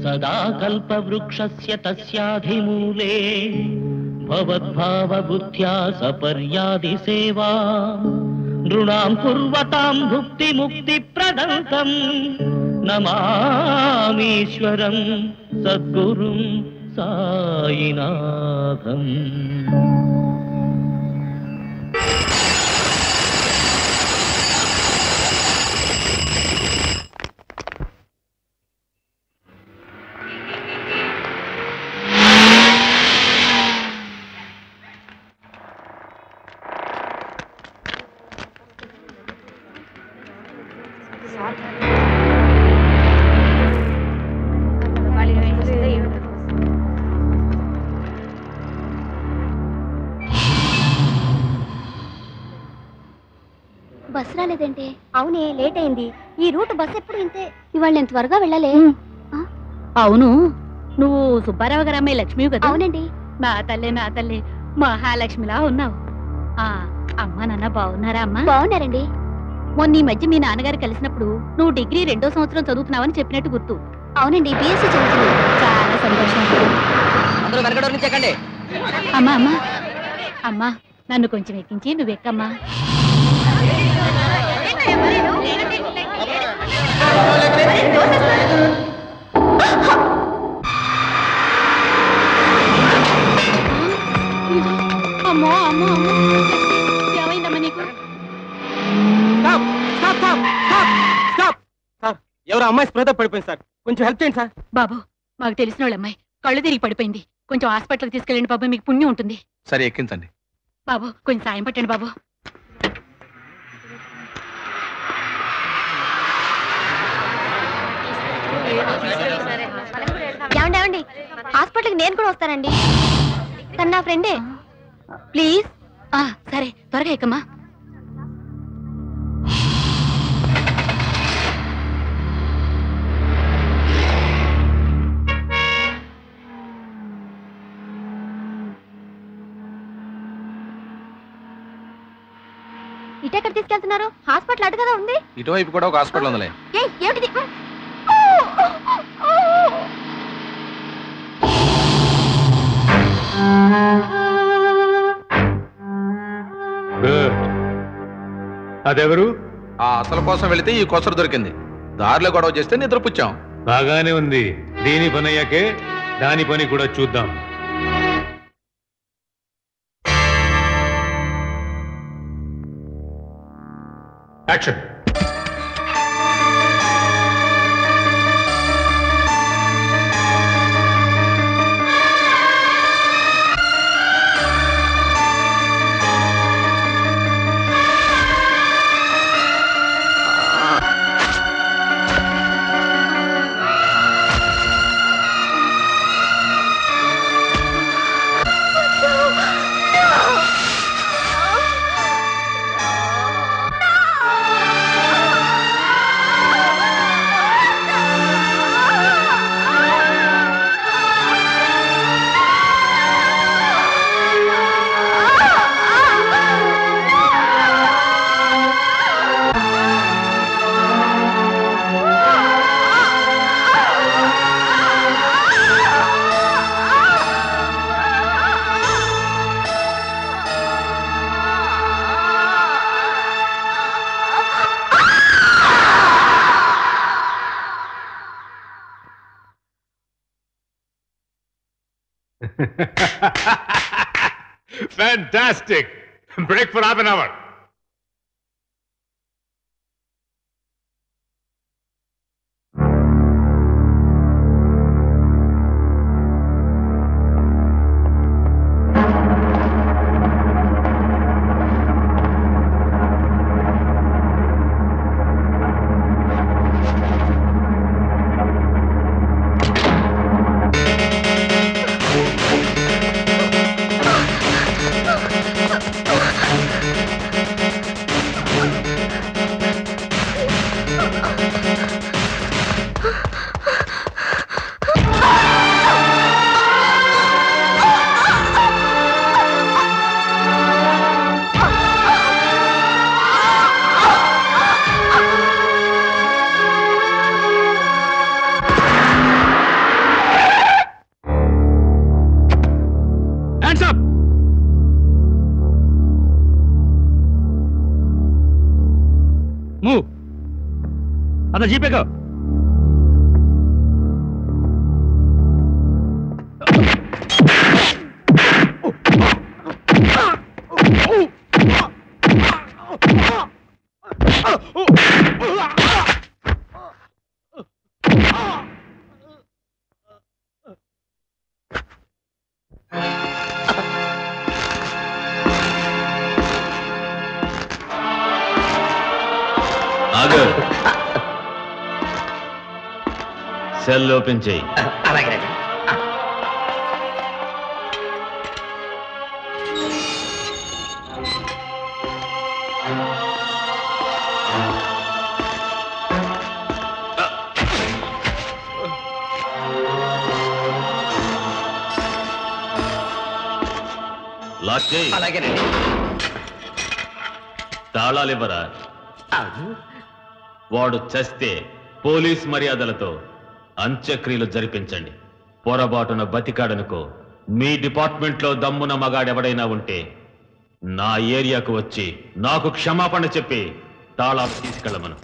సదా కల్పవృక్షస్య తస్యాధిమూలే భవద్భావబుద్ధ్యా సపర్యాది సేవా నృణాం కుర్వతాం భుక్తి ముక్తి ప్రదంతం నమామీశ్వరం సద్గురుం సాయినాథం బస్ రాలేదంటే అవునే లేట్ అయింది ఈ రూట్ బస్ ఎప్పుడు ఇంతే ఇవాళ నేను త్వరగా వెళ్ళాలి అవును నువ్వు సుబ్బారావు గారు అమ్మాయి లక్ష్మి కదా అవునండి నా తల్లి నా తల్లి మహాలక్ష్మిలా ఉన్నావు ఆ అమ్మా నాన్న బాగున్నారా అమ్మా బాగున్నారండి మొన్న ఈ మధ్య మీ నాన్నగారు కలిసినప్పుడు నువ్వు డిగ్రీ రెండో సంవత్సరం చదువుతున్నావని చెప్పినట్టు గుర్తు అవునండి బిఎస్సీ చదువుతున్నాను చాలా సంతోషం అందరూ వెనకడ నుంచి ఎక్కండి అమ్మా అమ్మా అమ్మా నన్ను కొంచెం ఎక్కించి నువ్వు ఎక్కమ్మా అమ్మో అమ్మో అమ్మో ఏమైందమ్మా నీకు stop stop stop stop stop sir ఎవరు అమ్మాయి స్పృహతో పడిపోయింది సార్ కొంచెం హెల్ప్ చేయండి సార్ బాబు మాకు తెలిసిన వాళ్ళ అమ్మాయి కళ్ళు తిరిగి పడిపోయింది కొంచెం హాస్పిటల్కి తీసుకెళ్ళండి బాబు మీకు పుణ్యం ఉంటుంది సరే ఎక్కించండి బాబు కొంచెం సాయం పట్టండి బాబు ఏమండి ఏమండి హాస్పిటల్కి నేను కూడా వస్తానండి తను నా ఫ్రెండే ప్లీజ్ ఆ, సరే త్వరగా ఎక్కమ్మా ఇటెక్కడ తీసుకెళ్తున్నారు హాస్పిటల్ అటు కదా ఉంది ఇటువైపు కూడా ఒక హాస్పిటల్ ఉందిలే ఏయ్, ఏమిటిది గుడ్ అదెవరు ఆ అసలు కోసం వెళితే ఈ కొసరు దొరికింది దారిలో గొడవ చేస్తే నిద్రపుచ్చాం బాగానే ఉంది దీని పని అయ్యాకే దాని పని కూడా చూద్దాం action Fantastic! Break for half an hour. ఆ మూవ్ అన్న జీపేకో ఆగు సెల్ ఓపెన్ చేయి అలాగే లాక్ చేయి అలాగేనండి తాళాలు ఇవ్వరా వాడు చస్తే పోలీస్ మర్యాదలతో అంత్యక్రియలు జరిపించండి పొరబాటున బతికాడనుకో మీ డిపార్ట్మెంట్లో దమ్మున మగాడెవడైనా ఉంటే నా ఏరియాకు వచ్చి నాకు క్షమాపణ చెప్పి తాళాలు తీసుకెళ్ళమను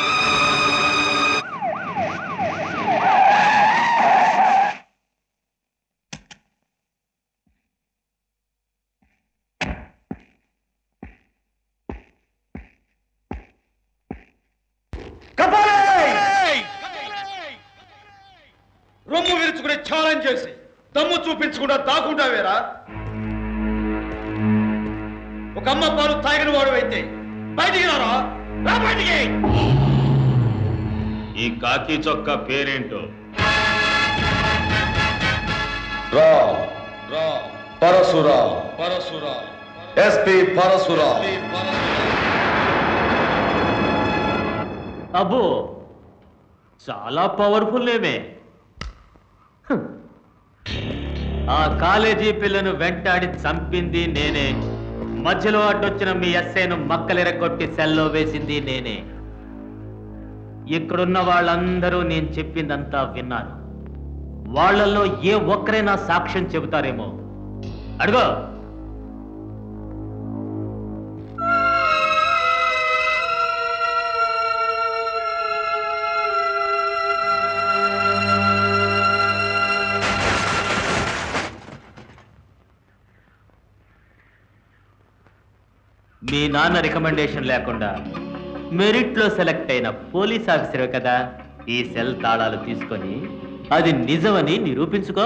రొమ్ము విరుచుకునే ఛాలెంజ్ చేసి దమ్ము చూపించకుండా దాక్కుంటావేరా ఒక అమ్మ పాలు తాగిన వాడు అయితే బయటికి రారా రా బయటికి ఈ కాకి చొక్క పేరేంటో రా రా పరశురా పరశురా ఎస్పి పరశురా అబ్బో చాలా పవర్ఫుల్ ఏమే హ్మ్. ఆ కాలేజీ పిల్లను వెంటాడి చంపింది నేనే మధ్యలో అడ్డొచ్చిన మీ ఎస్ఐను మక్కలెరగొట్టి సెల్లో వేసింది నేనే ఇక్కడున్న వాళ్ళందరూ నేను చెప్పిందంతా విన్నారు వాళ్ళల్లో ఏ ఒక్కరైనా సాక్ష్యం చెబుతారేమో అడుగో మీ నాన్న రికమెండేషన్ లేకుండా మెరిట్లో సెలెక్ట్ అయిన పోలీస్ ఆఫీసర్ కదా ఈ సెల్ తాళాలు తీసుకొని అది నిజమని నిరూపించుకో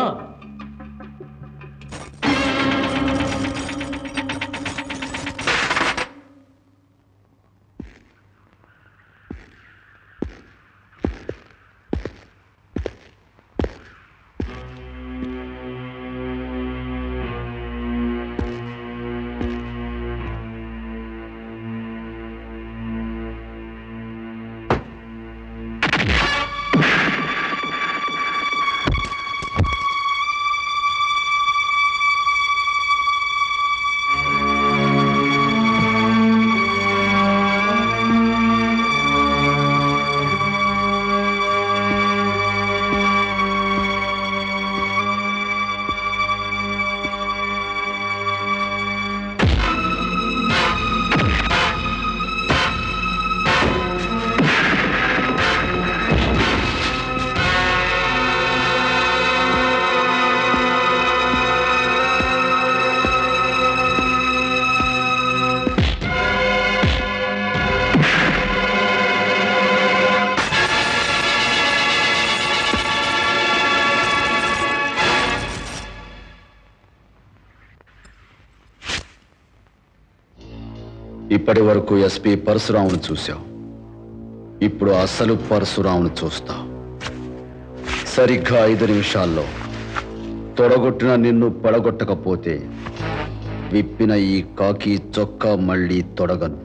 ఇప్పటి వరకు ఎస్పీ పరశురామును చూశావు ఇప్పుడు అసలు పరశురామును చూస్తావు సరిగ్గా ఐదు నిమిషాల్లో తొడగొట్టిన నిన్ను పడగొట్టకపోతే విప్పిన ఈ కాకి చొక్కా మళ్ళీ తొడగను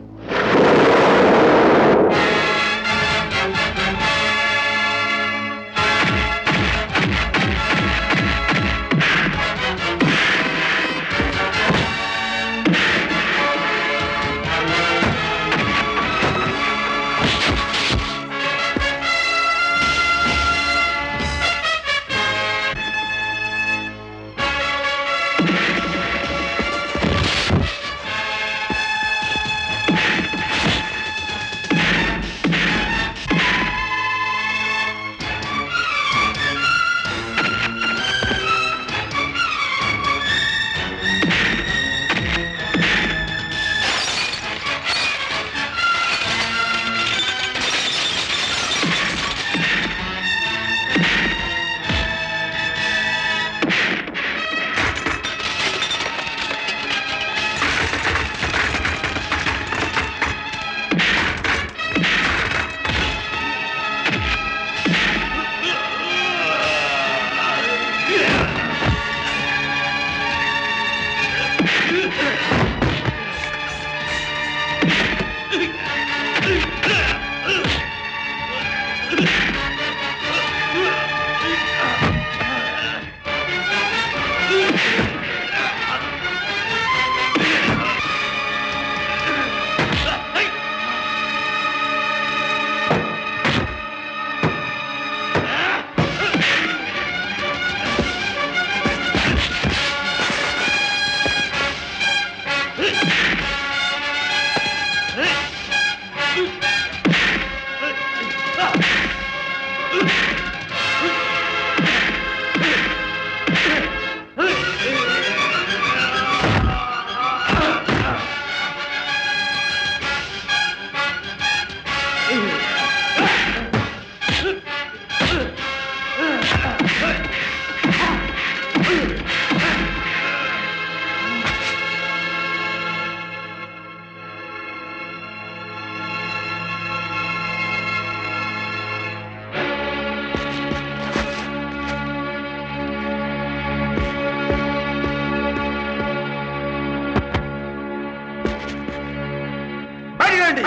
రండి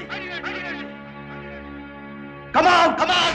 కమాన్ కమాన్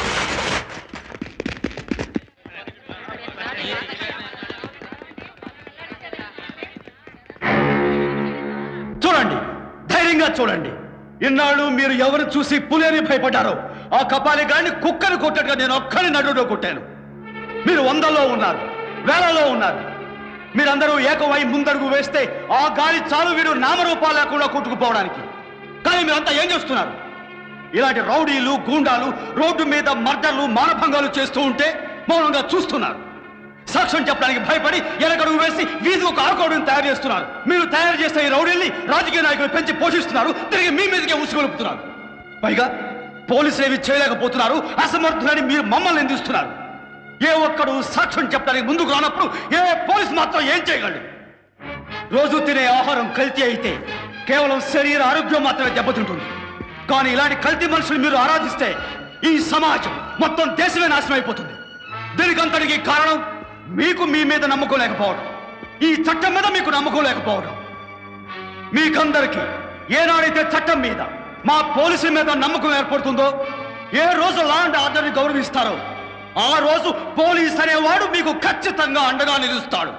చూడండి ధైర్యంగా చూడండి ఇన్నాళ్ళు మీరు ఎవరు చూసి పులేని భయపడ్డారో ఆ కపాలి గాడిని కుక్కను కొట్టట్టుగా నేను ఒక్కని నడులో కొట్టాను మీరు వందల్లో ఉన్నారు వేలలో ఉన్నారు మీరందరూ ఏకమై ముందడుగు వేస్తే ఆ గాలి చాలు వీడు నామరూపాలు లేకుండా కొట్టుకుపోవడానికి కానీ మీరంతా ఏం చేస్తున్నారు ఇలాంటి రౌడీలు గూండాలు రోడ్డు మీద మర్డర్లు మానభంగాలు చేస్తూ ఉంటే మౌనంగా చూస్తున్నారు సాక్ష్యం చెప్పడానికి భయపడి ఎనకడుగు వేసి వీధి ఒక ఆకోడుని తయారు చేస్తున్నారు మీరు తయారు చేసిన ఈ రౌడీల్ని రాజకీయ నాయకులు పెంచి పోషిస్తున్నారు తిరిగి మీ మీదకే ఉసుగొలుపుతున్నారు పైగా పోలీసులు ఏమి చేయలేకపోతున్నారు అసమర్థులని మీరు మమ్మల్ని నిందిస్తున్నారు ఏ ఒక్కడు సాక్ష్యం చెప్పడానికి ముందుకు రానప్పుడు ఏ పోలీసు మాత్రం ఏం చేయగలడు రోజు తినే ఆహారం కల్తీ అయితే కేవలం శరీర ఆరోగ్యం మాత్రమే దెబ్బతింటుంది కానీ ఇలాంటి కల్తీ మనుషులు మీరు ఆరాధిస్తే ఈ సమాజం మొత్తం దేశమే నాశనం అయిపోతుంది దీనికంతటికి కారణం మీకు మీ మీద నమ్మకం లేకపోవడం ఈ చట్టం మీద మీకు నమ్మకం లేకపోవడం మీకందరికీ ఏనాడైతే చట్టం మీద మా పోలీసుల మీద నమ్మకం ఏర్పడుతుందో ఏ రోజు లా అండ్ ఆర్డర్ని గౌరవిస్తారో ఆ రోజు పోలీస్ అనేవాడు మీకు ఖచ్చితంగా అండగా నిలుస్తాడు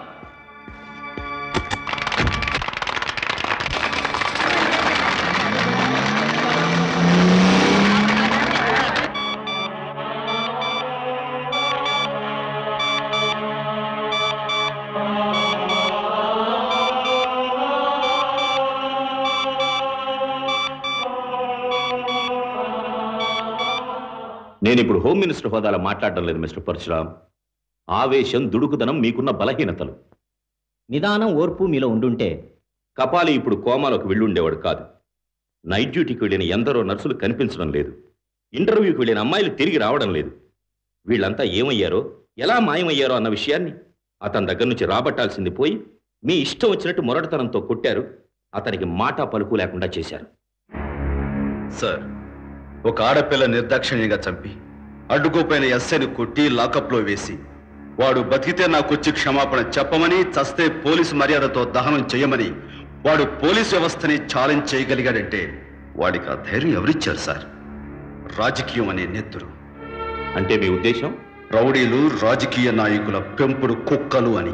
నేను ఇప్పుడు హోమ్ మినిస్టర్ హోదాలో మాట్లాడడం లేదు మిస్టర్ పరశురామ్ ఆవేశం దుడుకుదనం మీకున్న బలహీనతలు నిదానం ఓర్పు మీలో ఉండుంటే కపాలి ఇప్పుడు కోమాలోకి వెళ్ళుండేవాడు కాదు నైట్ డ్యూటీకి వెళ్ళిన ఎందరో నర్సులు కనిపించడం లేదు ఇంటర్వ్యూకి వెళ్ళిన అమ్మాయిలు తిరిగి రావడం లేదు వీళ్ళంతా ఏమయ్యారో ఎలా మాయమయ్యారో అన్న విషయాన్ని అతని దగ్గర నుంచి రాబట్టాల్సింది పోయి మీ ఇష్టం వచ్చినట్టు మొరటతనంతో కొట్టారు అతనికి మాట పలుకు లేకుండా చేశారు సార్ ఒక ఆడపిల్ల నిర్దాక్షిణ్యంగా చంపి అడ్డుకోపోయిన ఎస్ఐని కొట్టి లాకప్లో వేసి వాడు బతికితే నాకొచ్చి క్షమాపణ చెప్పమని చస్తే పోలీసు మర్యాదతో దహనం చేయమని వాడు పోలీసు వ్యవస్థని ఛాలెంజ్ చేయగలిగాడంటే వాడికి ఆ ధైర్యం ఎవరిచ్చారు సార్ రాజకీయం అనే నెత్తురు అంటే మీ ఉద్దేశం రౌడీలు రాజకీయ నాయకుల పెంపుడు కుక్కలు అని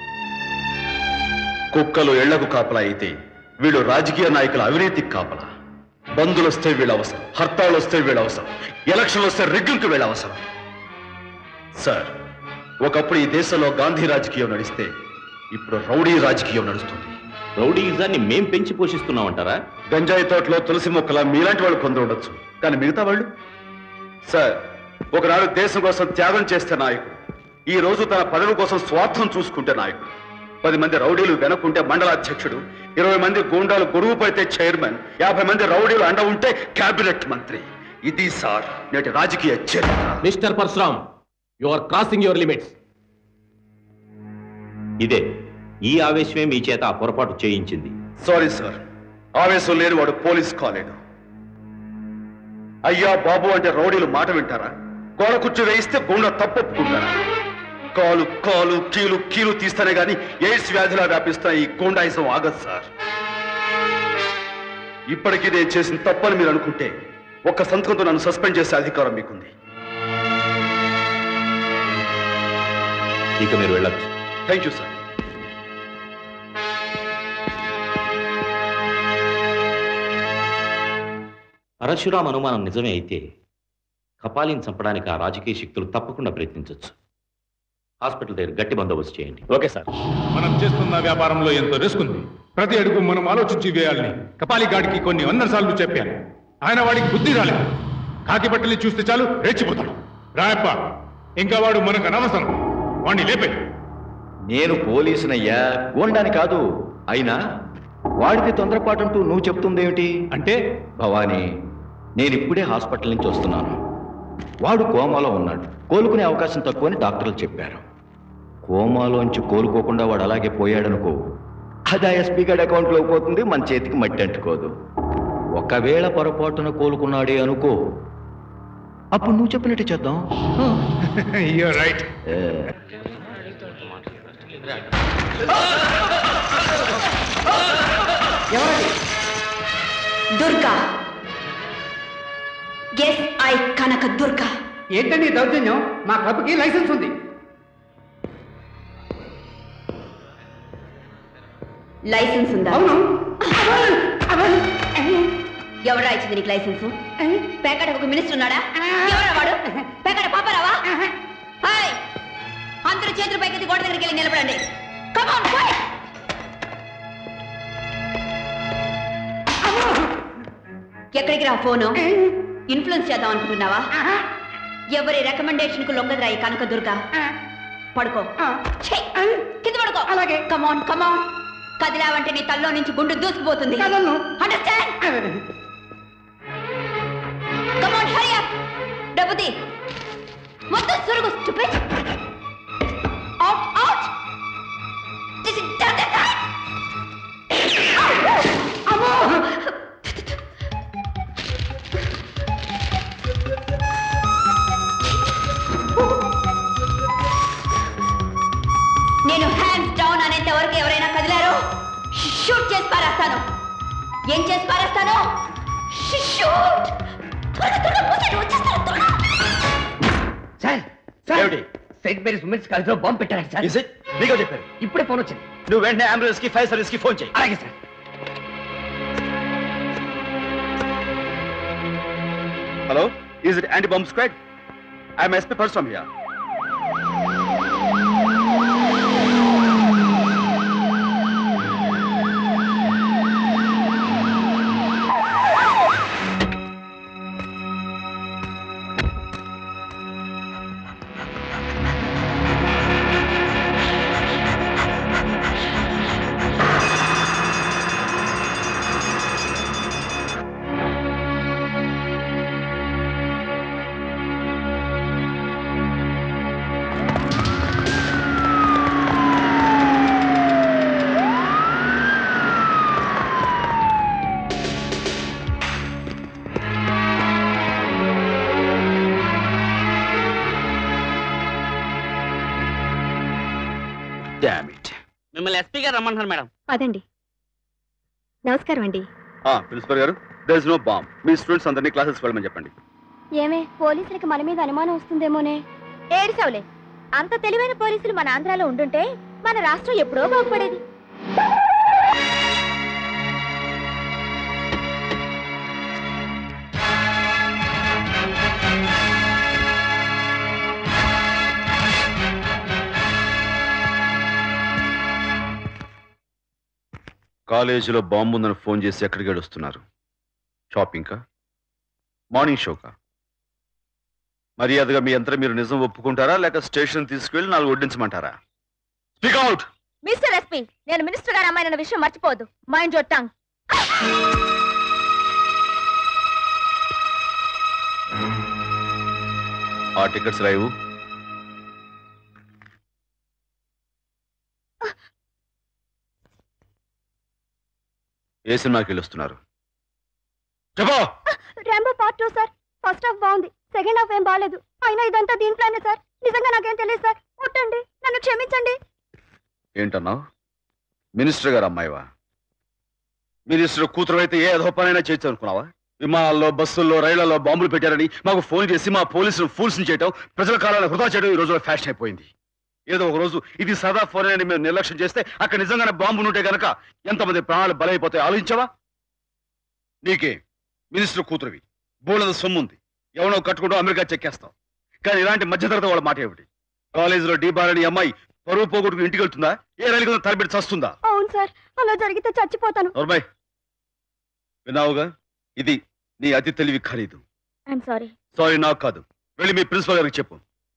కుక్కలు ఇళ్లకు కాపలా అయితే వీళ్ళు రాజకీయ నాయకుల అవినీతికి కాపలా బంధులు వస్తే వీళ్ళ అవసరం హర్తాళ్ళు వస్తే వీళ్ళ అవసరం ఎలక్షన్లు వస్తే రెగ్గింకు వీళ్ళ అవసరం సార్ ఒకప్పుడు ఈ దేశంలో గాంధీ రాజకీయం నడిస్తే ఇప్పుడు రౌడీ రాజకీయం నడుస్తుంది రౌడీయిజాన్ని మేం పెంచి పోషిస్తున్నామంటారా గంజాయి తోటలో తులసి మొక్కల మీలాంటి వాళ్ళు కొందరు ఉండొచ్చు కానీ మిగతా వాళ్ళు సార్ ఒకనాడు దేశం కోసం త్యాగం చేస్తే నాయకుడు ఈ రోజు తన పదవి కోసం స్వార్థం చూసుకుంటే నాయకుడు పది మంది రౌడీలు వెనకుంటే మండలాధ్యక్షుడు ఇరవై మంది గూండాలు గొడుగు పడితే చైర్మన్ యాభై మంది రౌడీలు అండ ఉంటే కేబినెట్ మంత్రి ఇది సార్ నేటి రాజకీయ చరిత్ర mister Parashuram you are crossing your limits ఇదే ఈ ఆవేశమే మీ చేత ఆ పొరపాటు చేయించింది సారీ సార్ ఆవేశం లేని వాడు పోలీస్ కాలేడు అయ్యా బాబు అంటే రౌడీలు మాట వింటారా గోడ కుర్చీ వేయిస్తే గుండె తప్పొప్పుకుంటారా కాలు కాలు కీలు కీలు తీస్తానే గాని ఎయిడ్స్ వ్యాధిలా వ్యాపిస్తున్న ఈ గుండాయిజం ఆగదు సార్ ఇప్పటికీ నేను చేసిన తప్పని మీరు అనుకుంటే ఒక్క సంతకంతో నన్ను సస్పెండ్ చేసే అధికారం మీకుంది ఇక మీరు వెళ్ళొచ్చు థ్యాంక్ యూ సార్ పరశురాం అనుమానం నిజమే అయితే కపాలిని చంపడానికి ఆ రాజకీయ శక్తులు తప్పకుండా ప్రయత్నించవచ్చు హాస్పిటల్ దగ్గర గట్టి బందోబస్తు చేయండి ఓకే సార్ మనం చేస్తున్న వ్యాపారంలో ఎంతో రిస్క్ ఉంది ప్రతి అడుగు మనం ఆలోచించి వేయాలని కపాలి గాడికి కొన్ని వందల సార్లు చెప్పాను ఆయన వాడికి బుద్ధి రాలేదు కాకి బట్టలు చూస్తే చాలు రెచ్చిపోతాడు రాయప్ప ఇంకా వాడు మనకు అనవసరం వాడిని లేపే నేను పోలీసునయ్యా గోండాని కాదు అయినా వాడికి తొందరపాటు నువ్వు చెప్తుందేమిటి అంటే భవానీ నేను ఇప్పుడే హాస్పిటల్ నుంచి వస్తున్నాను వాడు కోమాలో ఉన్నాడు కోలుకునే అవకాశం తక్కువని డాక్టర్లు చెప్పారు కోమాలోంచి కోలుకోకుండా వాడు అలాగే పోయాడనుకో అది ఆ ఎస్పీ గారి అకౌంట్లో పోతుంది మన చేతికి మట్టి అంటుకోదు ఒకవేళ పొరపాటున కోలుకున్నాడే అనుకో అప్పుడు నువ్వు చెప్పినట్టు చేద్దాం రైట్ ఏ, దుర్గా ఎస్ ఐ కనక దుర్గా ఏంటండి ఈ దౌర్జన్యం మా క్లబ్కి లైసెన్స్ ఉంది లైసెన్స్ ఉందా అవును ఎవరా ఇచ్చింది నీకు లైసెన్స్ పేకాట ఒక మినిస్టర్ ఉన్నాడా ఎవరా వాడు పేకాట పాపరావా హాయ్ అందరూ చేతులు పైకెత్తి గోడ దగ్గరికి వెళ్ళి నిలబడండి Come on, quick! ఎక్కడికి రా ఫోను ఇన్ఫ్లుయెన్స్ చేద్దాం అనుకుంటున్నావా ఎవరి రికమెండేషన్ కు లొంగదురా ఈ కనక దుర్గా పడుకో ఛీ! కింద పడుకో అలాగే కమాన్ కమాన్ కదిలావంటే నీ తల్లో నుంచి గుండు దూసుకుపోతుంది అండర్స్టాండ్ కమాన్ హరి అప్ డబ్బుది మొత్తం సురుగు stupid out out this is done అమ్మో నేను హ్యాండ్స్ డౌన్ అనేంత వరకు ఎవరైనా కదిలారో షూట్ చేసి పారేస్తాను ఏం చేసి పారేస్తాను షూట్ త్వరగా త్వరగా మూసేయండి, వచ్చేస్తారు, త్వరగా. Sir sir Saint Mary's women's కాలేజ్లో బాంబు పెట్టారు సార్ నీకో చెప్పారు ఇప్పుడే ఫోన్ వచ్చింది నువ్వు వెంటనే అంబులెన్స్ కి ఫైర్ సర్వీస్ కి ఫోన్ చేయి అలాగే sir hello is it anti bomb squad I'm S P పర్సమ్ హియర్ డామ్ ఇట్ మిమ్మల్ని ఎస్పీ గారు రమ్మంటున్నారు మేడం అదండి నమస్కారం అండి ప్రిన్సిపల్ గారు దర్ ఇస్ నో బాంబ్ మీ స్టూడెంట్స్ అందరినీ క్లాసెస్ వెళ్ళమని చెప్పండి ఏమే పోలీసులకి మన మీద అనుమానం వస్తుందేమోనే ఏడిసవులే అంత తెలివైన పోలీసులు మన ఆంధ్రాలో ఉండుంటే మన రాష్ట్రం ఎప్పుడో బాగుపడేది కాలేజీలో బాంబు ఉందని ఫోన్ చేసి ఎక్కడికి వెళ్ళొస్తున్నారు షాపింగ్కా మార్నింగ్ షోకా మర్యాదగా మీ అంతా మీరు నిజం ఒప్పుకుంటారా లేక స్టేషన్ తీసుకువెళ్ళి నాలుగు వడ్డించమంటారా స్పీక్ అవుట్ మిస్టర్ ఎస్పీ నేను మినిస్టర్ గారు అమ్మాయిన విషయం మర్చిపోదు మైండ్ యువర్ టంగ్ ఆ టికెట్స్ రాయవు ఏ సినిమాకి వెళ్ళొస్తున్నారు చెప్పా Rambo part two sir first half బాగుంది సెకండ్ హాఫ్ ఏం బాగాలేదు అయినా ఇదంతా దీంట్లోనే సార్ నిజంగా నాకేం తెలియదు సార్ కొట్టండి నన్ను క్షమించండి ఏంటన్నావు మినిస్టర్ గారు అమ్మాయివా మినిస్టర్ కూతురు అయితే ఏ అధోపనైనా చేయొచ్చు అనుకున్నావా విమానాల్లో బస్సుల్లో రైళ్లలో బాంబులు పెట్టారని మాకు ఫోన్ చేసి మా పోలీసులు ఫూల్స్ చేయటం ప్రజల కాలాన్ని వృధా చేయడం ఈ రోజులో ఫ్యాషన్ అయిపోయింది ఏదో ఒక రోజు ఇది సదా ఫోన్ అని మేము నిర్లక్ష్యం చేస్తే అక్కడ నిజంగానే బాంబు ఉంటే గనక ఎంతమంది ప్రాణాలు బలైపోతాయి ఆలోచించవా నీకే మినిస్టర్ కూతురువి బోలద సొమ్ముంది ఎవనో కట్టుకుంటూ అమెరికా చెక్కేస్తాం కానీ ఇలాంటి మధ్యతరగతి వాళ్ళ మాట ఏమిటి కాలేజీలో డీబార్ అని అమ్మాయి పరువు పోగొట్టుకుని ఇంటికి వెళ్తుందా ఏ రైలు తలబెట్టి చస్తుందా అవును సార్ అలా జరిగితే చచ్చిపోతాను నోర్మయ్ విన్నావుగా ఇది నీ అతి తెలివి ఖరీదు ఐఎమ్ సారీ సారీ నాకు కాదు వెళ్ళి మీ ప్రిన్సిపల్ గారికి చెప్పు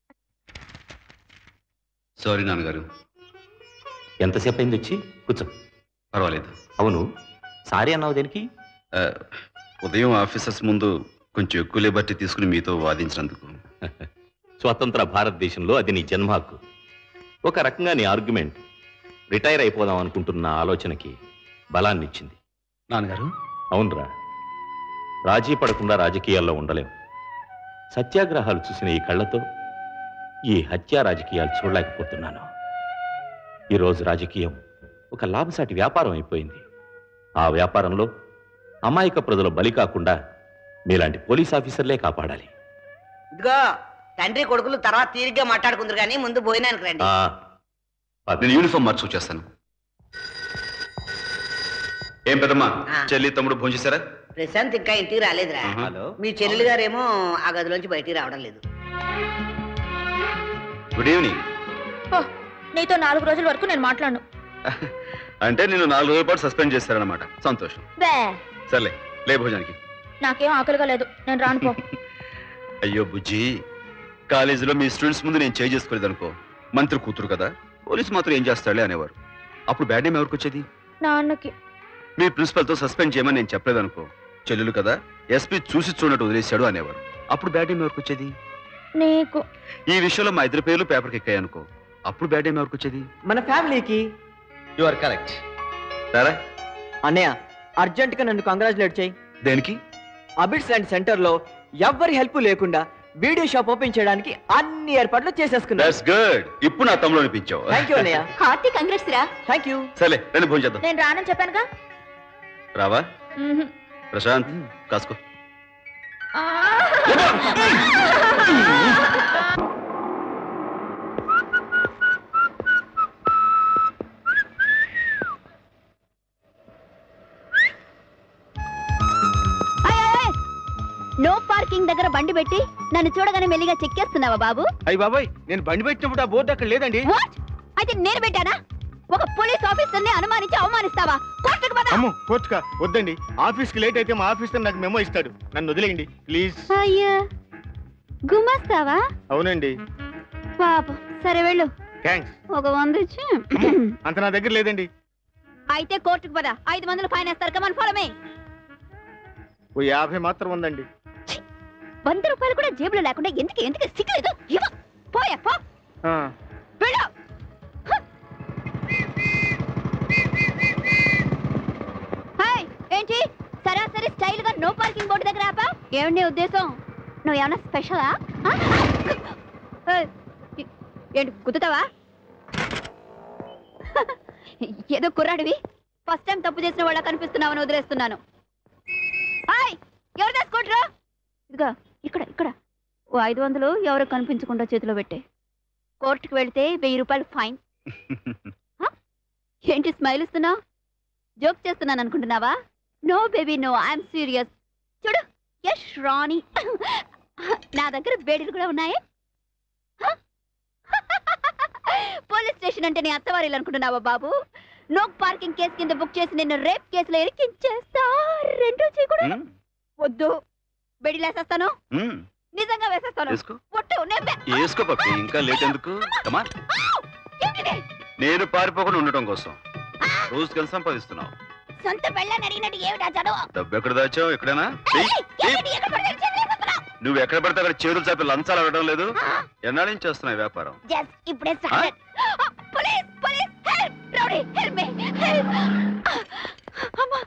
సారీ నాన్నగారు ఎంతసేపు అయింది వచ్చి కూర్చో పర్వాలేదు అవును సారీ అన్నావు దేనికి ఆ, ఉదయం ఆఫీసర్స్ ముందు కొంచెం ఎక్కువ లిబర్టీ తీసుకుని మీతో వాదించినందుకు స్వతంత్ర భారతదేశంలో అది నీ జన్మ హక్కు ఒక రకంగా నీ ఆర్గ్యుమెంట్ రిటైర్ అయిపోదాం అనుకుంటున్న ఆలోచనకి బలాన్నిచ్చింది నాన్నగారు అవునరా రాజీ పడకుండా రాజకీయాల్లో ఉండలేం సత్యాగ్రహాలు చూసిన ఈ కళ్ళతో ఈ హత్యా రాజకీయాలు చూడలేకపోతున్నాను ఈరోజు రాజకీయం ఒక లాభసాటి వ్యాపారం అయిపోయింది ఆ వ్యాపారంలో అమాయక ప్రజల బలి కాకుండా మీలాంటి పోలీస్ ఆఫీసర్లే కాపాడాలి ఇదిగో తండ్రి కొడుకులు తర్వాత తీరిగ్గా మాట్లాడుకుందరు కానీ ముందు భోజనానికి రండి ఆ, నేను యూనిఫామ్ మార్చి వచ్చేస్తాను ఏం పెద్దమ్మా చెల్లి తమ్ముడు భోజనం చేశారా ప్రశాంత్ ఇంకా ఇంటికి రాలేదురా హలో మీ చెల్లెలు గారేమో ఆ గదిలోంచి బయటికి రావడం లేదు గుడ్ ఈవినింగ్ ఓ, నీతో నాలుగు రోజుల వరకు నేను మాట్లాడను అంటే నేను నాలుగు రోజుల పాటు సస్పెండ్ చేశారనమాట సంతోషం బే సర్లే లే భోజనానికి నాకేం ఆకలిగా లేదు నేను రాను పో అయ్యో బుజ్జి కాలేజీలో మీ స్టూడెంట్స్ ముందు నేను చేంజ్ చేసుకోలేదు అనుకో మంత్రి కూతురు కదా పోలీసు మాత్రం ఏం చేస్తాడులే అనేవారు అప్పుడు బ్యాడ్ నేమ్ ఎవరికి వచ్చేది నాన్నకి మీ ప్రిన్సిపల్తో సస్పెండ్ చేయమని నేను చెప్పలేదు అనుకో చెల్లెలు కదా ఎస్పీ చూసి చూడట్టు వదిలేశాడు అనేవారు అప్పుడు బ్యాడ్ నేమ్ ఎవరికి వచ్చేది నీకు ఈ విషయంలో మా ఇద్దరు పేర్లు పేపర్కి ఎక్కాయి అనుకో అప్పుడు బ్యాడ్ నేమ్ ఎవరికి వచ్చేది మన ఫ్యామిలీకి యు ఆర్ కరెక్ట్ సరే అన్నయ్య అర్జెంట్ గా నన్ను కంగ్రాచులేట్ చేయి దేనికి అబిడ్స్ లాంటి సెంటర్ లో ఎవ్వరి హెల్ప్ లేకుండా వీడియో షాప్ ఓపెన్ చేయడానికి అన్ని ఏర్పాట్లు చేసేసుకున్నా దట్స్ గుడ్ ఇప్పుడు నా తమ్ముడు అనిపించావు థ్యాంక్ యూ అన్నయ్య హార్టీ కంగ్రెస్ రా థ్యాంక్ యూ సరే రండి భోజనం చేద్దాం నేను రానని చెప్పానుగా రావా మ్మ్హ్. ప్రశాంత్ కాసుకో నో పార్కింగ్ దగ్గర బండి పెట్టి నన్ను చూడగానే మెల్లిగా చెక్కేస్తున్నావా బాబు అయ్యి బాబాయ్ నేను బండి పెట్టినప్పుడు ఆ బోర్డు అక్కడ లేదండి వాట్ అయితే నేను పెట్టానా ఒక పోలీస్ ఆఫీసర్ని అనుమానించి అవమానిస్తావా కోర్టుకు పద అమ్మో కోర్టుకా వద్దండి ఆఫీస్కి లేట్ అయితే మా ఆఫీసర్ నాకు మెమో ఇస్తాడు నన్ను వదిలేయండి ప్లీజ్ అయ్యా గుమాస్తావా అవునండి పాపం సరే వెళ్ళు థ్యాంక్స్ ఒక వంద ఇచ్చి అంత నా దగ్గర లేదండి అయితే కోర్టుకు పద ఐదు మందులు ఫైన్ వేస్తారు కమన్ ఫాలో మీ ఓ యాభై మాత్రం ఉందండి వంద రూపాయలు కూడా జేబులో లేకుండా ఎందుకు ఎందుకు సిగ్గులేదు ఇవ్వ పోయా పో ఆ, వెళ్ళు హాయ్ ఏంటి సరాసరి స్టైల్ గా నో పార్కింగ్ బోర్డు దగ్గర ఆపా ఏమండి ఉద్దేశం నువ్వు ఏమన్నా స్పెషలా ఆ? ఏయ్, ఏంటి గుద్దుతావా ఏదో కుర్రాడివి ఫస్ట్ టైం తప్పు చేసిన వాళ్ళ కనిపిస్తున్నావని వదిలేస్తున్నాను హాయ్ ఎవరిదా స్కూటరు ఇదిగో ఇక్కడ ఇక్కడ ఓ ఐదు వందలు ఎవరు కనిపించకుండా చేతిలో పెట్టే కోర్టుకు వెళ్తే వెయ్యి రూపాయలు ఫైన్ హ? ఏంటి స్మైల్ ఇస్తున్నావు జోక్ చేస్తున్నాను అనుకుంటున్నావా no baby no I'm serious చూడు యష్ రాణి నా దగ్గర బేడీలు కూడా ఉన్నాయే హ? పోలీస్ స్టేషన్ అంటే నీ అత్తవారిల్లు అనుకుంటున్నావా బాబు నో పార్కింగ్ కేసు కింద బుక్ చేసి నిన్ను రేప్ కేసులో ఇరికించేస్తా రెండో చేయకూడదు వద్దు బెడిలేసేస్తాను మ్మ్. నిజంగా వేసేస్తాను వేసుకో. ఒట్టు నేను వేసుకో పప్పి ఇంకా లేట్ ఎందుకు కమా నేను పారిపోకుండా ఉండటం కోసం రోజు కలిసి సంపాదిస్తున్నావు సొంత పెళ్ళని అడిగినట్టు ఏమిటా చదువు డబ్బు ఎక్కడ దాచావు ఎక్కడైనా చెయ్యి, చెయ్యి. ఏమిటి ఎక్కడ పడితే అక్కడ చేతులేసేస్తున్నావు? నువ్వు ఎక్కడ పడితే అక్కడ చేతులు చాపి లంచాలు అడగడం లేదు ఎన్నాళ్ళ నుంచి చేస్తున్నావు ఈ వ్యాపారం Just ఇప్పుడే started. ఆ, police police help rowdy help me help అమ్మా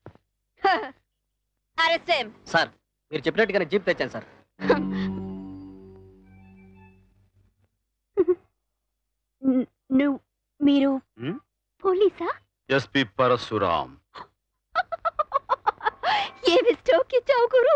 అరెస్ట్ హిమ్ సార్ మీరు చెప్పినట్టుగానే జీప్ తెచ్చాను సార్ నువ్వు మీరు హ్మ్? పోలీసా ఎస్పి పరశురాం ఏమి స్టోక్ ఇచ్చావు గురు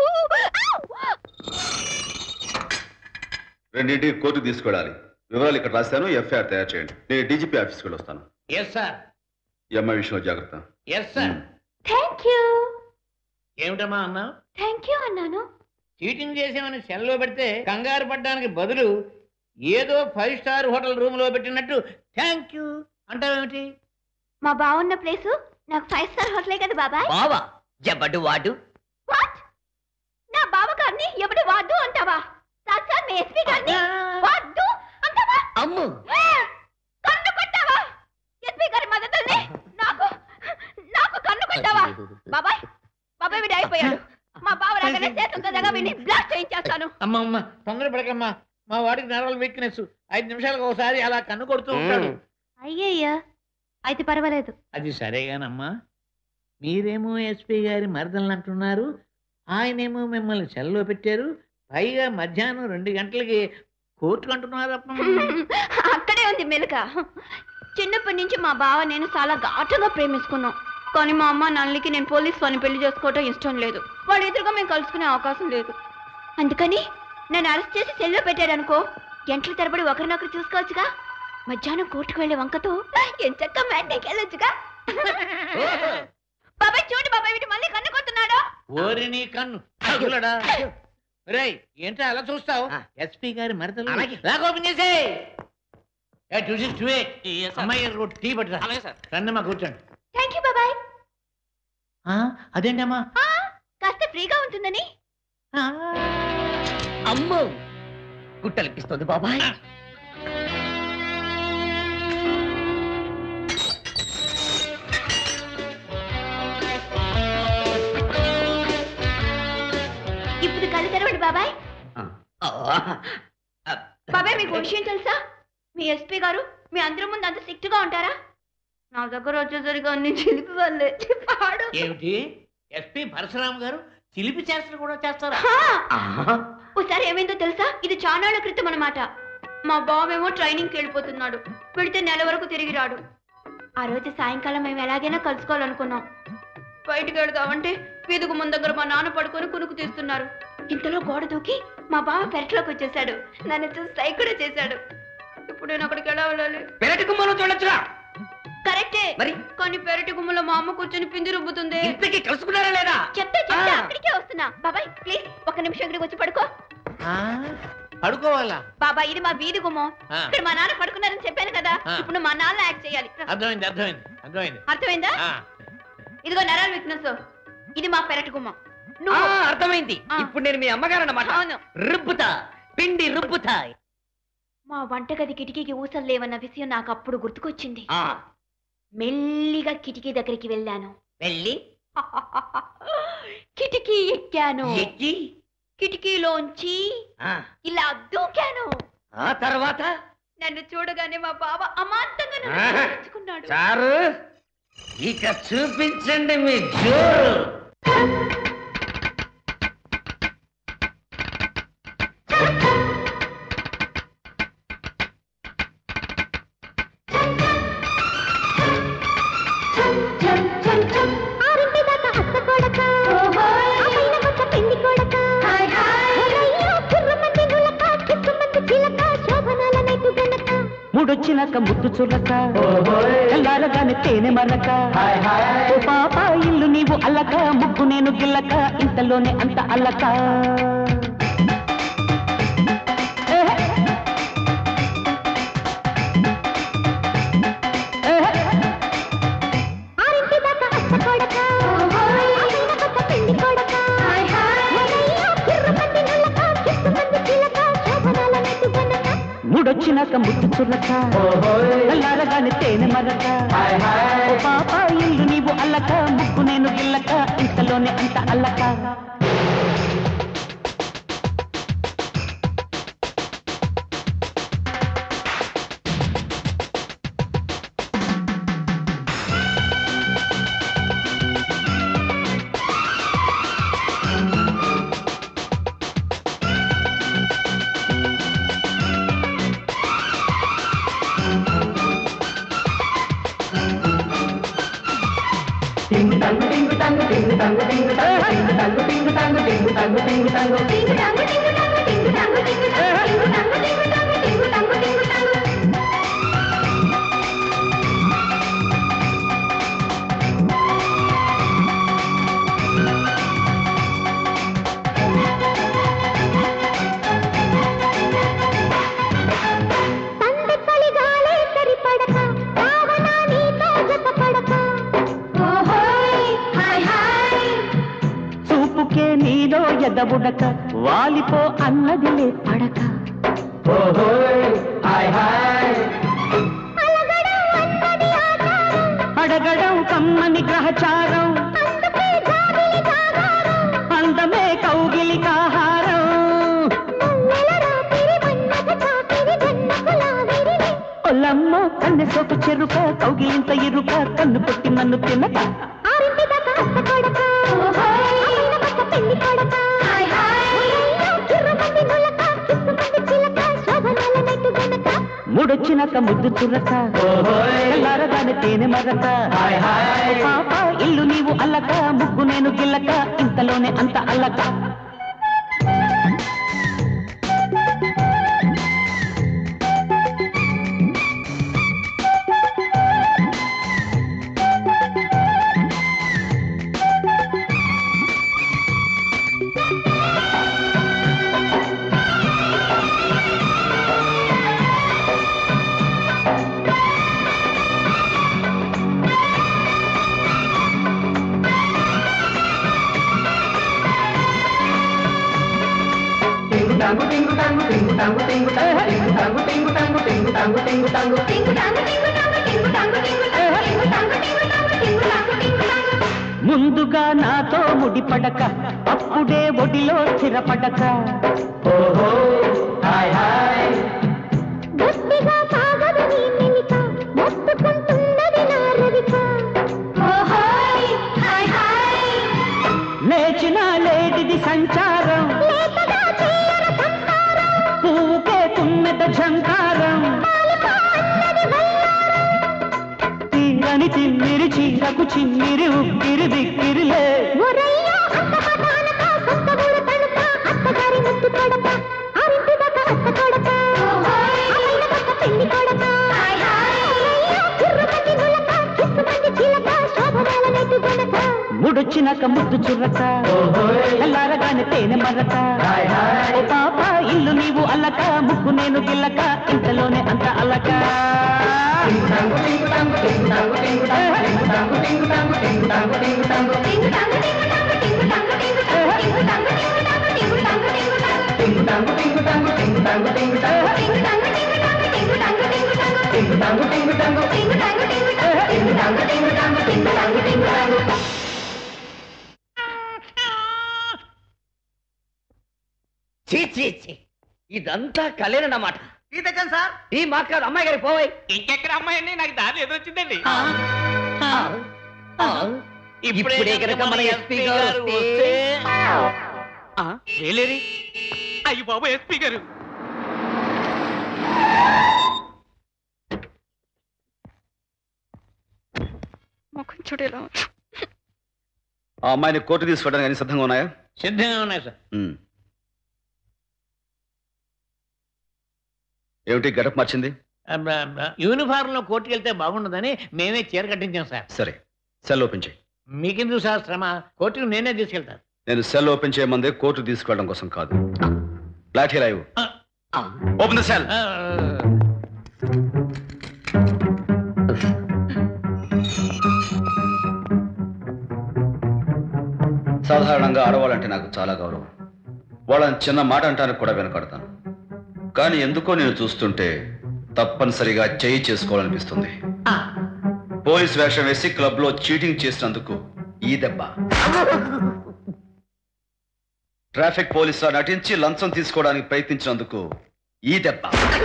రెండింటికి కోర్టు తీసుకెళ్ళాలి వివరాలు ఇక్కడ రాశాను ఎఫ్ఐఆర్ తయారు చేయండి నేను డీజీపీ ఆఫీస్కి వెళ్ళి వస్తాను ఎస్ సార్ ఈ అమ్మాయి విషయంలో జాగ్రత్త ఎస్ సార్ థ్యాంక్ యూ ఏమిటమ్మా అన్నావు థ్యాంక్ యూ అన్నాను చీటింగ్ చేసామని సెల్లో పెడితే కంగారు పడ్డానికి బదులు ఏదో ఫైవ్ స్టార్ హోటల్ రూమ్ లో పెట్టినట్టు థ్యాంక్ యూ అంటావేమిటి మా బాగున్న ప్లేసు నాకు ఫైవ్ స్టార్ హోటలే కదా బాబాయ్ బావా జబ్బడు వాడు వాట్ నా బావ గారిని ఎవడు వాడు అంటావా సార్ సార్ మీ ఎస్పీ గారిని వాడు అంటావా అమ్ము ఏ, కన్ను కొట్టావా ఎస్పీ గారి మద్దతుల్ని నాకు నాకు కన్ను కొట్టావా బాబాయ్ బాబాయ్ వీడు అయిపోయాడు మా బావ రాగానే చేతులతో దగ్గర వీడిని బ్లాస్ట్ చేయించేస్తాను అమ్మ అమ్మ తొందరపడకమ్మా మా వాడికి నరాలు వీక్నెస్ ఐదు నిమిషాలకు ఒకసారి అలా కన్ను కొడుతూ ఉంటాడు అయ్యయ్యా అయితే పర్వాలేదు అది సరేగానమ్మా మీరేమో ఎస్పీ గారి మరదలు అంటున్నారు ఆయనేమో మిమ్మల్ని సెల్లో పెట్టారు పైగా మధ్యాహ్నం రెండు గంటలకి కోర్టుకు అంటున్నారు అక్కడే ఉంది మెలక చిన్నప్పటి నుంచి మా బావ నేను చాలా ఘాటుగా ప్రేమించుకున్నాం కానీ మా అమ్మ నాన్నకి నేను పోలీస్ వాడిని పెళ్లి చేసుకోవటం ఇష్టం లేదు వాళ్ళ ఎదురుగా మేము కలుసుకునే అవకాశం లేదు అందుకని నన్ను అరెస్ట్ చేసి సెల్లో పెట్టారనుకో గంటల తరబడి ఒకరినొకరు చూసుకోవచ్చుగా మధ్యాహ్నం కోర్టుకు వెళ్ళే వంకతో ఎంచక్క మ్యాండేకి వెళ్ళొచ్చుగా బాబాయ్ చూడు బాబాయ్ వీటి మళ్ళీ కన్ను కొడుతున్నాడు ఓరి నీ కన్ను తగులడా రేయ్ ఏంట్రా అలా చూస్తావు ఎస్పీ గారి మరదలు అలాగే. లాగ్ ఓపెన్ చేసే ఏ చూసి చూవే అమ్మాయి గారు ఒక టీ పట్టరా అలాగే సార్ రండమ్మా కూర్చోండి థ్యాంక్ యూ బాబాయ్ ఆ, అదేంటమ్మా ఆ, కాస్త ఫ్రీగా ఉంటుందని అమ్మో గుట్టలిపిస్తుంది బాబాయ్ ఇప్పుడు కళ్ళు తెరవండి బాబాయ్ బాబాయ్ మీకు విషయం తెలుసా మీ ఎస్పీ గారు మీ అందరి ముందు అంత స్ట్రిక్ట్ గా ఉంటారా నా దగ్గర వచ్చేసరికి అన్ని చిలిపి వాళ్ళే పాడు ఏమిటి ఎస్పీ పరశురామ్ గారు చిలిపి చేష్టలు కూడా చేస్తారా ఒకసారి ఏమైందో తెలుసా ఇది చానాళ్ళ క్రితం అన్నమాట మా బాబేమో ట్రైనింగ్కి వెళ్ళిపోతున్నాడు వెళితే నెల వరకు తిరిగి రాడు ఆ రోజు సాయంకాలం మేము ఎలాగైనా కలుసుకోవాలనుకున్నాం బయటికి వెళదామంటే వీధుకు ముందు దగ్గర మా నాన్న పడుకొని కునుకు తీస్తున్నారు ఇంతలో గోడ దూకి మా బావ పెరట్లోకి వచ్చేసాడు నన్ను చూసి సై కూడా చేశాడు ఇప్పుడు నేను అక్కడికి ఎలా వెళ్ళాలి పెరటి గుమ్మలో చూడొచ్చురా కరెక్టే మరి? కానీ పెరటి గుమ్మలో మా అమ్మ కూర్చొని పిండి రుబ్బుతుంది ఇంతకీ కలుసుకున్నారా లేదా చెప్తే చెప్తే ఆ. అక్కడికే వస్తున్నా బాబాయ్ ప్లీజ్ ఒక నిమిషం ఇక్కడికి వచ్చి పడుకో ఆ, పడుకోవాలా బాబా ఇది మా వీధి గుమ్మం ఆ. ఇక్కడ మా నాన్న పడుకున్నారని చెప్పాను కదా ఆ. ఇప్పుడు మా నాన్న యాక్ట్ చేయాలి అర్థమైంది అర్థమైంది అర్థమైంది అర్థమైందా ఆ, ఇదిగో నరాల విక్నెస్ ఇది మా పెరటి గుమ్మం ఆ, నువ్వు అర్థమైంది ఇప్పుడు నేను మీ అమ్మగారు అన్నమాట అవును రుబ్బుతా పిండి రుబ్బుతా మా వంటగది కిటికీకి ఊసలు లేవన్న విషయం నాకు అప్పుడు గుర్తుకొచ్చింది ఆ, మెల్లిగా కిటికీ దగ్గరికి వెళ్ళాను వెళ్ళి కిటికీ ఎక్కాను ఎక్కి కిటికీలోంచి ఆ, ఇలా దూకాను ఆ తర్వాత నన్ను చూడగానే మా బావ అమాంతంగా నన్ను ఆహా. కౌగిలించుకున్నాడు. చారు ఇక చూపించండి మీ జోరు ముడొచ్చినాక ముద్దు చుల్లక తెల్లారగానే తేనె మరక ఓ పాప ఇల్లు నీవు అల్లక ముగ్గు నేను గిల్లక ఇంతలోనే అంత అల్లక ఏహే. ఏహే. ముడొచ్చినాక ముద్దు చుల్లక తెల్లారగానే తేనె మరక ఓ పాప ఇల్లు నీవు అల్లక ముగ్గు నేను గిల్లక ఇంతలోనే అంత అల్లక చూపుకే నీలో ఎదబుడక వాలిపో అన్నదిలే పడక అడగడం కమ్మని గ్రహచారం అందమే కౌగిలి కాహారం ఒల్లమ్మ కన్నె సోపు చెరుక కౌగిలింత ఇరుక కన్ను కొట్టి నన్ను తినక ముడొచ్చినాక ముద్దు చురక తెల్లారగానే తేనె మరక పాప ఇల్లు నీవు అల్లక ముగ్గు నేను గిల్లక ఇంతలోనే అంత అల్లక ముందుగా నాతో ముడిపడక అప్పుడే ఒడిలో స్థిరపడక ఓహో హాయ్ హాయ్ గట్టిగా సాగదని నిలిక మొత్తుకుంటున్నది నా రవిక ఓహోయ్ హాయ్ హాయ్ లేచిన లేడిది సంచారం లేతగా చేయర సంసారం పువ్వుకే తుమ్మెద ఝంకారం తీరని తిమ్మిరి చీరకు చిమ్మిరి ఉక్కిరి బిక్కిరిలే ఒరయ్యో అత్తపదానక సొంత ఊరు తణుక అత్తగారి ముద్దు కొడక ఆరింటి దాకా అత్త కొడక అమ్మైన పక్క పెళ్లి కొడక ఒరయ్యో కుర్రమంది నులక కిస్సుమంది చిలక శోభనాల నెట్టు గనక ముడొచ్చినాక ముద్దు చుర్రక తెల్లారగానే తేనె మర్రక ఓ పాప ఇల్లు నీవు అల్లక ముగ్గు నేను గిల్లక ఇంతలోనే అంత అల్లక చీ చీ చీ ఇదంతా కలేనన్నమాట టీ తెచ్చాను సార్ ఈ మాట కాదు అమ్మాయి గారి పోవై ఇంకెక్కడ అమ్మాయి అండి నాకు దారి ఎదురొచ్చిందండి ఇప్పుడే కనుక మన ఎస్పీ గారు వస్తే వేలేరి అయ్యి బాబు ఎస్పీ గారు ముఖం చూడేలా ఆ అమ్మాయిని కోర్టు తీసుకెళ్ళడానికి అన్ని సిద్ధంగా ఉన్నాయా సిద్ధంగా ఉన్నాయి సార్ ఉమ్. ఏమిటి గడప మార్చింది యూనిఫామ్ లో కోర్టుకు వెళ్తే బాగుండదని మేమే చీర కట్టించాం సార్ సరే సెల్ ఓపెన్ చేయి మీకెందుకు సార్ శ్రమ కోర్టుకు నేనే తీసుకెళ్తాను నేను సెల్ ఓపెన్ చేయమందే కోర్టు తీసుకెళ్ళడం కోసం కాదు లాఠీ రాయు ఓపెన్ ద సెల్ సాధారణంగా ఆడవాళ్ళంటే నాకు చాలా గౌరవం వాళ్ళని చిన్న మాట అంటానికి కూడా వెనకడతాను కానీ ఎందుకో నేను చూస్తుంటే తప్పనిసరిగా చేయి చేసుకోవాలనిపిస్తుంది పోలీస్ వేషం వేసి క్లబ్ లో చీటింగ్ చేసినందుకు ఈ దెబ్బ ట్రాఫిక్ పోలీసులా నటించి లంచం తీసుకోవడానికి ప్రయత్నించినందుకు ఈ దెబ్బ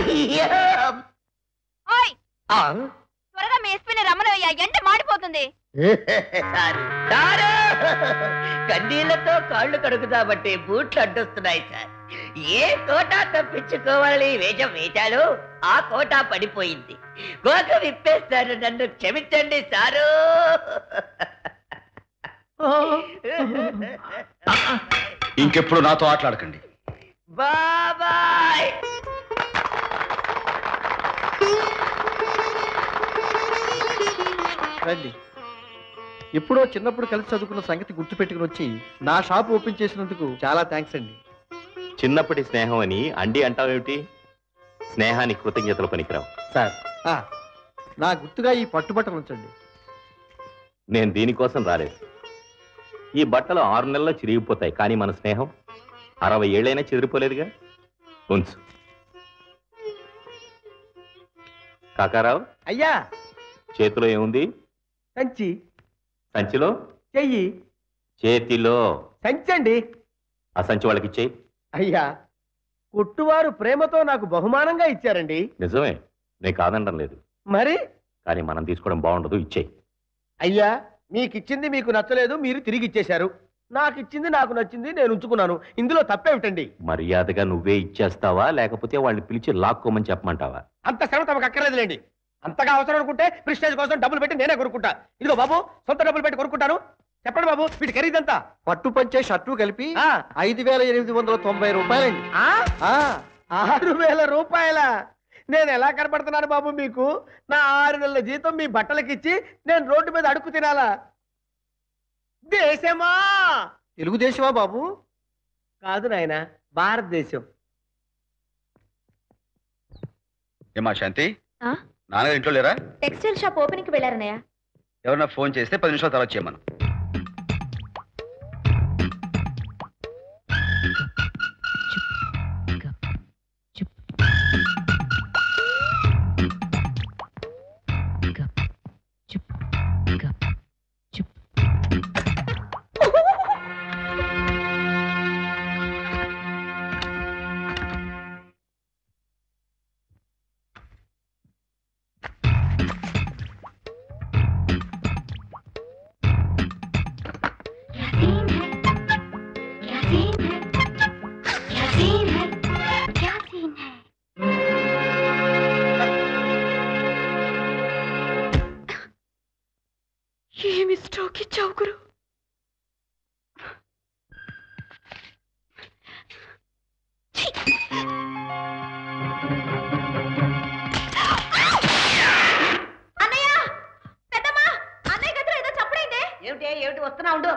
ఓయ్ త్వరగా మీ ఎస్పీని రమ్మనయ్యా ఎండ మాడిపోతుంది సారు సారు కన్నీళ్లతో కాళ్ళు కడుగుదామంటే బూట్లు అడ్డొస్తున్నాయి సార్ ఏ కోటా తప్పించుకోవాలని వేషం వేశాలో ఆ కోటా పడిపోయింది గోక విప్పేస్తారు నన్ను క్షమించండి సారు ఇంకెప్పుడు నాతో ఆటలాడకండి బాబాయ్ రండి ఎప్పుడో చిన్నప్పుడు కలిసి చదువుకున్న సంగతి గుర్తు పెట్టుకుని వచ్చి నా షాప్ ఓపెన్ చేసినందుకు చాలా థ్యాంక్స్ అండి చిన్నప్పటి స్నేహం అని అండి అంటావేమిటి స్నేహానికి కృతజ్ఞతలు పనికిరావు సార్ ఆ, నా గుర్తుగా ఈ పట్టుబట్టలు ఉంచండి నేను దీనికోసం రాలేదు ఈ బట్టలు ఆరు నెలల్లో చిరిగిపోతాయి కానీ మన స్నేహం అరవై ఏళ్ళైనా చెదిరిపోలేదుగా ఉంచు కాకారావు అయ్యా చేతిలో ఏముంది సంచి సంచిలో చెయ్యి చేతిలో సంచండి ఆ సంచి వాళ్ళకి ఇచ్చేయి అయ్యా కొట్టువారు ప్రేమతో నాకు బహుమానంగా ఇచ్చారండి నిజమే నేను కాదనడం లేదు మరి కానీ మనం తీసుకోవడం బాగుండదు ఇచ్చేయి అయ్యా మీకు ఇచ్చింది మీకు నచ్చలేదు మీరు తిరిగి ఇచ్చేశారు నాకు ఇచ్చింది నాకు నచ్చింది నేను ఉంచుకున్నాను ఇందులో తప్పేమిటండి మర్యాదగా నువ్వే ఇచ్చేస్తావా లేకపోతే వాళ్ళని పిలిచి లాక్కోమని చెప్పమంటావా అంత శ్రమ తమకు అక్కర్లేదులేండి అంతగా అవసరం అనుకుంటే ప్రిస్టేజ్ కోసం డబ్బులు పెట్టి నేనే కొనుక్కుంటా ఇదిగో బాబు సొంత డబ్బులు పెట్టి కొనుక్కుంటాను చెప్పండి బాబు వీటి ఖరీదంతా పట్టు పంచే షర్టు కలిపి ఐదు వేల ఎనిమిది వందల తొంభై రూపాయలండి ఆ? ఆరు వేల రూపాయల నేను ఎలా కనపడుతున్నాను బాబు మీకు నా ఆరు నెలల జీతం మీ బట్టలకిచ్చి నేను రోడ్డు మీద అడుక్కు తినాలా దేశమా తెలుగుదేశమా బాబు కాదు నాయన భారతదేశం ఏమా శాంతి ఆ? నాన్నగారు ఇంట్లో లేరా టెక్స్టైల్ షాప్ ఓపెనింగ్ కి వెళ్ళారన్నయ్య ఎవరన్నా ఫోన్ చేస్తే పది నిమిషాల తర్వాత చేయమను ఏమి స్ట్రోక్ ఇచ్చావు గురు అన్నయ్య పెద్దమ్మా అన్నయ్య గదిలో ఏదో చప్పుడైందే ఏమిటి ఏమిటి వస్తున్నా ఉండు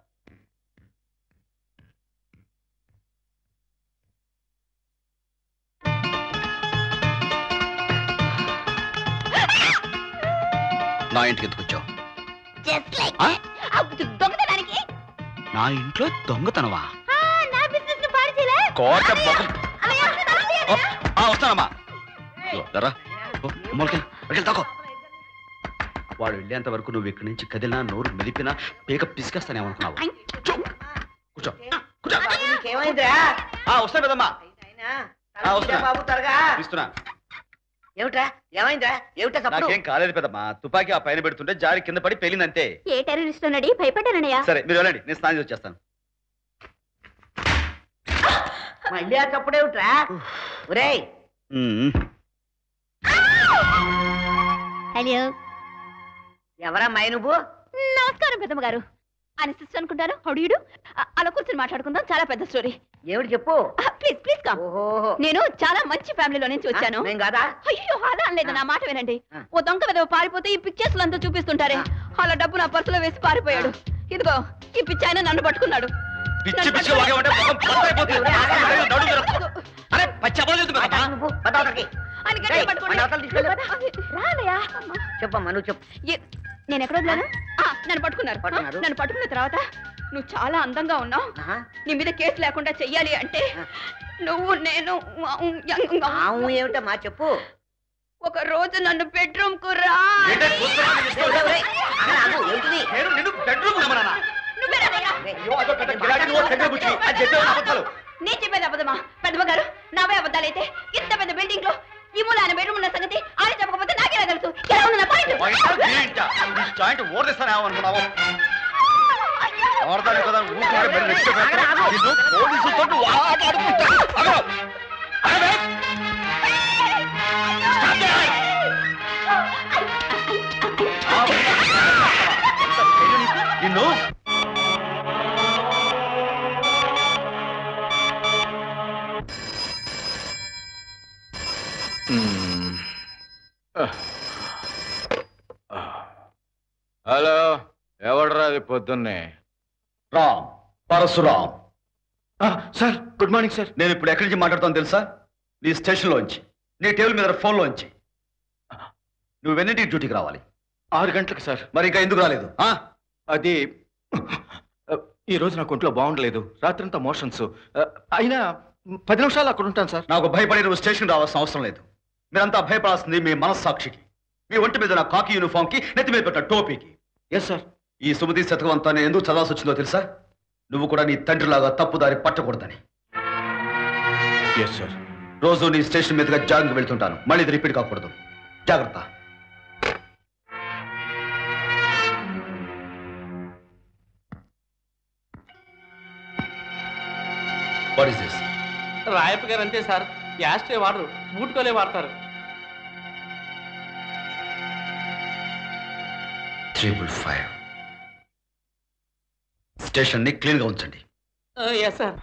నా ఇంటికి ఎందుకు వచ్చావు జస్ట్ లైక్ దొంగతనానికి నా ఇంట్లో దొంగతనవా ఆ, నా బిజినెస్ ను పాడు చేయలే కోట మొహం. అన్నయ్య, అన్నయ్య, ఓ, ఆ, వస్తానమ్మా ఇదిగో, దర్రా. ఓ, అమ్మోళ్ళకి, వెళ్ళి తాకో వాడు వెళ్ళేంత వరకు నువ్వు ఇక్కడి నుంచి కదిలినా నోరు మెలిపినా పీక పిసికేస్తానేమనుకున్నావు కూర్చో కూర్చో నీకేమైందిరా ఆ, వస్తాను కదమ్మా ఆ, వస్తున్నా. బాబు త్వరగా ఇస్తున్నా ఏమిట్రా ఏమైందిరా ఏమిటా తప్పుడు నాకేం కాలేదు పెద్దమ్మా తుపాకీ ఆ పైన పెడుతుంటే జారి కింద పడి పెళ్ళిందంతే ఏ టెర్రరిస్ట్ ఉన్నాడు భయపడ్డానన్నయ్య సరే మీరు వెళ్ళండి నేను స్నానం చేసి వచ్చేస్తాను మళ్ళీ ఆ తప్పుడు ఏమిట్రా ఒరేయ్ ఉమ్. హలో ఎవరమ్మా నువ్వు నమస్కారం పెద్దమ్మ గారు అని సిస్టర్ అనుకుంటారు హౌడీడు అలా కూర్చొని మాట్లాడుకుందాం చాలా పెద్ద స్టోరీ ఏమిటి చెప్పు ప్లీజ్ ప్లీజ్ కమ్ నేను చాలా మంచి ఫ్యామిలీలో నుంచి వచ్చాను నేను కాదా అయ్యో అలా అనలేదు నా మాట వినండి ఓ దొంగ విధవ పారిపోతే ఈ పిక్చర్స్ అంతా చూపిస్తుంటారే అలా డబ్బు నా పర్సులో వేసి పారిపోయాడు ఇదిగో ఈ పిచ్చి ఆయన నన్ను పట్టుకున్నాడు పిచ్చి పిచ్చి వాగేమంటే మొహం పచ్చడైపోతుంది. నడు మీరు. అరే పచ్చి అబద్ధాలు చెప్తున్నావు కదమ్మా? ఆయన గట్టిగా రేయ్, పట్టుకోండి. మన అవతల తీసుకెళ్ళు. రానయ్యా చెప్పమ్మా నువ్వు చెప్పు ఏ- నేను ఎక్కడ వదిలాను ఆ, నన్ను పట్టుకున్నారు పట్టుకున్నారు. నన్ను పట్టుకున్న తర్వాత నువ్వు చాలా అందంగా ఉన్నావు నీ మీద కేసు లేకుండా చెయ్యాలి అంటే నువ్వు నేను ఆవు ఏమిటమ్మా చెప్పు ఒక రోజు నన్ను బెడ్రూమ్ కు రా ఏంటే చూస్తున్నావా నీ ఇష్టం? ఒరేయ్, అక్కడ ఆగు, ఏమిటిది? నేను నిన్ను బెడ్రూమ్ రమ్మన్నానా? నువ్వేనయ్యా? అయ్యో, అదో పెద్ద గిరాకీ నువ్వు దగ్గర కూర్చో. అది చెప్పేవాడు అబద్ధాలు. నేను చెప్పేది అబద్ధమా పెద్దమ్మ గారు నావే అబద్ధాలైతే ఇంత పెద్ద బిల్డింగ్ లో ఈ మూల ఆయన బెడ్రూమ్ ఉన్న సంగతి ఆయన చెప్పకపోతే నాకేలా తెలుసు ఎలా ఉంది నా పాయింట్ బయట ఏంట? ఈ జాయింట్ ఓడేస్తానేమో అనుకున్నావు ఆడదాని కదా ఊరుకోవడం మరి నెక్స్ట్ పెడతాను. నిన్ను పోలీసులతో నువ్వు ఆట ఆడుకుంటావు. అగో. అగో. Stop there. నిన్ను హలో ఎవడరా అది పొద్దున్నే Ram Parashuram sir good morning sir నేను ఇప్పుడు ఎక్కడి నుంచి మాట్లాడుతాను తెలుసా నీ స్టేషన్లోంచి నీ టేబుల్ మీద ఫోన్లోంచి నువ్వు ఎన్నింటికి డ్యూటీకి రావాలి ఆరు గంటలకు సార్ మరి ఇంకా ఎందుకు రాలేదు ఆ? అది ఈ రోజు నాకు ఒంట్లో బాగుండలేదు రాత్రంతా మోషన్స్ అయినా పది నిమిషాలు అక్కడ ఉంటాను సార్ నాకు భయపడి నువ్వు స్టేషన్ రావాల్సిన అవసరం లేదు మీరంతా భయపడాల్సింది మీ మనస్సాక్షికి మీ ఒంటి మీద నా కాకి యూనిఫామ్ కి నెత్తి మీద పెట్ట టోపీకి ఎస్ సార్ ఈ సుమతి శతకం అంతా నేను ఎందుకు చదవాల్సి వచ్చిందో తెలుసా నువ్వు కూడా నీ తండ్రిలాగా తప్పుదారి పట్టకూడదని ఎస్ సార్ రోజు నీ స్టేషన్ మీదుగా జాగింగ్ వెళ్తుంటాను మళ్ళీ ఇది రిపీట్ కాకూడదు జాగ్రత్త వాట్ ఇస్ దిస్ రాయప్ప గారు అంతే సార్ యాస్ట్రే వాడరు బూట్కోలే వాడతారు త్రిబుల్ ఫైవ్ స్టేషన్ని క్లీన్గా ఉంచండి yes sir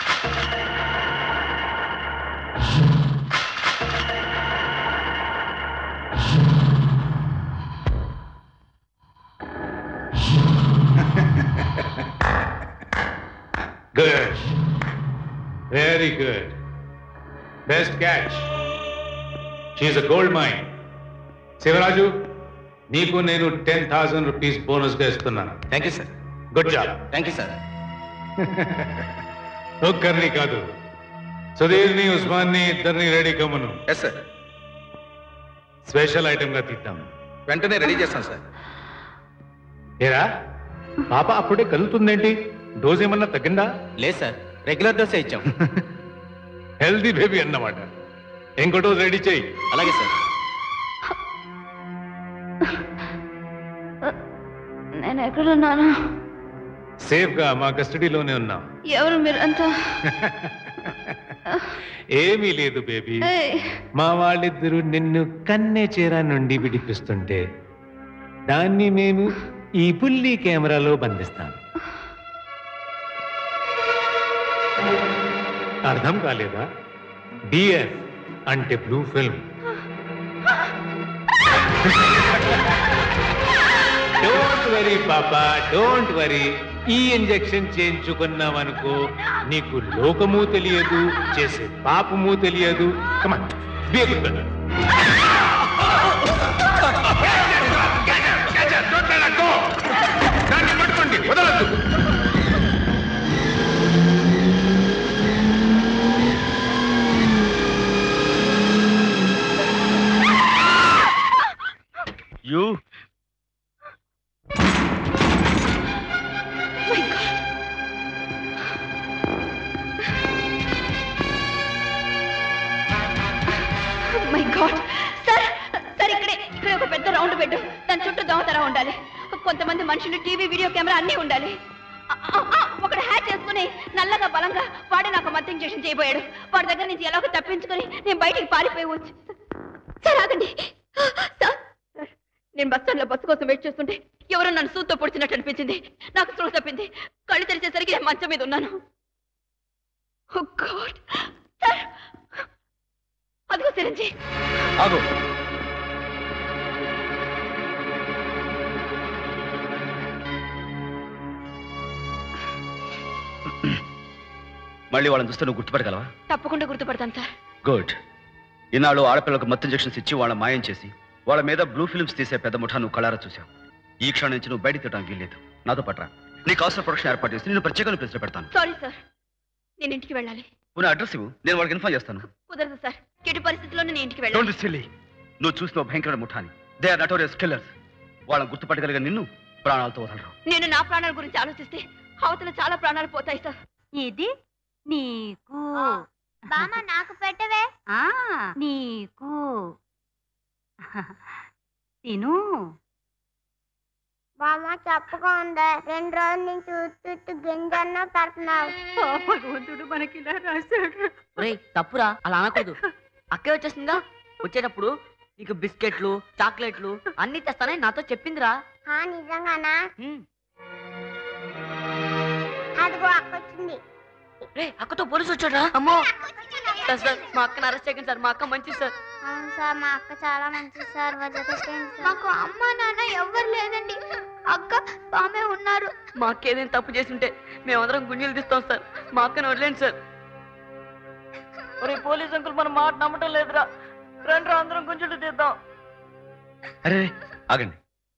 good very good best catch she's a gold mine Shivaraju నీకు నేను టెన్ థౌసండ్ రూపీస్ బోనస్గా ఇస్తున్నాను thank you sir good job thank you sir ఒక్కరిని కాదు సుధీర్ని ఉస్మాన్ని ఇద్దరిని రెడీ కమ్మను ఎస్ సార్ స్పెషల్ ఐటమ్ గా తీద్దాం వెంటనే రెడీ చేస్తాను సార్ ఏరా పాప అప్పుడే కదులుతుందేంటి డోస్ ఏమన్నా తగ్గిందా లేదు సార్ రెగ్యులర్ డోసే ఇచ్చాం హెల్దీ బేబీ అన్నమాట ఇంకో డోస్ రెడీ చేయి అలాగే సార్ నేను ఎక్కడున్నాను సేఫ్ గా మా కస్టడీలోనే ఉన్నాం ఎవరు మీరంతా ఏమీ లేదు బేబీ ఏయ్, మా వాళ్ళిద్దరూ నిన్ను కన్నె చీర నుండి విడిపిస్తుంటే దాన్ని మేము ఈ బుల్లి కెమెరాలో బంధిస్తాం అర్థం కాలేదా డిఎఫ్ అంటే బ్లూ ఫిల్మ్ డోంట్ వరీ పాపా డోంట్ వరీ ఈ ఇంజెక్షన్ చేయించుకున్నావనుకో నీకు లోకము తెలియదు చేసే పాపము తెలియదు కమన్ పట్టుకోండి వదలద్దు you my god sir sir ఇక్కడే ఇక్కడే ఒక పెద్ద రౌండ్ బెడ్ దాని చుట్టూ దోమతరా ఉండాలి కొంతమంది మనుషులు టీవీ వీడియో కెమెరా అన్నీ ఉండాలి ఆ, ఆ, ఆ, ఒకడు హ్యాక్ చేసుకుని నల్లగా బలంగా వాడే నాకు మద్యం చేసి చేయబోయాడు వాడి దగ్గర నుంచి ఎలాగో తప్పించుకొని నేను బయటికి పారిపోయి వచ్చు సార్ ఆగండి సార్ నేను బస్ స్టాండ్ లో బస్సు కోసం వెయిట్ చేస్తుంటే ఎవరో నన్ను సూత్తో పొడిచినట్టు అనిపించింది నాకు స్పృహ తప్పింది కళ్ళు తెరిచేసరికి నేను మంచం మీద ఉన్నాను Oh God. సార్ అదిగో సిరంజి ఆగు మళ్ళీ వాళ్ళని చూస్తే నువ్వు గుర్తుపడగలవా తప్పకుండా గుర్తుపడతాను సార్ గుడ్ ఈనాడు ఆడపిల్లలకు మత్తు ఇంజెక్షన్స్ ఇచ్చి వాళ్ళ మాయం చేసి వాళ్ళ మీద బ్లూ ఫిల్మ్స్ తీసే పెద్ద ముఠా నువ్వు కళారా చూసావు ఈ క్షణం నుంచి నువ్వు బయట తిట్టడానికి వీల్లేదు నాతో పట్రా నీకు అవసరం ప్రొడక్షన్ ఏర్పాటు చేసి నేను ప్రత్యేకంగా ప్లేస్లో పెడతాను సారీ సార్ నేను ఇంటికి వెళ్ళాలి నువ్వు అడ్రస్ ఇవ్వు నేను వాళ్ళకి ఇన్ఫార్మ్ చేస్తాను కుదరదు సార్ ఎటు పరిస్థితిలోనే నేను ఇంటికి వెళ్ళాలి డోంట్ సిల్లీ నువ్వు చూసిన భయంకర ముఠాని దే ఆర్ నటోరియస్ కిల్లర్స్ వాళ్ళని గుర్తుపట్టగలిగిన నిన్ను ప్రాణాలతో వదలరు నేను నా ప్రాణాల గురించి ఆలోచిస్తే అవతల చాలా ప్రాణాలు పోతాయి సార్ ఇది నీకు బామ్మ నాకు పెట్టవే ఆ నీకు తిను బామ్మ చెప్పగా ఉందే రెండు రోజుల నుంచి ఉత్తు గింజన్న పెడుతున్నావు భగవంతుడు మనకి ఇలా రాశాడు ఒరేయ్ తప్పురా అలా అనకూడదు అక్కే వచ్చేసిందా వచ్చేటప్పుడు నీకు బిస్కెట్లు చాక్లెట్లు అన్ని తెస్తానని నాతో చెప్పిందిరా ఆ నిజంగానా అదిగో అక్కొచ్చింది రే అక్కతో పోలీసు వచ్చాడా అమ్మో సార్, సార్ మా అక్కని అరెస్ట్ చేయకండి సార్ మా అక్క మంచిది సార్ అవును సార్ మా అక్క చాలా మంచిది సార్ వదిలిపెట్టండి సార్ మాకు అమ్మ నాన్న ఎవ్వరు లేదండి అక్క ఆమె ఉన్నారు మా అక్క ఏదైనా తప్పు చేస్తుంటే మేమందరం గుంజీలు తీస్తాం సార్ మా అక్కని వదిలేండి సార్ ఒరే పోలీస్ అంకుల్ మన మాట నమ్మటం లేదురా రండి రా అందరం గుంజులు తీద్దాం అరే ఆగండి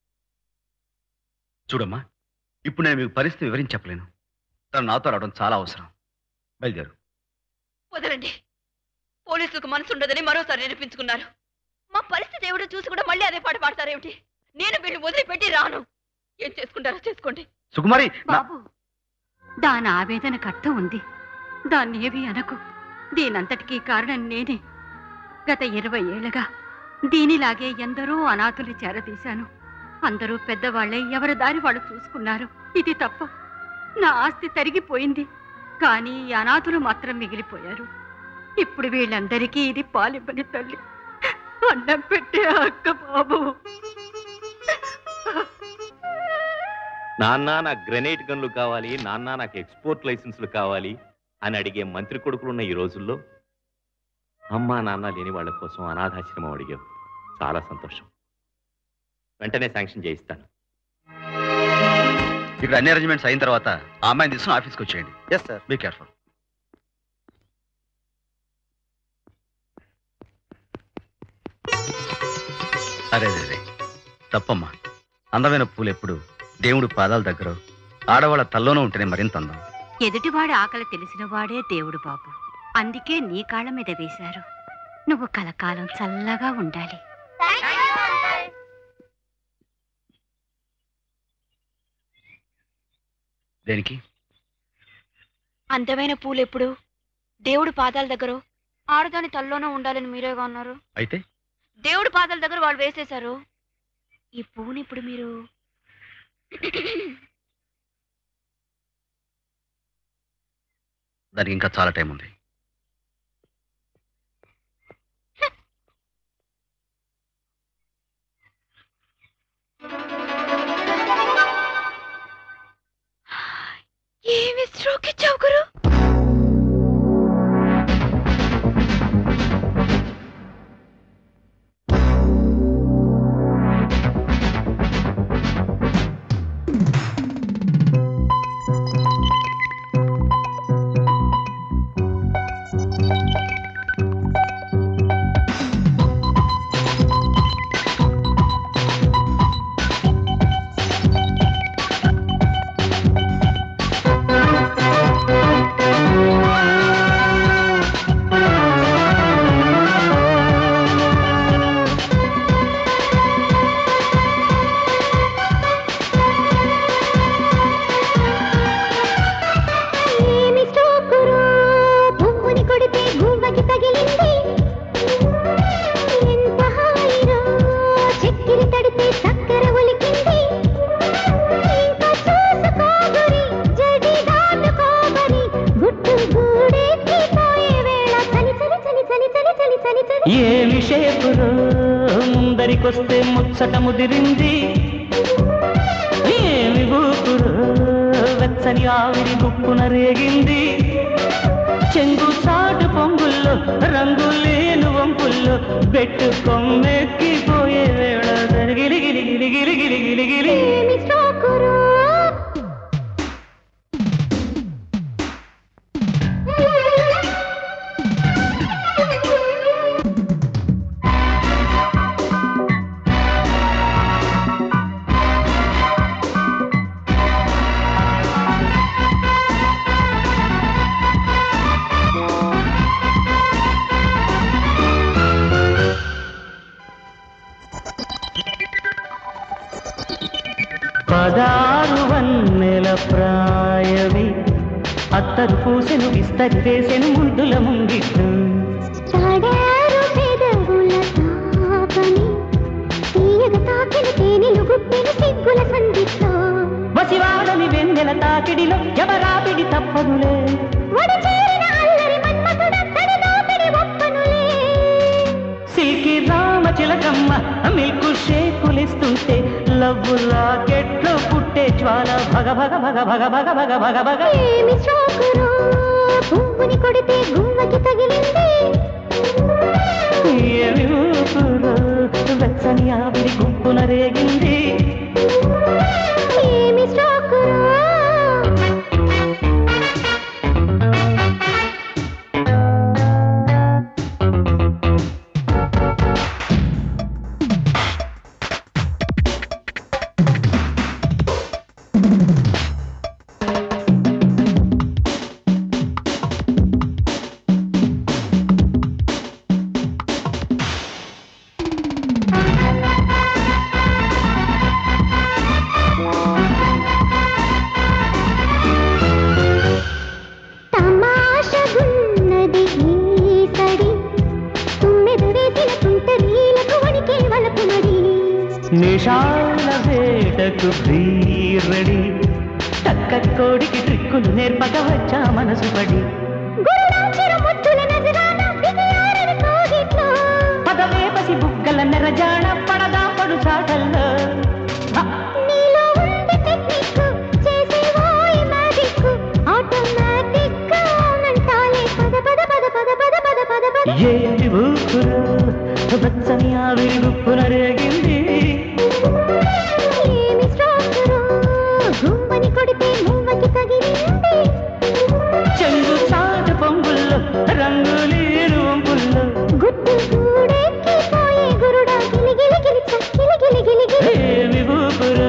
చూడమ్మా ఇప్పుడు నేను మీకు పరిస్థితి వివరించి చెప్పలేను తను నాతో రావడం చాలా అవసరం బయలుదేరు వదలండి పోలీసులకు మనసు ఉండదని మరోసారి నిరూపించుకున్నారు మా పరిస్థితి ఏమిటో చూసి కూడా మళ్ళీ అదే పాట పాడతారేమిటి నేను వీళ్ళు వదిలిపెట్టి రాను ఏం చేసుకుంటారో చేసుకోండి సుకుమారి నా- బాబు దాని ఆవేదన కట్టు ఉంది దాన్ని ఏవి అనకు దీనంతటికీ కారణం నేనే గత ఇరవై ఏళ్ళగా దీనిలాగే ఎందరో అనాథులు చేరదీశాను అందరూ పెద్దవాళ్లే ఎవరి దారి వాళ్ళు చూసుకున్నారు ఇది తప్ప నా ఆస్తి తరిగిపోయింది కానీ ఈ అనాథులు మాత్రం మిగిలిపోయారు ఇప్పుడు వీళ్ళందరికీ ఇది పాలివ్వని తల్లి అన్నం పెట్టే అక్క బాబు నాన్న నాకు గ్రెనేట్ గన్లు కావాలి నాన్న నాకు ఎక్స్పోర్ట్ లైసెన్సులు కావాలి అని అడిగే మంత్రి కొడుకులున్న ఈ రోజుల్లో అమ్మా నాన్న లేని వాళ్ళ కోసం అనాథాశ్రమం అడిగావు చాలా సంతోషం వెంటనే శాంక్షన్ చేయిస్తాను ఇక్కడ అన్ని అరేంజ్మెంట్స్ అయిన తర్వాత ఆ అమ్మాయిని తీసుకుని ఆఫీస్కి వచ్చేయండి ఎస్ సార్ బీ కేర్ఫుల్ అరే అరే అరే తప్పమ్మా అందమైన పూలు ఎప్పుడు దేవుడు పాదాల దగ్గర ఆడవాళ్ళ తల్లోనూ ఉంటేనే మరింత అందం ఎదుటివాడి ఆకలి తెలిసిన వాడే దేవుడు బాబు అందుకే నీ కాళ్ళ మీద వేశారు నువ్వు కలకాలం చల్లగా ఉండాలి దేనికి అందమైన పూలు ఎప్పుడు దేవుడి పాదాల దగ్గర ఆడదాని తల్లోనే ఉండాలని మీరేగా అన్నారు అయితే దేవుడి పాదాల దగ్గర వాళ్ళు వేసేశారు ఈ పువ్వుని ఇప్పుడు మీరు దానికి ఇంకా చాలా టైం ఉంది ఏమి స్ట్రోక్ ఇచ్చావు గురు ఏమి స్ట్రోకురో, పువ్వుని కొడితే గువ్వకి తగిలింది ఎంత హాయిరో, చక్కెర తడితే చక్కెర ఒలికింది ఇంకా చూసుకోగురి, జడి దాటుకోగరి, గుట్టు గూడెత్తిపోయే వేళ చలి చలి చలి చలి చలి చలి చలి చలి ఏమి షేపురు ముందరికొస్తే ముచ్చట ముదిరింది ఏమి ఊపురు వెచ్చని ఆవిరి గుప్పున రేగింది చెంగు చాటు పొంగుల్లో రంగు లేను వంపుల్లో బెట్టు కొమ్మెక్కిపోయే వేళ గిలి గిలి గిలి గిలి గిలి గిలి గిలి ఏమి స్ట్రోకురో, పదారు వన్నెల ప్రాయవి అత్తరు పూసెను విస్తరి వేసెను ముందుల ముంగిట్టు తాడారు పెదవుల తాపని, తీయగ తాకిన తేనెలు గుప్పెను సిగ్గుల సందిట్లో వసివాడని వెన్నెల తాకిడిలో ఎవరాపిడి తప్పదులే ఒడి చేరిన అల్లరి మన్మథుడత్తడి దోపిడి ఒప్పనులే సిల్కి రామ చిలకమ్మ మిల్కు షేకులిస్తుంటే లవ్వు లాకెట్లో పుట్టే జ్వాల భగ భగ భగ భగ భగ భగ భగ భగ ఏమి చోకురో పువ్వుని కొడితే గువ్వకి తగిలింది ఏమి ఊపురో వెచ్చని ఆవిరి గుంపున రేగింది ఏమి చోకురో తమాషగున్నది ఈ సడి తుమ్మెద వేసిన తుంటరీలకు వణికే వలపుమడి నిషాల వేటకు భీరడి టక్క కోడికి ట్రిక్కులు నేర్పక వచ్చా మనసు పడి గురుడాక్షర ముద్దుల నజరాన బిగియారని కోగిట్లో పదవే పసి బుగ్గల నెరజాడ పడదా పడు చాటల్లో నీలో ఉంది టెక్నిక్ ఏమి ఊపురు వెచ్చని ఆవిరి గుప్పున రేగింది ఏమి స్ట్రోకురు గుమ్మని కొడితే మువ్వకి తగిలింది చెంగు చాటు పొంగుల్లో రంగులీరు వంపుల్లో గుట్టు గూడెక్కిపోయే గురుడా గిలిగిలి గిలిచ గిలిగిలి గిలిగిలి ఏమి ఊపురు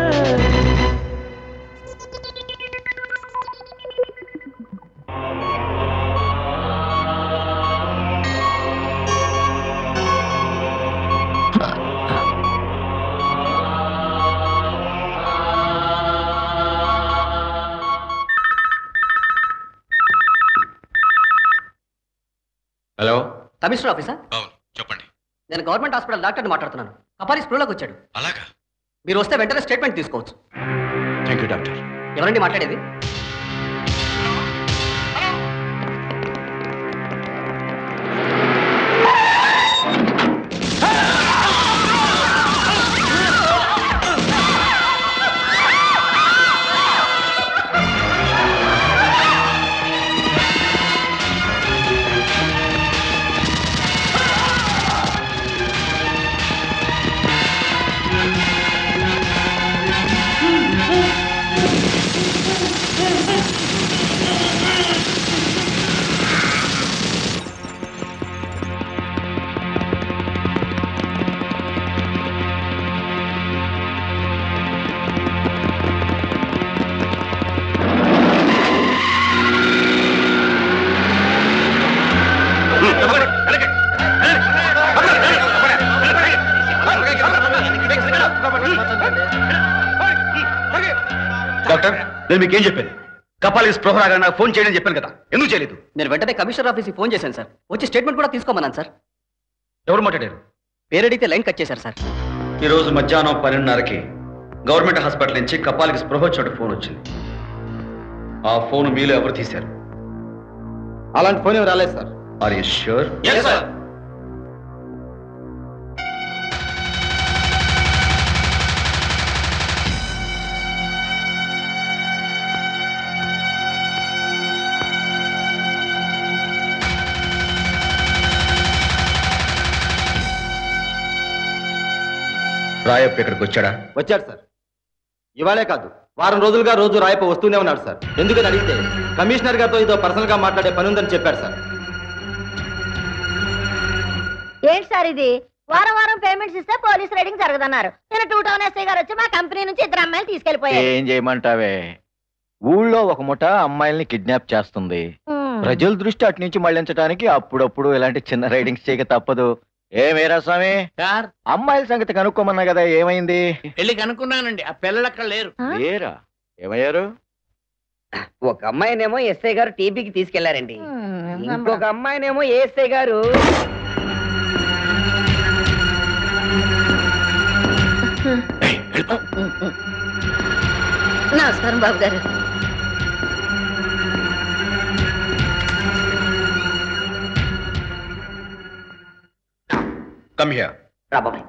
హలో కమిషనర్ ఆఫీసా అవును చెప్పండి నేను గవర్నమెంట్ హాస్పిటల్ డాక్టర్ని మాట్లాడుతున్నాను కపాలి స్పృహలోకి వచ్చాడు అలాగా మీరు వస్తే వెంటనే స్టేట్మెంట్ తీసుకోవచ్చు థ్యాంక్ యూ డాక్టర్ ఎవరండి మాట్లాడేది డాక్టర్ నేను మీకేం చెప్పాను కపాలి స్పృహ రాగానే నాకు ఫోన్ చేయని చెప్పాను కదా ఎందుకు చేయలేదు నేను వెంటనే కమిషనర్ ఆఫీస్కి ఫోన్ చేశాను సార్ వచ్చి స్టేట్మెంట్ కూడా తీసుకోమన్నాను సార్ ఎవరు మాట్లాడారు పేరడిగితే లైన్ కట్ చేశారు సార్ ఈ రోజు మధ్యాహ్నం పన్నెండున్నరకి గవర్నమెంట్ హాస్పిటల్ నుంచి కపాలికి స్పృహ వచ్చినట్టు ఫోన్ వచ్చింది ఆ ఫోన్ మీలో ఎవరు తీశారు అలాంటి ఫోన్ ఏమి రాలేదు sir are you sure Rayappa ఇక్కడికి వచ్చాడా వచ్చాడు సార్ ఇవాళే కాదు వారం రోజులుగా రోజు రాయప వస్తూనే ఉన్నాడు సార్ ఎందుకని అడిగితే కమిషనర్ గారితో ఏదో పర్సనల్ గా మాట్లాడే పని ఉందని చెప్పాడు సార్ ఏంటి సార్ ఇది వారం వారం పేమెంట్స్ ఇస్తే పోలీస్ రైడింగ్ జరగదన్నారు నేను టూ టౌన్ ఎస్ఐ గారు వచ్చి మా కంపెనీ నుంచి ఇద్దరు అమ్మాయిలు తీసుకెళ్లిపోయారు ఏం చేయమంటావే ఊళ్ళో ఒక ముఠ అమ్మాయిల్ని కిడ్నాప్ చేస్తుంది హ్మ్. ప్రజల దృష్టి అటు నుంచి మళ్లించడానికి అప్పుడప్పుడు ఇలాంటి చిన్న రైడింగ్స్ చేయక తప్పదు ఏమేరా స్వామి సార్ అమ్మాయిల సంగతి కనుక్కోమన్నా కదా ఏమైంది వెళ్ళి కనుక్కున్నానండి ఆ పిల్లలు అక్కడ లేరు లేరా ఏమయ్యారు ఒక అమ్మాయినేమో ఎస్ఐ గారు టీపీకి తీసుకెళ్లారండి ఇంకొక అమ్మాయినేమో ఏఎస్ఐ గారు నమస్కారం బాబు గారు కమ్ హియర్ రాబాబాయ్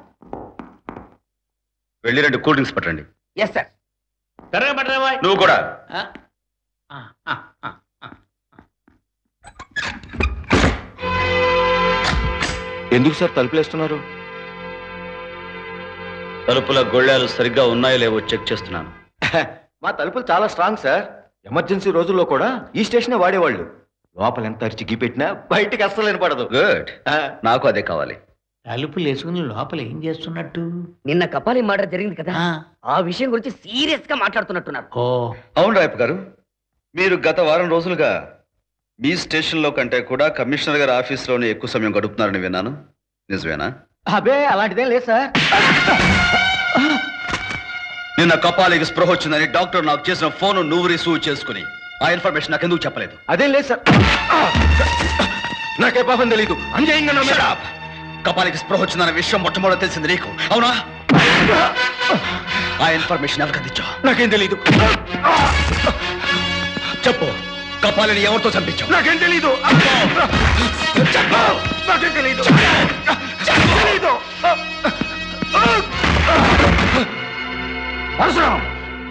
వెళ్ళి రెండు కూల్ డ్రింక్స్ పట్టండి ఎస్ సార్ త్వరగా పట్టరా బాయ్ నువ్వు కూడా ఎందుకు సార్ తలుపులేస్తున్నారు తలుపుల గొళ్ళాలు సరిగ్గా ఉన్నాయో లేవో చెక్ చేస్తున్నాను మా తలుపులు చాలా స్ట్రాంగ్ సార్ ఎమర్జెన్సీ రోజుల్లో కూడా ఈ స్టేషనే వాడేవాళ్ళు లోపల ఎంత అరిచి గీపెట్టినా బయటికి అస్సలు వినపడదు గుడ్ నాకు అదే కావాలి తలుపులు వేసుకుని లోపల ఏం చేస్తున్నట్టు నిన్న కపాలి మర్డర్ జరిగింది కదా ఆ విషయం గురించి సీరియస్ గా మాట్లాడుతున్నట్టున్నారు ఓ అవును రాయప్ గారు మీరు గత వారం రోజులుగా మీ స్టేషన్లో కంటే కూడా కమిషనర్ గారి ఆఫీస్లోనే ఎక్కువ సమయం గడుపుతున్నారని విన్నాను నిజమేనా అబే అలాంటిదేం లేదు సార్ నిన్న కపాలికి స్పృహ వచ్చిందని డాక్టర్ నాకు చేసిన ఫోన్ నువ్వు రిసీవ్ చేసుకుని ఆ ఇన్ఫర్మేషన్ నాకు ఎందుకు చెప్పలేదు అదేం లేదు సార్ నాకే పాపం తెలీదు అంజయంగా నా మీద- కపాలికి స్పృహ వచ్చిందన్న విషయం మొట్టమొదటి తెలిసింది నీకు అవునా ఆ ఇన్ఫర్మేషన్ ఎవరికి అందించావు నాకేం తెలీదు చెప్పు కపాలిని ఎవరితో చంపించావు నాకేం తెలీదు చెప్పు నాకేం తెలీదు తెలీదు పరశురాం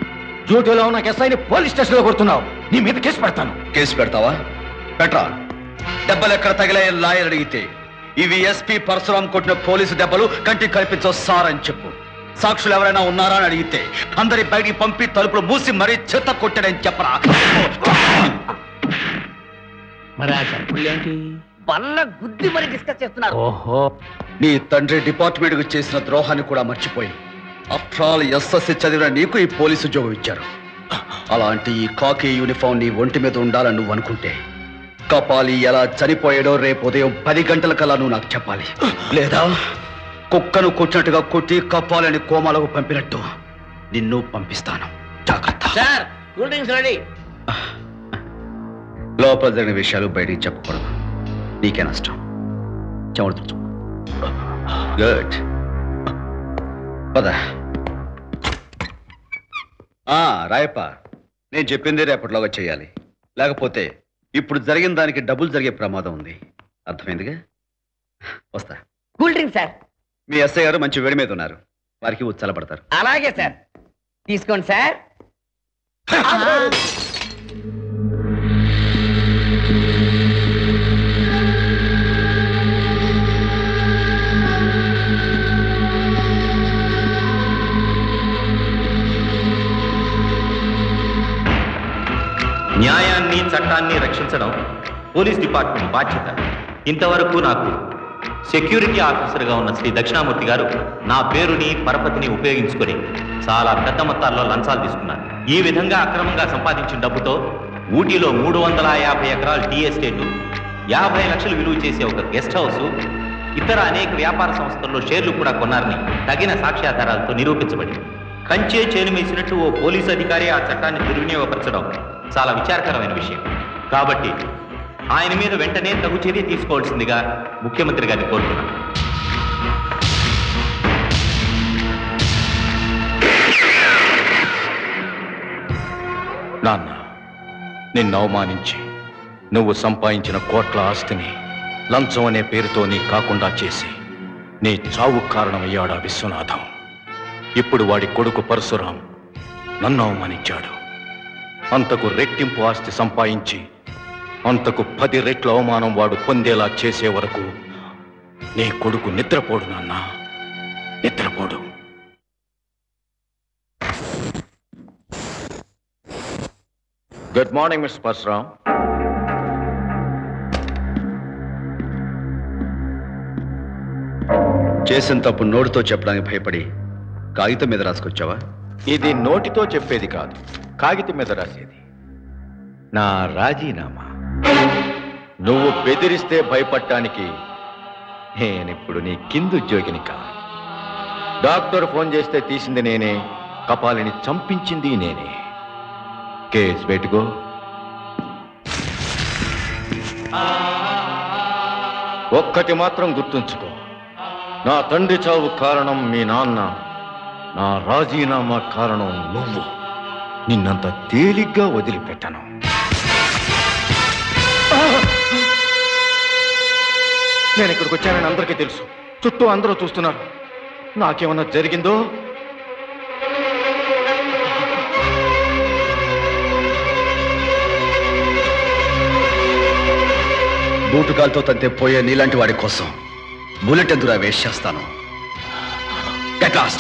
డ్యూటీలో ఉన్న ఎస్ఐని పోలీస్ స్టేషన్లో కొడుతున్నావు నీ మీద కేసు పెడతాను కేసు పెడతావా పెట్రా దెబ్బలు ఎక్కడ తగిలాయని లాయర్ అడిగితే ఇవి ఎస్పీ పరశురాం కొట్టిన పోలీసు దెబ్బలు కంటికి కనిపించవు సార్ అని చెప్పు సాక్షులు ఎవరైనా ఉన్నారా అని అడిగితే అందరి బయటికి పంపి తలుపులు మూసి మరీ చెత్త కొట్టాడని చెప్పరా మరి ఆ చెప్పులేంటి బల్ల గుద్ది మరి డిస్కస్ చేస్తున్నారు ఓహో నీ తండ్రి డిపార్ట్మెంట్ కు చేసిన ద్రోహాన్ని కూడా మర్చిపోయి అఫ్రాల్ ఎస్ఎస్సి చదివిన నీకు ఈ పోలీసు ఉద్యోగం ఇచ్చారు అలాంటి ఈ కాకి యూనిఫామ్ నీ ఒంటి మీద ఉండాలని నువ్వు అనుకుంటే కపాలి ఎలా చనిపోయాడో రేపు ఉదయం పది గంటల కల్లా నువ్వు నాకు చెప్పాలి లేదా కుక్కను కొట్టినట్టుగా కొట్టి కప్పాలని కోమాలకు పంపినట్టు నిన్ను పంపిస్తాను జాగ్రత్త సార్ కూల్ డ్రింక్స్ రెడీ లోపల జరిగిన విషయాలు బయటికి చెప్పకూడదు నీకే నష్టం చెమట తుడుచు గుడ్ పద ఆ, రాయప్ప నేను చెప్పింది రేపటిలోగా చేయాలి లేకపోతే ఇప్పుడు జరిగిన దానికి డబుల్ జరిగే ప్రమాదం ఉంది అర్థమైందిగా వస్తా కూల్ డ్రింక్ సార్ మీ ఎస్ఐ గారు మంచి వేడి మీద ఉన్నారు వారికి ఉచ్చలపడతారు అలాగే సార్ తీసుకోండి సార్ న్యాయాన్ని చట్టాన్ని రక్షించడం పోలీస్ డిపార్ట్మెంట్ బాధ్యత ఇంతవరకు నాకు సెక్యూరిటీ ఆఫీసర్గా ఉన్న శ్రీ దక్షిణామూర్తి గారు నా పేరుని పరపతిని ఉపయోగించుకొని చాలా పెద్ద మొత్తాల్లో లంచాలు తీసుకున్నారు ఈ విధంగా అక్రమంగా సంపాదించిన డబ్బుతో ఊటీలో మూడు వందల యాభై ఎకరాల టీ ఎస్టేటు యాభై లక్షలు విలువ చేసే ఒక గెస్ట్ హౌస్ ఇతర అనేక వ్యాపార సంస్థల్లో షేర్లు కూడా కొన్నారని తగిన సాక్ష్యాధారాలతో నిరూపించబడింది కంచే చేను వేసినట్టు ఓ పోలీసు అధికారి ఆ చట్టాన్ని దుర్వినియోగపరచడం చాలా విచారకరమైన విషయం కాబట్టి ఆయన మీద వెంటనే తగు చర్య తీసుకోవాల్సిందిగా ముఖ్యమంత్రి గారిని కోరుతున్నాను నాన్న నిన్ను అవమానించి నువ్వు సంపాదించిన కోట్ల ఆస్తిని లంచం అనే పేరుతో నీ కాకుండా చేసి నీ చావు కారణమయ్యాడా విశ్వనాథం ఇప్పుడు వాడి కొడుకు పరశురాం నన్ను అవమానించాడు అంతకు రెట్టింపు ఆస్తి సంపాదించి అంతకు పది రెట్ల అవమానం వాడు పొందేలా చేసే వరకు నీ కొడుకు నిద్రపోడు నాన్న నిద్రపోడు గుడ్ మార్నింగ్ మిస్టర్ పరశురాం చేసిన తప్పు నోటితో చెప్పడానికి భయపడి కాగితం మీద రాసుకొచ్చావా ఇది నోటితో చెప్పేది కాదు కాగితం మీద రాసేది నా రాజీనామా నువ్వు బెదిరిస్తే భయపడటానికి నేనిప్పుడు నీ కింద ఉద్యోగిని కా డాక్టర్ ఫోన్ చేస్తే తీసింది నేనే కపాలిని చంపించింది నేనే కేసు పెట్టుకో ఒక్కటి మాత్రం గుర్తుంచుకో నా తండ్రి చావు కారణం మీ నాన్న నా రాజీనామా కారణం నువ్వు నిన్నంత తేలిగ్గా వదిలిపెట్టను నేను ఇక్కడికి వచ్చానని అందరికీ తెలుసు చుట్టూ అందరూ చూస్తున్నారు నాకేమన్నా జరిగిందో బూటుకాలతో తంతే పోయే నీలాంటి వాడి కోసం బుల్లెట్ ఎందుకు వేస్ట్ చేస్తాను గెట్ లాస్ట్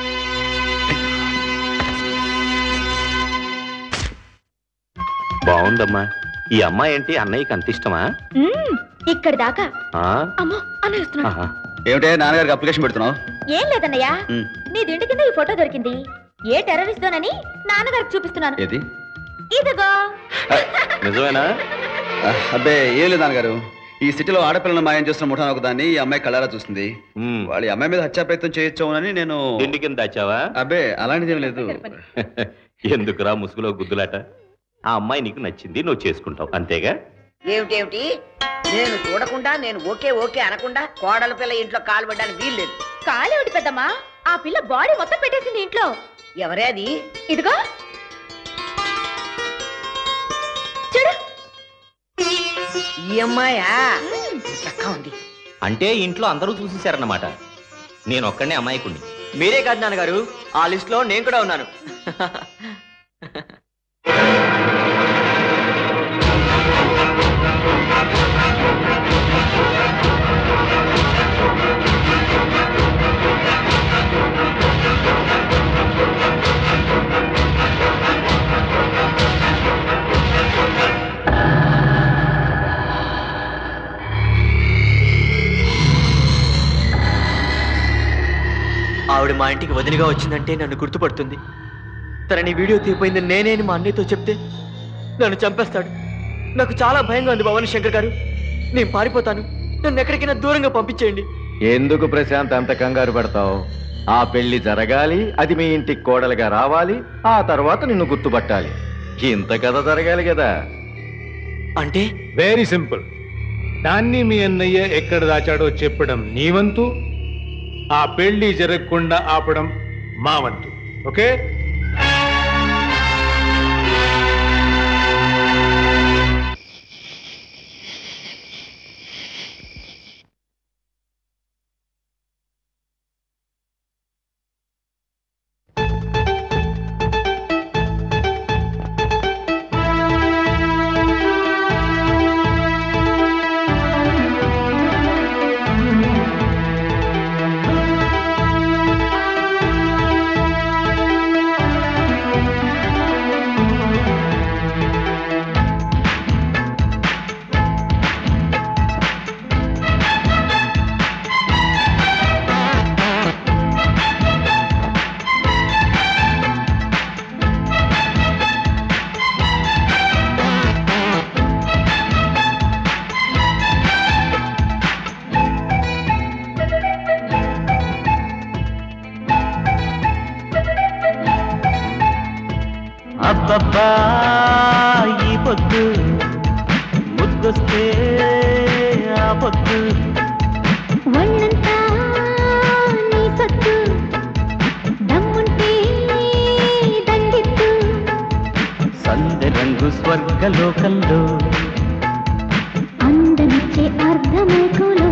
బాగుందమ్మా ఈ అమ్మాయి ఏంటి అన్నయ్యకి అంత ఇష్టమా ఇక్కడ దాకా ఆ? అమ్మో అన్నయ్య వస్తున్నాడు ఆహా. ఏమిటే నాన్నగారికి అప్లికేషన్ పెడుతున్నావు ఏం లేదన్నయ్య ఉమ్. నీ దిండు కింద ఈ ఫోటో దొరికింది ఏ టెర్రరిస్ట్ దోనని నాన్నగారికి చూపిస్తున్నాను ఏది ఇదిగో నిజమేనా ఆ, అబ్బే ఏం లేదు నాన్నగారు ఈ సిటీలో ఆడపిల్లను మాయం చేస్తున్న ముఠాను ఒక దాన్ని ఈ అమ్మాయి కళ్ళారా చూస్తుంది వాళ్ళ ఈ అమ్మాయి మీద హత్యా ప్రయత్నం చేయొచ్చామని నేను తిండి కింద దాచావా అబ్బే అలాంటిది ఏం లేదు ఎందుకురా ముసుగులో గుద్దులాట ఆ అమ్మాయి నీకు నచ్చింది నువ్వు చేసుకుంటావు అంతేగా ఏమిటేమిటి నేను చూడకుండా నేను ఓకే ఓకే అనకుండా కోడల పిల్ల ఇంట్లో కాలు పడ్డానికి వీల్లేదు కాలేవిటి పెద్దమ్మా ఆ పిల్ల బాడీ మొత్తం పెట్టేసింది ఇంట్లో ఎవరే అది ఇదిగో చూడు ఈ అమ్మాయా చక్కగా ఉంది అంటే ఇంట్లో అందరూ చూసేశారన్నమాట నేను ఒక్కడనే అమ్మాయికుణ్ణి మీరే కాదు నాన్నగారు ఆ లిస్ట్ లో నేను కూడా ఉన్నాను ఆ మా ఇంటికి వదినగా వచ్చిందంటే నన్ను గుర్తుపడుతుంది తనని వీడియో తీపోయింది నేనే అని మా అన్నయ్యతో చెప్తే నన్ను చంపేస్తాడు నాకు చాలా భయంగా ఉంది భవానీ శంకర్ గారు నేను పారిపోతాను నన్ను ఎక్కడికైనా దూరంగా పంపించేయండి ఎందుకు ప్రశాంత్ అంత కంగారు పడతావు ఆ పెళ్లి జరగాలి అది మీ ఇంటికి కోడలుగా రావాలి ఆ తర్వాత నిన్ను గుర్తుపట్టాలి ఇంత కథ జరగాలి కదా అంటే వెరీ సింపుల్ దాన్ని మీ అన్నయ్య ఎక్కడ దాచాడో చెప్పడం నీ వంతు ఆ పెళ్లి జరగకుండా ఆపడం మా వంతు ఓకే అబ్బబ్బా ఈ పొద్దు ముద్దొస్తే ఆ పొద్దు ఒళ్ళంతా నీ సొత్తు దమ్ముంటే దండెత్తు సందె రంగు స్వర్గలోకంలో అందమిచ్చే అర్ధమేకులో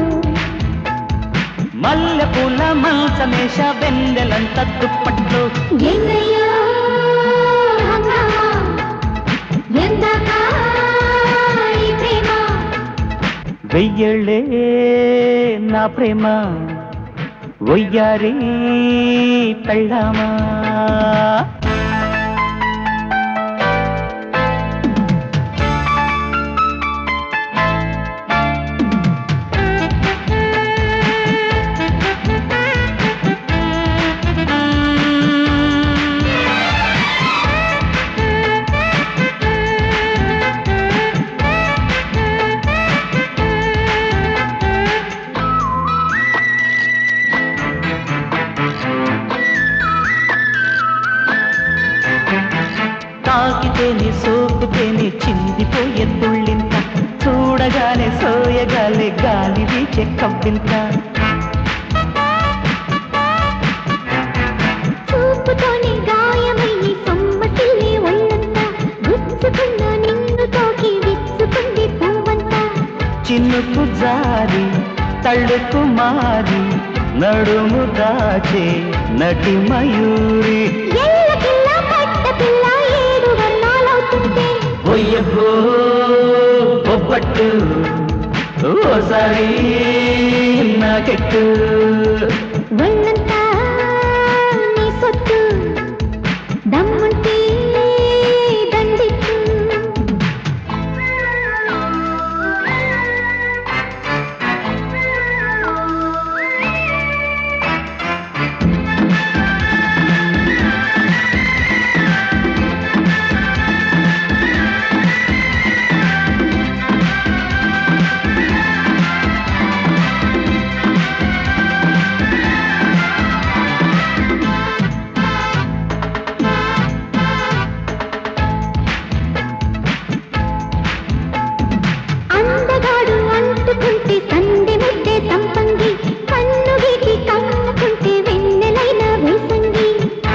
మల్లె పూల మంచమేష వెన్నెలంత దుప్పట్లు ఎన్నయ్యో హంగామా ఎందాక ఈ ప్రేమ వెయ్యేళ్ళే నా ప్రేమ ఒయ్యారి పెళ్ళామా తాకితేనే సోకుతేనే చిందిపోయే తుళ్ళింత చూడగానే సోయగాలే గాలి వీచే కవ్వింత చూపుతోనే గాయమయ్యి సొమ్మసిల్లే ఒళ్ళంతా గుచ్చుకున్న నిన్ను తాకి విచ్చుకుంది పువ్వంతా చిన్నుకు జారి తళ్ళుకు మారి నడుము దాచే నటి మయూరి ఎల్లకిల్ల పట్ట పిల్ల ఏడు వర్ణాలవుతుంటే ఒయ్యబ్బో బొబ్బట్టు ఓసారి నాకెట్టు ఒళ్ళంతా నీ సొత్తు దమ్ముంటే దండెత్తు అందగాడు అంటుకుంటే సందె ముద్దే సంపంగి కన్ను గీటి కన్నుకుంటే వెన్నెలైన వేసంగి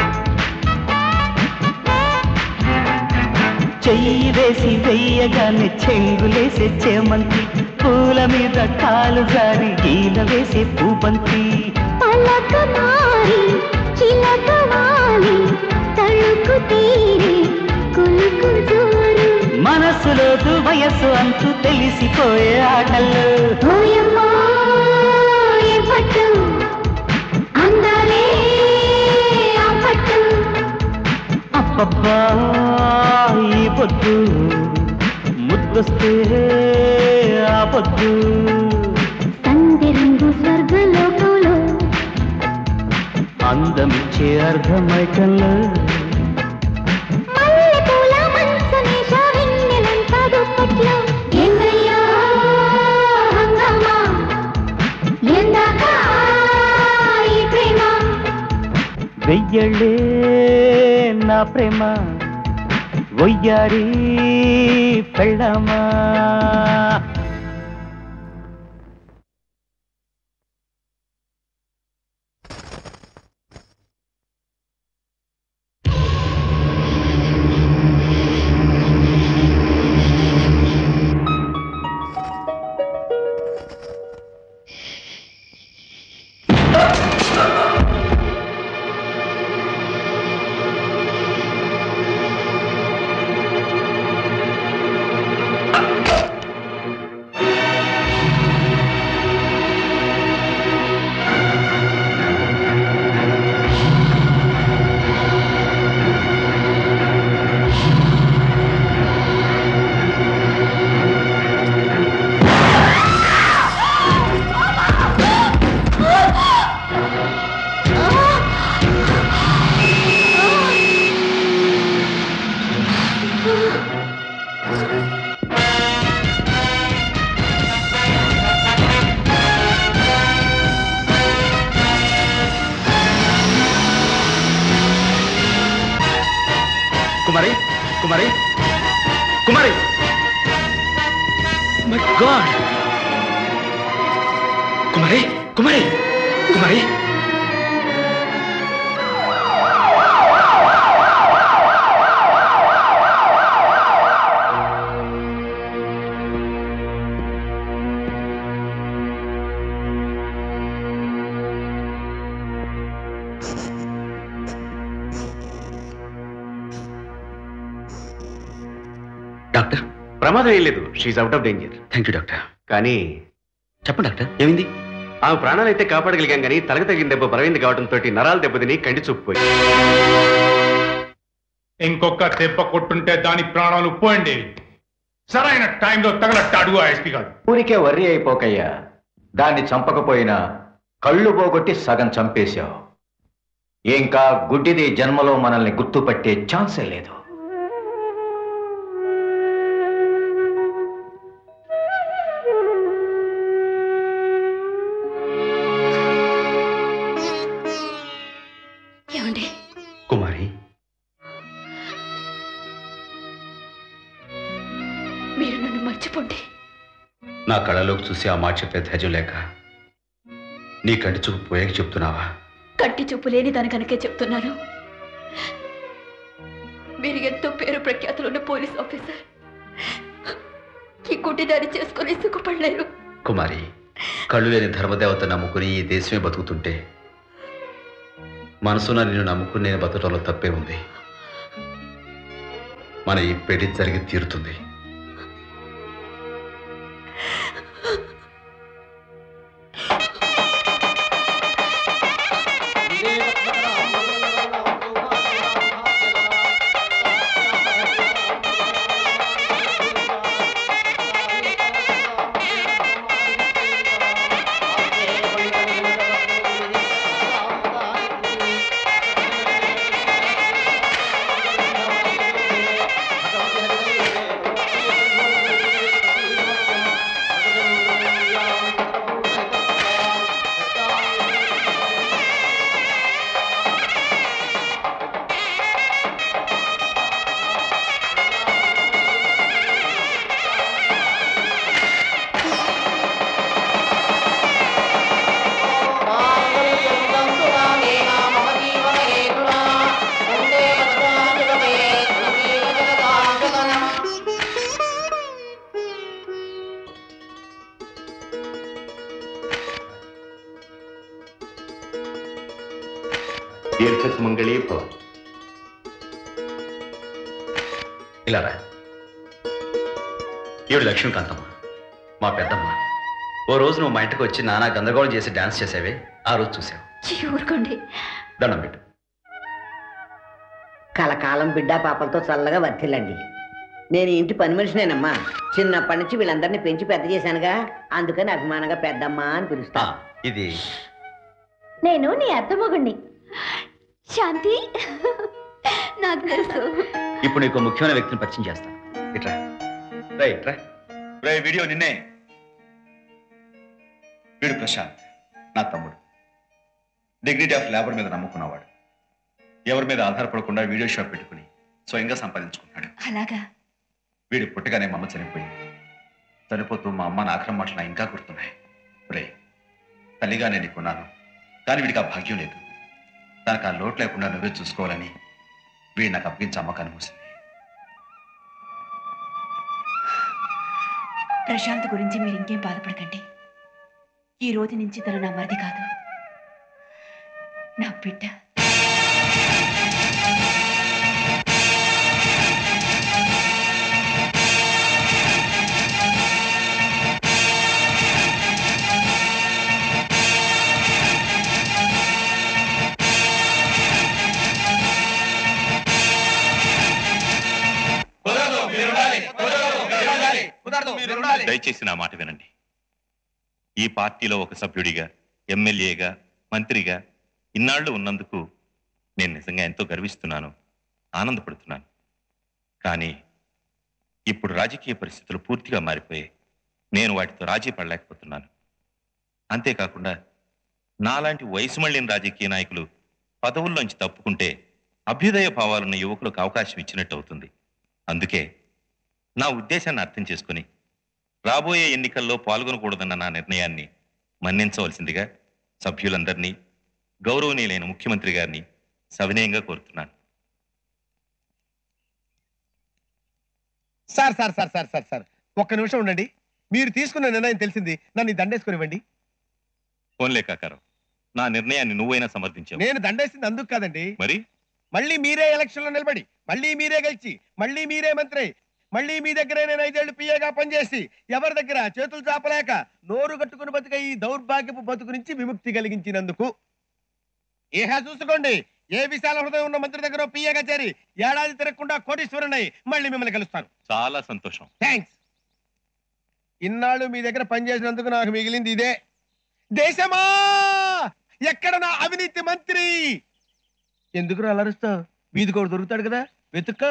చెయ్యి వేసి వెయ్యగానే చెంగులేసే చేమంతి పూల మీద కాలు జారి ఈల వేసే పూబంతి పలక మారి చిలక వాలి తళుకు తీరి కులుకు జోరు మనసులోదు వయస్సు అంతు తెలిసిపోయే ఆటలు ఓయమ్మో ఏ పట్టు అందాలే ఆ పట్టు అబ్బబ్బా ఈ పొద్దు ముద్దొస్తే ఆ పొద్దు సందె రంగు స్వర్గలోకంలో అందమిచ్చే అర్ధమైకంలో మల్లెపూల మంచమేశ వెన్నెలంతా దుప్పట్లో. ఏందయ్యా హంగామా? ఎందాకా ఈ ప్రేమ? వెయ్యళ్ళే నా ప్రేమ ఒయ్యారి పెళ్ళమా Kumari Kumari Kumari my god Kumari Kumari Kumari doctor ప్రమాదం ఏం లేదు she's out of danger thank you doctor కానీ చెప్పండి డాక్టర్ ఏమైంది ఆమె ప్రాణాలు అయితే కాపాడగలిగాం కానీ తలక తగిన దెబ్బ బలమైంది కావడంతో నరాలు దెబ్బతిని కంటి చూపుపోయి ఇంకొక దెబ్బ కొట్టుంటే దాని ప్రాణాలు పోయిండేవి సరైన టైంలో తగలట్ట అడుగు ఆ ఎస్పీ గారు ఊరికే వర్రీ అయిపోకయ్యా దాన్ని చంపకపోయినా కళ్ళు పోగొట్టి సగం చంపేశావు ఇంకా గుడ్డిది జన్మలో మనల్ని గుర్తుపట్టే ఛాన్సే లేదు ఏమండి కుమారి మీరు నన్ను మర్చిపోండి నా కళ్ళలోకి చూసి ఆ మాట చెప్పే ధైర్యం లేక నీ కంటి చూపు పోయాక చెప్తున్నావా కంటి చూపు లేని దాని కనుకే చెప్తున్నాను మీరు ఎంతో పేరు ప్రఖ్యాతులు ఉన్న పోలీస్ ఆఫీసర్ ఈ గుడ్డిదారి చేసుకొని సుఖపడలేరు కుమారి కళ్ళు లేని ధర్మదేవత నమ్ముకుని ఈ దేశమే బతుకుతుంటే మనసున నిన్ను నమ్ముకుని నేను బతకడంలో తప్పే ఉంది మన ఈ పెళ్లి జరిగి తీరుతుంది దీర్ఘసుమంగళీ భవ ఇలా రా ఈవిడ లక్ష్మీకాంతమ్మ మా పెద్దమ్మ ఓ రోజు నువ్వు మా ఇంటికి వచ్చి నానా గందరగోళం చేసి డాన్స్ చేసావే ఆ రోజు చూసావు ఛీ, ఊరుకోండి దండం పెట్టు కలకాలం బిడ్డ పాపలతో చల్లగా వర్తిల్లండి నేను ఈ ఇంటి పని మనిషినేనమ్మా చిన్నప్పటి నుంచి వీళ్ళందరినీ పెంచి పెద్ద చేశానుగా అందుకని అభిమానంగా పెద్దమ్మ అని పిలుస్తా ఇది నేను నీ అత్తమొగుణ్ణి శాంతి నాకు తెలుసు ఇప్పుడు నీకు ముఖ్యమైన వ్యక్తిని పరిచయం చేస్తాను ఇట్రా రా ఇట్రా రే వీడియో నిన్నే వీడు ప్రశాంత్ నా తమ్ముడు డిగ్నిటీ ఆఫ్ లేబర్ మీద నమ్ముకున్నవాడు ఎవరి మీద ఆధారపడకుండా వీడియో షాప్ పెట్టుకుని స్వయంగా సంపాదించుకున్నాడు అలాగా వీడు పుట్టగానే మా అమ్మ చనిపోయింది చనిపోతూ మా అమ్మ నా ఆఖరి మాటలు నాకు ఇంకా గుర్తున్నాయి రే తల్లిగా నేను నీకున్నాను కానీ వీడికి ఆ భాగ్యం లేదు తనకు ఆ లోటు లేకుండా నువ్వే చూసుకోవాలని వీడు నాకు అప్పగించి అమ్మకాన్ని మూసింది ప్రశాంత్ గురించి మీరు ఇంకేం బాధపడకండి ఈ రోజు నుంచి తను నా మరిది కాదు నా బిడ్డ దయచేసి నా మాట వినండి ఈ పార్టీలో ఒక సభ్యుడిగా ఎమ్మెల్యేగా మంత్రిగా ఇన్నాళ్లు ఉన్నందుకు నేను నిజంగా ఎంతో గర్విస్తున్నాను ఆనందపడుతున్నాను కానీ ఇప్పుడు రాజకీయ పరిస్థితులు పూర్తిగా మారిపోయాయి నేను వాటితో రాజీ పడలేకపోతున్నాను అంతేకాకుండా నాలాంటి వయసు మళ్ళిన రాజకీయ నాయకులు పదవుల్లోంచి తప్పుకుంటే అభ్యుదయ భావాలున్న యువకులకు అవకాశం ఇచ్చినట్టు అవుతుంది అందుకే నా ఉద్దేశాన్ని అర్థం చేసుకుని రాబోయే ఎన్నికల్లో పాల్గొనకూడదన్న నా నిర్ణయాన్ని మన్నించవలసిందిగా సభ్యులందరినీ గౌరవనీయులైన ముఖ్యమంత్రి గారిని సవినయంగా కోరుతున్నాను sir sir sir sir sir sir ఒక్క నిమిషం ఉండండి మీరు తీసుకున్న నిర్ణయం తెలిసింది నన్ను ఈ దండేసుకుని ఇవ్వండి ఫోన్లే కాకారావు నా నిర్ణయాన్ని నువ్వైనా సమర్థించావు నేను దండేసింది అందుకు కాదండి మరి మళ్ళీ మీరే ఎలక్షన్ లో నిలబడి మళ్ళీ మీరే గెలిచి మళ్ళీ మీరే మంత్రి మళ్ళీ మీ దగ్గరే నేను ఐదేళ్లు పిఏగా పనిచేసి ఎవరి దగ్గర చేతులు చాపలేక నోరు కట్టుకుని బతిక ఈ దౌర్భాగ్యపు బతుకు నుంచి విముక్తి కలిగించినందుకు ఏహా చూసుకోండి ఏ విశాల హృదయం ఉన్న మంత్రి దగ్గర పిఏగా చేరి ఏడాది తిరగకుండా కోటీశ్వరునై మళ్ళీ మిమ్మల్ని కలుస్తాను చాలా సంతోషం థ్యాంక్స్ ఇన్నాళ్ళు మీ దగ్గర పనిచేసినందుకు నాకు మిగిలింది ఇదే దేశమా ఎక్కడ నా అవినీతి మంత్రి ఎందుకు అలరుస్తావు వీధి కూడా దొరుకుతాడు కదా వెతుక్క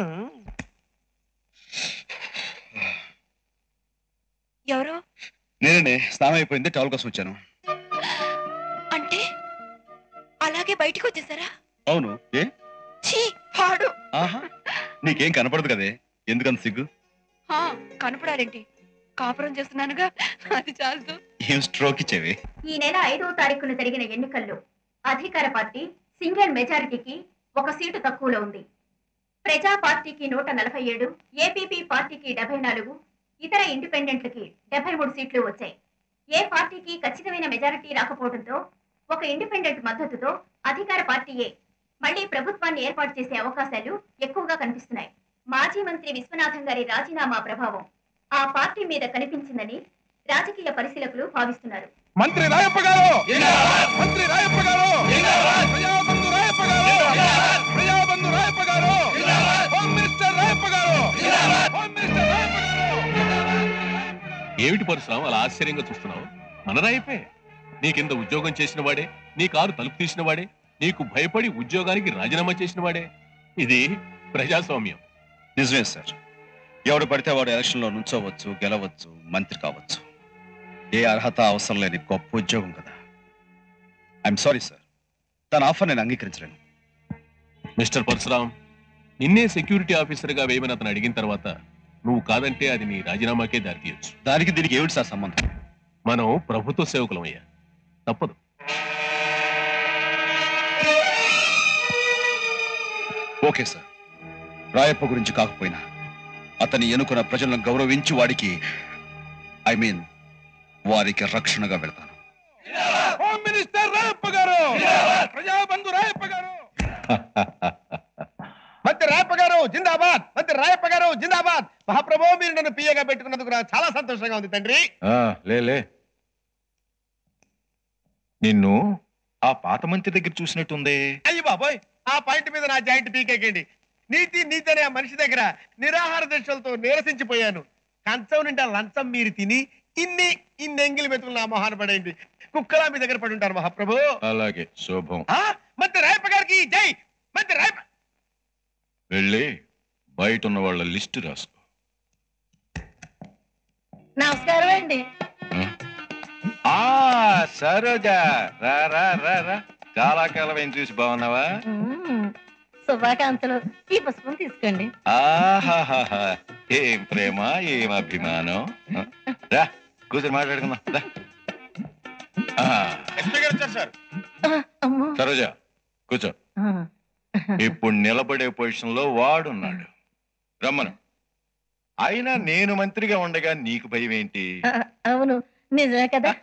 ఎవరు నేనే స్నానం అయిపోయింది టవల్ కోసం వచ్చాను అంటే అలాగే బయటికి వచ్చేసారా అవును ఏ ఛీ పాడు ఆహా నీకేం కనపడదు కదే ఎందుకంత సిగ్గు ఆ, కనపడాలేంటి కాపురం చేస్తున్నానుగా అది చాలదు ఏం స్ట్రోక్ ఇచ్చేవి ఈ నెల ఐదవ తారీఖున జరిగిన ఎన్నికల్లో అధికార పార్టీ సింగిల్ మెజారిటీకి ఒక సీటు తక్కువలో ఉంది ప్రజా పార్టీకి నూట నలభై ఏడు ఏపీపీ పార్టీకి డెబ్బై నాలుగు ఇతర ఇండిపెండెంట్లకి డెబ్బై మూడు సీట్లు వచ్చాయి ఏ పార్టీకి ఖచ్చితమైన మెజారిటీ రాకపోవడంతో ఒక ఇండిపెండెంట్ మద్దతుతో అధికార పార్టీయే మళ్లీ ప్రభుత్వాన్ని ఏర్పాటు చేసే అవకాశాలు ఎక్కువగా కనిపిస్తున్నాయి మాజీ మంత్రి విశ్వనాథం గారి రాజీనామా ప్రభావం ఆ పార్టీ మీద కనిపించిందని రాజకీయ పరిశీలకులు భావిస్తున్నారు మంత్రి రాయప్ప గారు మంత్రి రాయప్ప గారు ప్రజాబంధు రాయప్ప గారు ప్రజాబంధు రాయప్ప గారు హోమ్ మినిస్టర్ రాయప్ప గారు హోమ్ మినిస్టర్ రాయప్ప గారు ఏమిటి పరశురాం అలా ఆశ్చర్యంగా చూస్తున్నావు మన రాయిపే నీకింత ఉద్యోగం చేసిన వాడే నీ కారు తలుపు తీసిన వాడే నీకు భయపడి ఉద్యోగానికి రాజీనామా చేసిన వాడే ఇది ప్రజాస్వామ్యం నిజమే సార్ ఎవడు పడితే వాడు ఎలక్షన్లో నుంచోవచ్చు గెలవచ్చు మంత్రి కావచ్చు ఏ అర్హత అవసరం లేని గొప్ప ఉద్యోగం కదా ఐఎమ్ సారీ సార్ తన ఆఫర్ నేను అంగీకరించలేను మిస్టర్ పరశురాం నిన్నే సెక్యూరిటీ ఆఫీసర్గా వేయమని అతను అడిగిన తర్వాత నువ్వు కాదంటే అది నీ రాజీనామాకే దారితీయొచ్చు దానికి దీనికి ఏమిటి సార్ సంబంధం మనం ప్రభుత్వ సేవకులమయ్యా తప్పదు ఓకే సార్ రాయప్ప గురించి కాకపోయినా అతని ఎన్నుకున్న ప్రజలను గౌరవించి వాడికి ఐ మీన్ వారికి రక్షణగా వెళ్తాను హోమ్ మినిస్టర్ రాయప్ప గారు ప్రజాబంధు రాయప్ప గారు మంత్రి రాయప్ప గారు జిందాబాద్ మంత్రి రాయప్ప గారు జిందాబాద్ మహాప్రభు మీరు నన్ను పియ్యగా పెట్టుకున్నందుకు నాకు చాలా సంతోషంగా ఉంది తండ్రి ఆ, లేలే నిన్ను ఆ పాత మంత్రి దగ్గర చూసినట్టుందే అయ్యి బాబోయ్ ఆ పాయింట్ మీద నా జాయింట్ పీకేకండి నీతి నీతి అనే ఆ మనిషి దగ్గర నిరాహార దీక్షలతో నీరసించిపోయాను కంచం నిండా లంచం మీరు తిని ఇన్ని ఇన్ని ఎంగిలి మెతుకులు నా మొహాన పడేయండి కుక్కలా మీ దగ్గర పడి ఉంటారు మహాప్రభు అలాగే శుభం ఆ, మంత్రి రాయప్ప గారికి జై మంత్రి రాయప్ప వెళ్ళి బయట ఉన్న వాళ్ళ లిస్టు రాసుకో నమస్కారం అండి ఆ సరోజా రా రా రా రా చాలా కాలం ఏం చూసి బాగున్నావా మ్మ్. శుభాకాంక్షలు ఈ పుష్పం తీసుకోండి ఆహాహాహా ఏం ప్రేమ ఏం అభిమానం రా కూర్చొని మాట్లాడుకుందాం రా. ఆ, ఎస్పీ గారు వచ్చారు సార్ సరోజా కూర్చో ఇప్పుడు నిలబడే పొజిషన్ లో వాడున్నాడు రమ్మను అయినా నేను మంత్రిగా ఉండగా నీకు భయం ఏంటి ఆ, అవును నిజమే కదా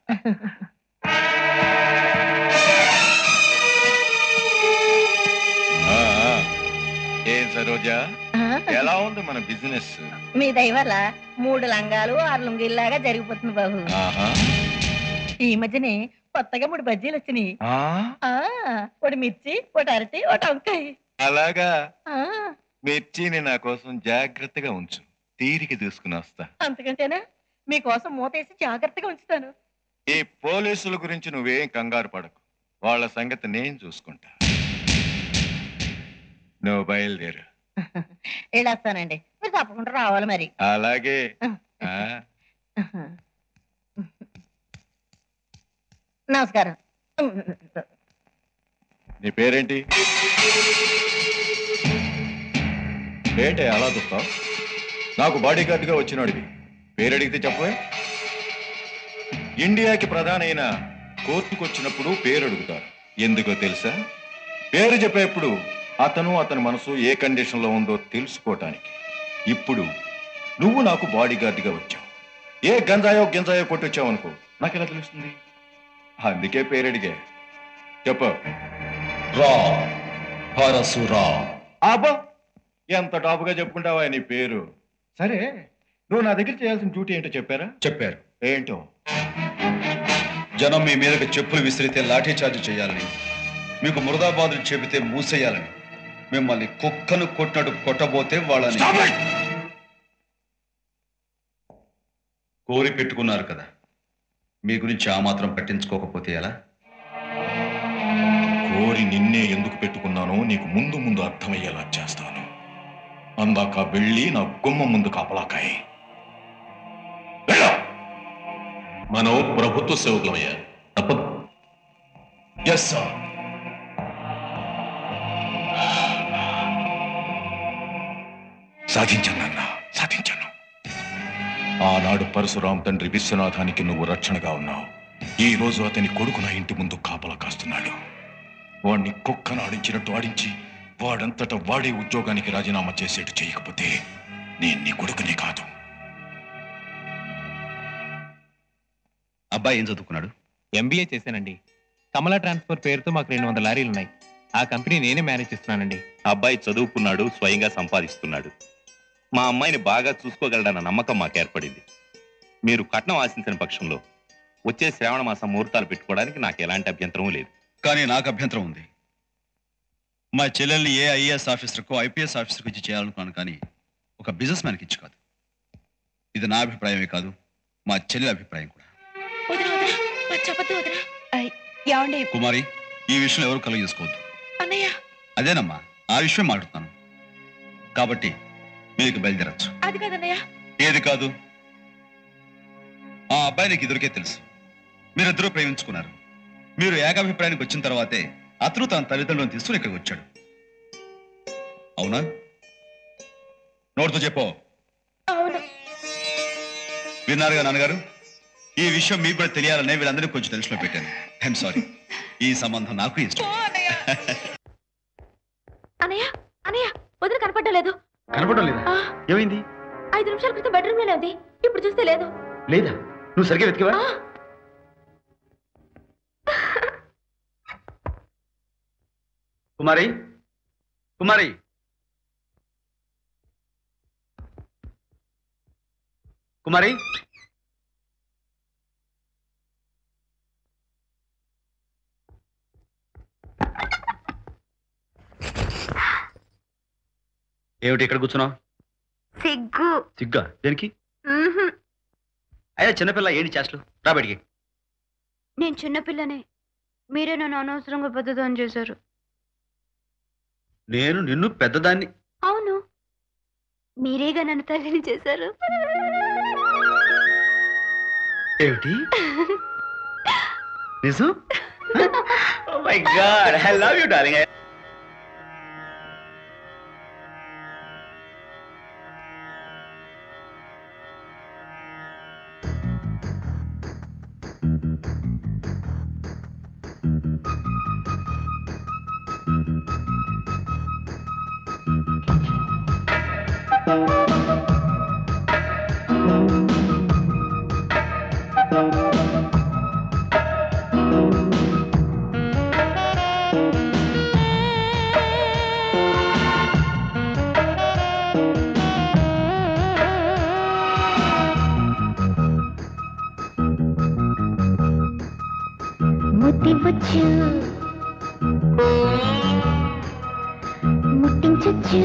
ఆ, ఆ. ఏం సరోజా ఆ, ఎలా ఉంది మన బిజినెస్ మీ దయ వల్ల మూడు లంగాలు ఆరు లుంగిల్లాగా జరిగిపోతుంది బాబు ఆహా ఈ మధ్యనే కొత్తగా మూడు బజ్జీలు వచ్చినాయి ఆ, ఆ, ఒకటి మిర్చి ఒకటి అరటి ఒకటి వంకాయ అలాగా ఆ, మిర్చిని నా కోసం జాగ్రత్తగా ఉంచు తీరిక తీసుకుని వస్తా అంతకంటేనా మీకోసం మూతేసి జాగ్రత్తగా ఉంచుతాను ఈ పోలీసుల గురించి నువ్వేం కంగారు పడకు వాళ్ళ సంగతి నేను చూసుకుంటా నువ్వు బయలుదేరు వెళ్ళొస్తానండి మీరు తప్పకుండా రావాలి మరి అలాగే ఆ, నమస్కారం నీ పేరేంటి ఏంటి అలా చూస్తావు నాకు బాడీ గార్డ్గా వచ్చినాడివి పేరడిగితే చెప్పవే ఇండియాకి ప్రధానైన కోర్టుకు వచ్చినప్పుడు పేరు అడుగుతారు ఎందుకో తెలుసా పేరు చెప్పేప్పుడు అతను అతని మనసు ఏ కండిషన్లో ఉందో తెలుసుకోవటానికి ఇప్పుడు నువ్వు నాకు బాడీ గార్డ్గా వచ్చావు ఏ గంజాయో గింజాయో కొట్టొచ్చావు అనుకో నాకు ఎలా తెలుస్తుంది అందుకే పేరడిగా చెప్పు రా పరశురా అబ్బా ఎంత టాపుగా చెప్పుకుంటావా నీ పేరు సరే నువ్వు నా దగ్గర చేయాల్సిన డ్యూటీ ఏంటో చెప్పారా చెప్పారు ఏంటో జనం మీ మీదకి చెప్పులు విసిరితే లాఠీ చార్జ్ చేయాలని మీకు మురదాబాదులు చెబితే మూసేయాలని మిమ్మల్ని కుక్కను కొట్టినట్టు కొట్టబోతే వాళ్ళని కోరి పెట్టుకున్నారు కదా మీ గురించి ఆ మాత్రం పట్టించుకోకపోతే ఎలా కోరి నిన్నే ఎందుకు పెట్టుకున్నానో నీకు ముందు ముందు అర్థమయ్యేలా చేస్తాను అందాక వెళ్ళి నా గుమ్మ ముందు కాపలాకాయి మనం ప్రభుత్వ సేవకులమయ్యా తప్పదు ఎస్ సార్ సాధించాను నాన్న సాధించాను ఆనాడు పరశురాం తండ్రి విశ్వనాథానికి నువ్వు రక్షణగా ఉన్నావు ఈ రోజు అతని కొడుకు నా ఇంటి ముందు కాపలా కాస్తున్నాడు వాడిని కుక్కను ఆడించినట్టు ఆడించి వాడంతట వాడే ఉద్యోగానికి రాజీనామా చేసేట్టు చేయకపోతే నేను నీ కొడుకుని కాదు అబ్బాయి ఏం చదువుకున్నాడు ఎంబీఏ చేశానండి కమలా ట్రాన్స్ఫర్ పేరుతో మాకు రెండు వందల లారీలు ఉన్నాయి ఆ కంపెనీ నేనే మేనేజ్ చేస్తున్నానండి అబ్బాయి చదువుకున్నాడు స్వయంగా సంపాదిస్తున్నాడు మా అమ్మాయిని బాగా చూసుకోగలడన్న నమ్మకం మాకు ఏర్పడింది మీరు కట్నం ఆశించిన పక్షంలో వచ్చే శ్రావణ మాసం ముహూర్తాలు పెట్టుకోవడానికి నాకు ఎలాంటి అభ్యంతరం లేదు కానీ నాకు అభ్యంతరం ఉంది మా చెల్లెల్ని ఏ ఐఏఎస్ ఆఫీసర్కో ఐపీఎస్ ఆఫీసర్కి ఇచ్చి చేయాలనుకున్నాను కానీ ఒక బిజినెస్ మ్యాన్కి ఇచ్చి కాదు ఇది నా అభిప్రాయమే కాదు మా చెల్లెల అభిప్రాయం కూడా వదిన వదిన చెప్పద్దు వదిన ఏమండి కుమారి ఈ విషయం ఎవరు కలుగు చేసుకోవద్దు అన్నయ్య అదేనమ్మా ఆ విషయం మాట్లాడుతున్నాను కాబట్టి మీకు బయలుదేరచ్చు అది కాదన్నయ్య ఏది కాదు ఆ అబ్బాయి నీకు ఇద్దరికే తెలుసు మీరిద్దరూ ప్రేమించుకున్నారు మీరు ఏకాభిప్రాయానికి వచ్చిన తర్వాతే అతను తన తల్లిదండ్రులను తీసుకుని ఇక్కడికి వచ్చాడు అవునా నోటితో చెప్పో అవును విన్నారుగా నాన్నగారు ఈ విషయం మీకు కూడా తెలియాలనే వీళ్ళందరినీ కొంచెం టెన్షన్లో పెట్టాను ఐఎమ్ సారీ ఈ సంబంధం నాకు ఇష్టం అన్నయ్య అన్నయ్య వదిన కనపడలేదు కనపడడం లేదా ఆ, ఏమైంది ఐదు నిమిషాల క్రితం బెడ్రూమ్ లోనే ఉంది ఇప్పుడు చూస్తే లేదు లేదా నువ్వు సరిగ్గా వెతికివా ఆ, కుమారి కుమారి కుమారి ఏమిటి ఇక్కడ కూర్చున్నావు సిగ్గు సిగ్గా దేనికి అయ్యా చిన్నపిల్ల ఏంటి చేష్టలు రా బయటికి నేను చిన్నపిల్లనే మీరే నన్ను అనవసరంగా పెద్దదాన్ని చేశారు నేను నిన్ను పెద్దదాన్ని అవును మీరేగా నన్ను తల్లిని చేశారు ఏమిటి నిజం my god I love you darling ముట్టించచ్చు ముట్టించచ్చు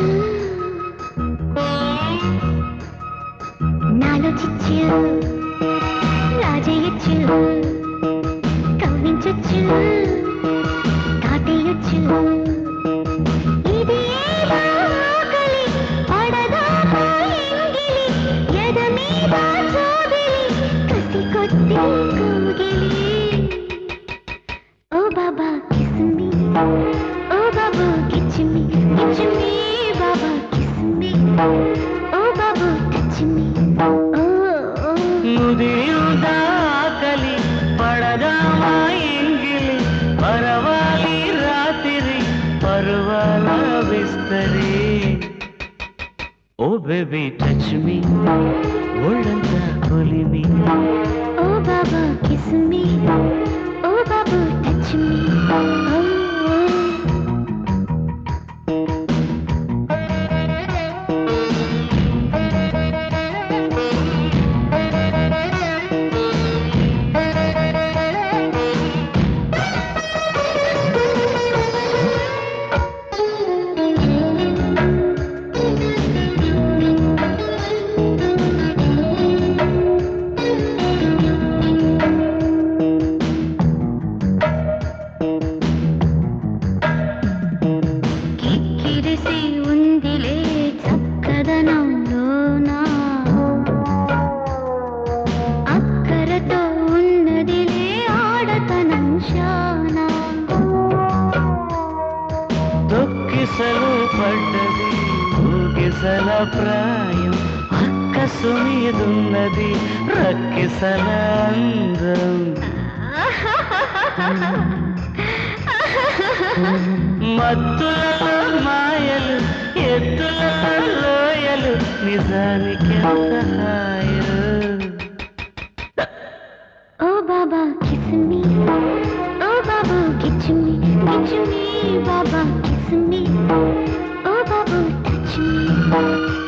నాలో చిచ్చు రాజేయచ్చు కవ్వించచ్చు కాటేయచ్చు ఇది ఏదో ఆకలి, పడదా ఎంగిలి, ఎద మీద సోదిలి, కసి కొద్ది కోగిలి ఓ బాబా kiss me ఓ బాబా kiss me kiss me బాబా kiss me ఓ బాబా touch me ఓ ముదిరుదాకలి పడదామా ఎంగిలి పరవాలి రాత్రి పరువాల విస్తరి ఓ బేబీ టచ్ మీ ఒళ్ళంతా కొలిమి ఓ బాబా kiss me ఓ బాబా touch me ఓ కిక్కిరిసి ఉందిలే చక్కదనంలోనా అక్కరతో ఉన్నదిలే ఆడతనం శానా తొక్కిసలు పడ్డది ఊగిసల ప్రాయం అక్కసు మీదున్నది రక్కిసల అందం మత్తులలో మాయలు ఎత్తులలో లోయలు నిజానికి ఎంత హాయో ఓ బాబా kiss me ఓ బాబా kiss me kiss me బాబా kiss me ఓ బాబా touch me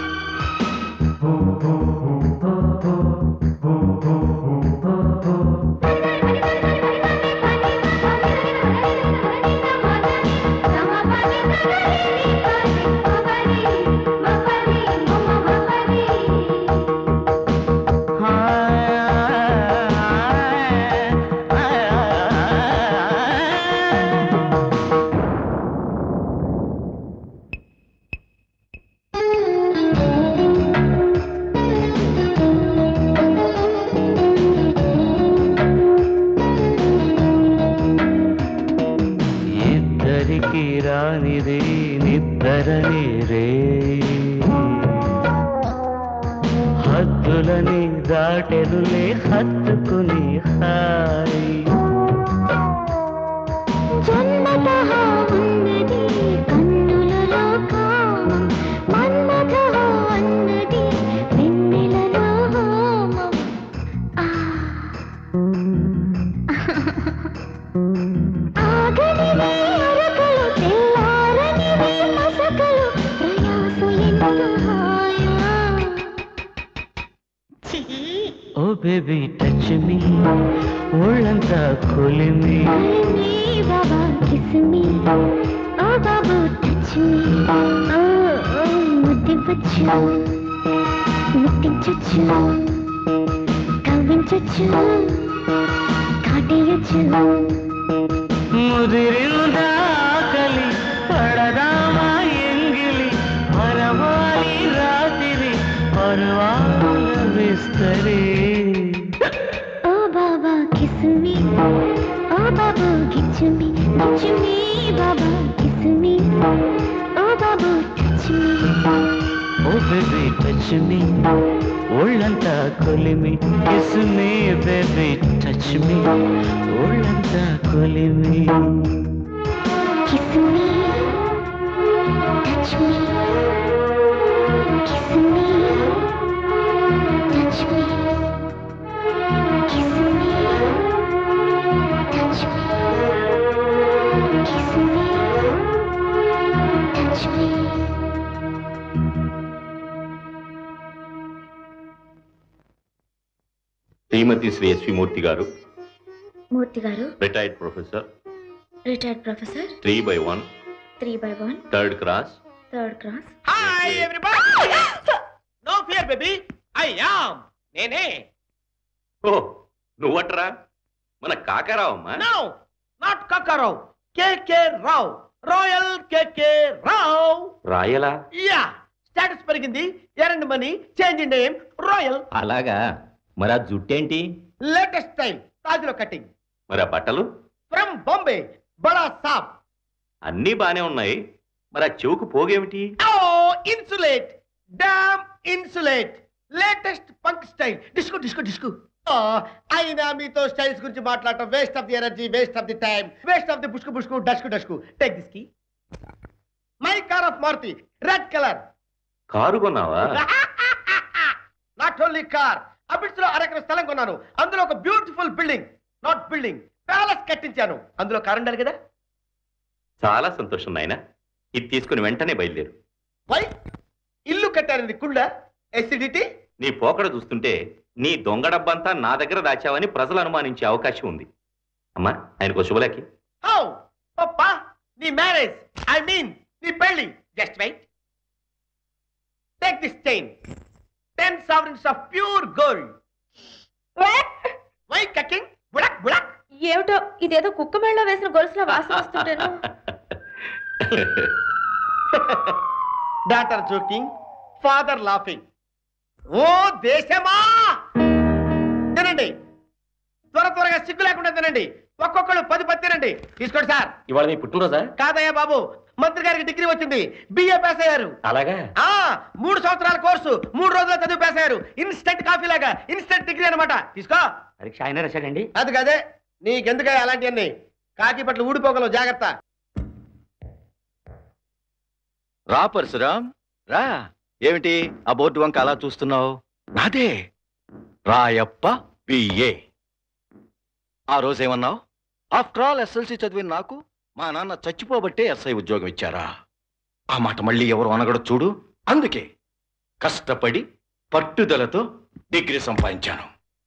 ఇద్దరికి రానిది నిద్దరని రే హద్దులని దాటెనులే హత్తుకుని హాయి జన్మతః ఉన్నది కన్నులలో కామం మన్మథః అన్నది వెన్నెలలో హోమం ఆ. ఆగనివి అరకలు తెల్లారనివి మసకలు ప్రయాస ఎంత హాయా ఓ బేబీ టచ్ మీ ఒళ్ళంతా కొలిమి me, Baba, kiss me. Oh, Babu, touch me. Oh, oh, ముద్దివ్వచ్చు ముట్టించొచ్చు కవ్వించొచ్చు కాటేయొచ్చు ముదిరిందాకలి పడదామా ఎంగిలి పరవాలి రాత్రి పర్వాల విస్తరి ఓ బాబా కిస్ మీ ఓ బాబా గిచ్చు మీ గిచ్చు మీ బాబా కిస్ మీ ఓ బాబా టచ్ మీ ఓ బేబీ టచ్ మీ ఒళ్ళంతా కొలిమి kiss me baby touch me ఒళ్ళంతా కొలిమి kiss me touch me kiss me touch me kiss me touch me kiss me touch me శ్రీమతి శ్రీ ఎస్వి మూర్తి గారు మూర్తి గారు retired professor retired professor three by one three by one third class third class hi everybody no fear baby I am నేనే ఓ నువ్వట్రా మన కాకరావమ్మా no not Kakkarao KK Rao royal KK Rao రాయలా yeah status పెరిగింది earned money change in name royal అలాగా మరి ఆ జుట్టేంటి లేటెస్ట్ స్టైల్ తాజ్లో కటింగ్ మరి ఆ బట్టలు ఫ్రమ్ బాంబే బడా సాబ్ అన్నీ బానే ఉన్నాయి మరి ఆ చెవుకు పోగేమిటి ఓ insulate damn insulate latest punk style disco disco disco అయినా మీతో స్టైల్స్ గురించి మాట్లాడటం waste of the energy waste of the time waste of the బుష్కు బుష్కు డస్కు డస్కు టేక్ దిస్ కి my car of Maruti red colour car కొన్నావా నాట్ ఓన్లీ కార్ అబిడ్స్ లో అరెకరం స్థలం కొన్నాను అందులో ఒక beautiful building not building palace కట్టించాను అందులో కార్ ఉండాలి కదా చాలా సంతోషం నాయన ఇది తీసుకుని వెంటనే బయలుదేరు వై ఇల్లు కట్టారండి కుళ్ళ ఎసిడిటీ నీ పోకడ చూస్తుంటే నీ దొంగ డబ్బంతా నా దగ్గర దాచావని ప్రజలు అనుమానించే అవకాశం ఉంది అమ్మా ఆయనకు శుభలేఖి హౌ పప్పా నీ మ్యారేజ్ ఐ మీన్ నీ పెళ్లి just wait take this chain ten sovereigns of pure gold why కకింగ్ బుడక్ బుడక్ ఏమిటో ఇదేదో కుక్క మెళ్ళలో వేసిన గొలుసులో వాసన వస్తుంటేను డాటర్ జోకింగ్ ఫాదర్ లాఫింగ్ ఓ దేశమా తినండి త్వర త్వరగా సిగ్గు లేకుండా తినండి ఒక్కొక్కడు పది పది తినండి తీసుకోండి సార్ ఇవాళ నీ పుట్టినరోజా కాదయ్యా బాబు మంత్రి గారికి డిగ్రీ వచ్చింది బిఏ పాస్ అయ్యారు అలాగా ఆ మూడు సంవత్సరాల కోర్సు మూడు రోజుల చదువు పాస్ అయ్యారు ఇన్స్టెంట్ కాఫీ లాగా ఇన్స్టెంట్ డిగ్రీ అన్నమాట తీసుకో పరీక్ష ఆయన రాశాడండి అది కదే నీకెందుకయ్యా అలాంటివన్నీ కాకి పట్లు ఊడిపోగలవు జాగ్రత్త రా పరశురాం రా ఏమిటి ఆ బోర్డు వంక అలా చూస్తున్నావు నాదే రాయప్ప బిఏ ఆ రోజేమన్నావు ఆఫ్టర్ ఆల్ ఎస్ఎల్సి చదివిన నాకు మా నాన్న చచ్చిపోబట్టే ఎస్ఐ ఉద్యోగం ఇచ్చారా ఆ మాట మళ్ళీ ఎవరు అనగడ చూడు అందుకే కష్టపడి పట్టుదలతో డిగ్రీ సంపాదించాను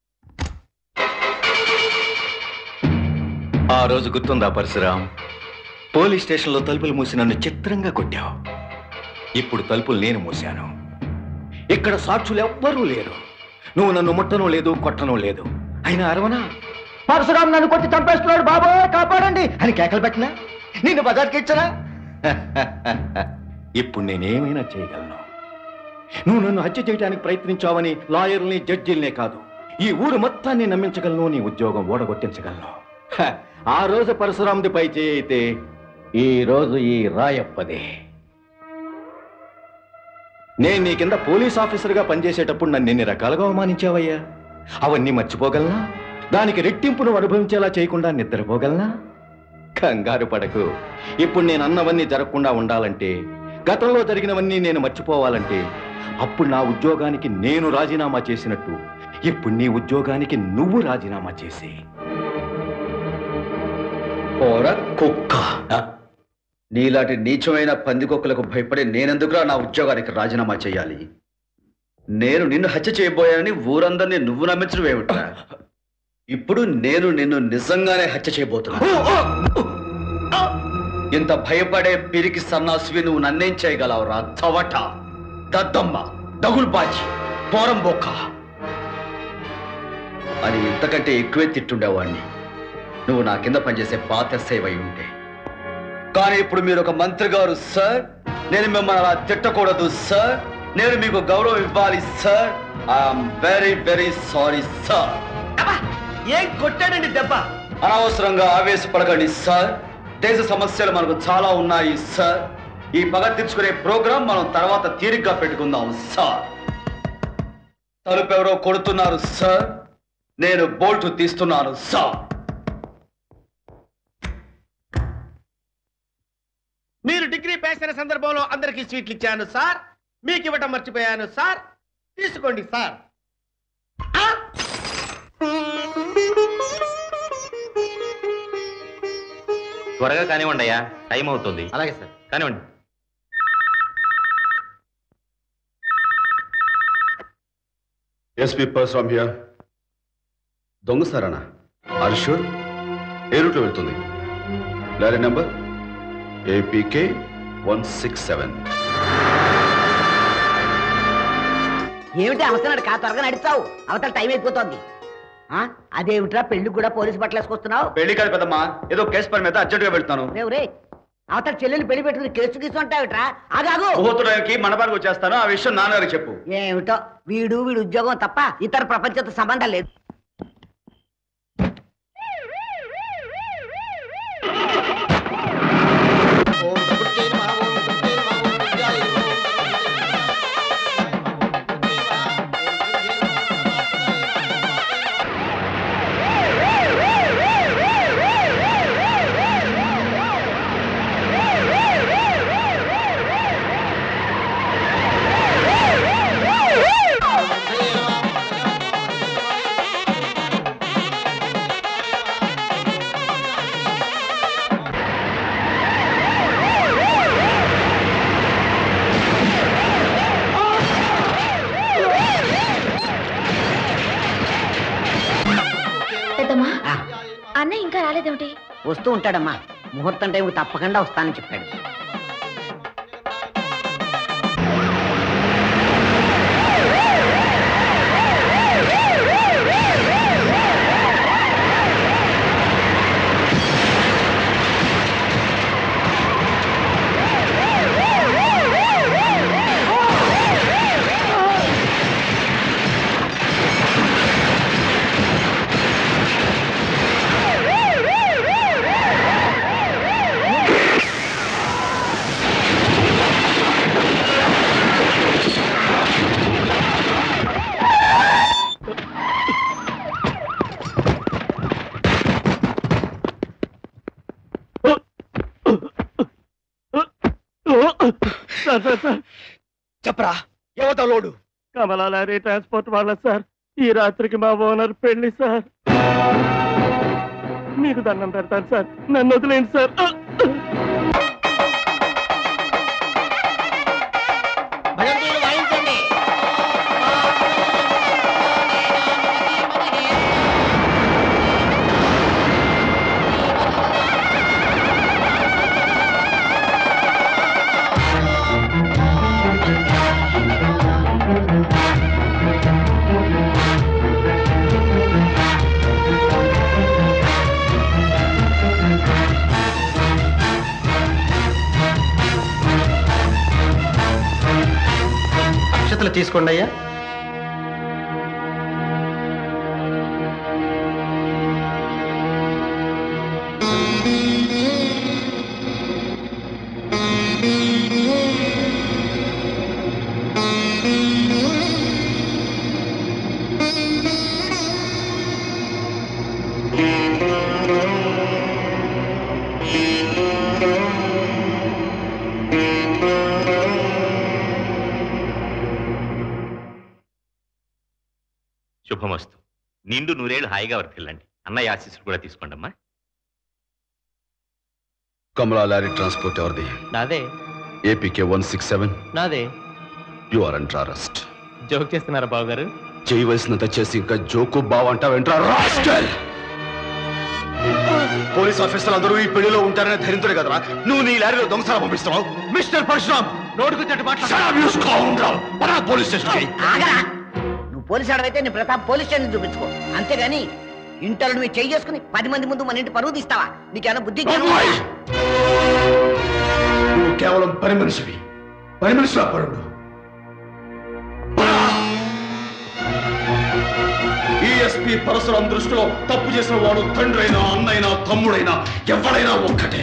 ఆ రోజు గుర్తుందా పరశురాం పోలీస్ స్టేషన్లో తలుపులు మూసి నన్ను చిత్రంగా కొట్టావు ఇప్పుడు తలుపులు నేను మూశాను ఇక్కడ సాక్షులు ఎవ్వరూ లేరు నువ్వు నన్ను ముట్టను లేదు కొట్టను లేదు అయినా అరవనా పరశురాం నన్ను కొట్టి చంపేస్తున్నాడు బాబోయ్ కాపాడండి అని కేకలు పెట్టినా నిన్ను బజార్కి ఇచ్చనా ఇప్పుడు నేనేమైనా చేయగలను నువ్వు నన్ను హత్య చేయడానికి ప్రయత్నించావని లాయర్ని జడ్జిల్నే కాదు ఈ ఊరు మొత్తాన్ని నమ్మించగలను నీ ఉద్యోగం ఓడగొట్టించగలను హ, ఆ రోజు పరశురాంది పై చేయి అయితే ఈ రోజు ఈ రాయప్పదే నేను నీ కింద పోలీస్ ఆఫీసర్గా పనిచేసేటప్పుడు నన్ను ఎన్ని రకాలుగా అవమానించావయ్యా అవన్నీ మర్చిపోగలనా దానికి రెట్టింపును అనుభవించేలా చేయకుండా నిద్రపోగలనా కంగారు పడకు ఇప్పుడు నేను అన్నవన్నీ జరగకుండా ఉండాలంటే గతంలో జరిగినవన్నీ నేను మర్చిపోవాలంటే అప్పుడు నా ఉద్యోగానికి నేను రాజీనామా చేసినట్టు ఇప్పుడు నీ ఉద్యోగానికి నువ్వు రాజీనామా చేసి పోరా కుక్క నీలాంటి నీచమైన పందికొక్కలకు భయపడి నేనెందుకురా నా ఉద్యోగానికి రాజీనామా చేయాలి నేను నిన్ను హత్య చేయబోయానని ఊరందరినీ నువ్వు నమ్మించడం ఏమిట్రా ఇప్పుడు నేను నిన్ను నిజంగానే హత్య చేయబోతున్నా ఇంత భయపడే పిరికి సన్నాసివి నువ్వు నన్నేం చేయగలవురా చవట దద్దమ్మ దగులుబాచి పోరం బొక్క అని ఇంతకంటే ఎక్కువే తిట్టుండేవాడిని నువ్వు నా కింద పనిచేసే పాత సేవ అయి ఉంటే కానీ ఇప్పుడు మీరు ఒక మంత్రి గారు సార్ నేను మిమ్మల్ని అలా తిట్టకూడదు సార్ నేను మీకు గౌరవం ఇవ్వాలి sir I'm very very sorry sir ఏం కొట్టాడండి దెబ్బ అనవసరంగా ఆవేశపడకండి సార్ దేశ సమస్యలు మనకు చాలా ఉన్నాయి సార్ ఈ పగ తీర్చుకునే ప్రోగ్రాం మనం తర్వాత తీరిగ్గా పెట్టుకుందాం సార్ తలుపు ఎవరో కొడుతున్నారు సార్ నేను బోల్ట్ తీస్తున్నాను సార్ మీరు డిగ్రీ పాస్ అయిన సందర్భంలో అందరికీ స్వీట్లు ఇచ్చాను సార్ మీకు ఇవ్వటం మర్చిపోయాను సార్ తీసుకోండి సార్ త్వరగా కానివ్వండి అయ్యా టైం అవుతుంది అలాగే సార్ కానివ్వండి ఎస్పీ పరశురామ్ హియర్ దొంగ సారానా అర్షూర్ ఏ రూట్లో వెళ్తుంది lorry number APK one six seven ఏమిటి అవసరం కా త్వరగా నడుస్తావు అవతల టైం అయిపోతుంది ఆ? అదేమిట్రా పెళ్లి కూడా పోలీసు బట్టలు వేసుకొస్తున్నావు పెళ్లి కాదు పెద్దమ్మా ఏదో కేసు పని మీద అర్జెంటుగా వెళ్తాను రేవు రే అవతల చెల్లెలు పెళ్లి పెట్టుకుని కేసు గీసు అంటావుట్రా ఆగాగు ముహూర్తానికి మండపానికి వచ్చేస్తాను ఆ విషయం నాన్నగారికి చెప్పు ఏమిటో వీడు వీడు ఉద్యోగం తప్ప ఇతర ప్రపంచంతో సంబంధం లేదు పెద్దమ్మా అన్నయ్య ఇంకా రాలేదేమిటి వస్తూ ఉంటాడమ్మా ముహూర్తం టైం తప్పకుండా వస్తానని చెప్పాడు సార్ సార్ సార్ చెప్పరా ఎవరితో లోడు కమలా లారీ ట్రాన్స్పోర్ట్ వాళ్ళ సార్ ఈ రాత్రికి మా ఓనర్ పెళ్లి సార్ మీకు దండం పెడతాను సార్ నన్ను వదిలేండి సార్ భజంతులు వాయించండి అక్షతలు తీసుకోండి అయ్యా శుభమస్తు నిండు నూరేళ్లు హాయిగా వర్తిల్లండి అన్నయ్య ఆశీస్సులు కూడా తీసుకోండి అమ్మా కమలా లారీ ట్రాన్స్పోర్ట్ ఎవరిది నాదే ఏపీకే వన్ సిక్స్ సెవెన్ నాదే you are under arrest joke చేస్తున్నారా బాబు గారు చేయవలసినంత చేసి ఇంకా జోకు బావ అంటావేంట్రా రాస్కెల్ పోలీస్ ఆఫీసర్లు అందరూ ఈ పెళ్లిలో ఉంటారనే ధైర్యంతో కదరా నువ్వు నీ లారీలో దొంగసాల పంపిస్తున్నావు మిస్టర్ పరశురామ్ నోటుకు చెట్టు మాట్లాడు పోలీస్ స్టేషన్కి ఆగరా పోలీసు ఆడవైతే నీ ప్రతాప్ పోలీస్ స్టేషన్ చూపించుకో అంతేగాని ఇంటర్వ్యూ మీరు చేయి చేసుకుని పది మంది ముందు మన ఇంటి పరువు తీస్తావా నీకేమైనా బుద్ధి జ్ఞానం ఉందా? నువ్వు కేవలం పని మనిషివి పని మనిషిలా పరుడు ఈఎస్పీ పరశురాం దృష్టిలో తప్పు చేసిన వాడు తండ్రైనా అన్నైనా తమ్ముడైనా ఎవడైనా ఒక్కటే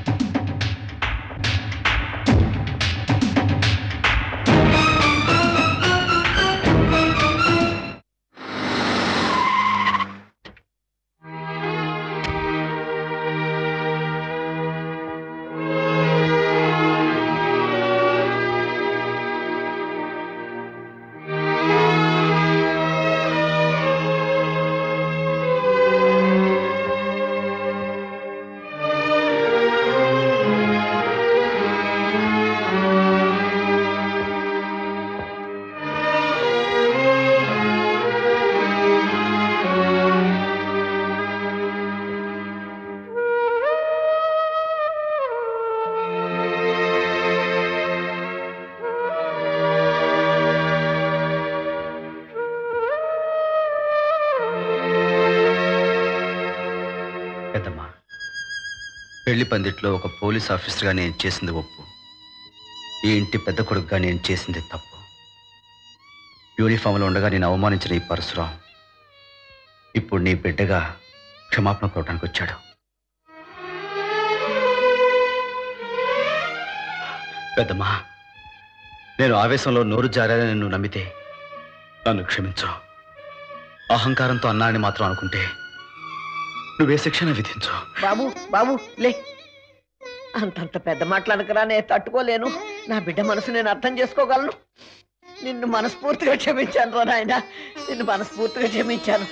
పెద్దమ్మా పెళ్లి పందిట్లో ఒక పోలీస్ ఆఫీసర్గా నేను చేసింది ఒప్పు ఈ ఇంటి పెద్ద కొడుకుగా నేను చేసింది తప్పు యూనిఫామ్లో ఉండగా నేను అవమానించిన ఈ పరశురాం ఇప్పుడు నీ బిడ్డగా క్షమాపణ కోవడానికి వచ్చాడు పెద్దమ్మా నేను ఆవేశంలో నోరు జారాలని నువ్వు నమ్మితే నన్ను క్షమించు అహంకారంతో అన్నాన్ని మాత్రం అనుకుంటే నువ్వే శిక్షణ విధించు బాబు బాబు లే అంతంత పెద్ద మాట్లాడకరా నేను తట్టుకోలేను నా బిడ్డ మనసు నేను అర్థం చేసుకోగలను నిన్ను మనస్ఫూర్తిగా క్షమించాను రా నాయన నిన్ను మనస్ఫూర్తిగా క్షమించాను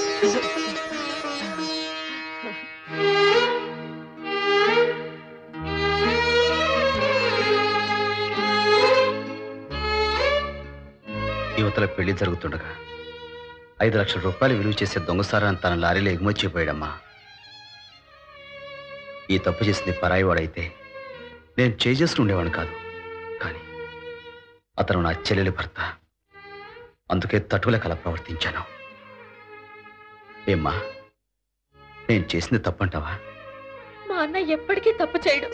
యువతల పెళ్లి జరుగుతుండగా ఐదు లక్షల రూపాయలు విలువ చేసే దొంగసారాన్ని తన లారీలో ఎగుమతి చేయబోయాడమ్మా ఈ తప్పు చేసింది పరాయి వాడైతే నేను చేసుకుని ఉండేవాడిని కాదు కానీ అతను నా చెల్లెలి భర్త అందుకే తట్టువలే కల ప్రవర్తించాను ఏమ్మా నేను చేసింది తప్పంటావా మా అన్న ఎప్పటికీ తప్పు చేయడు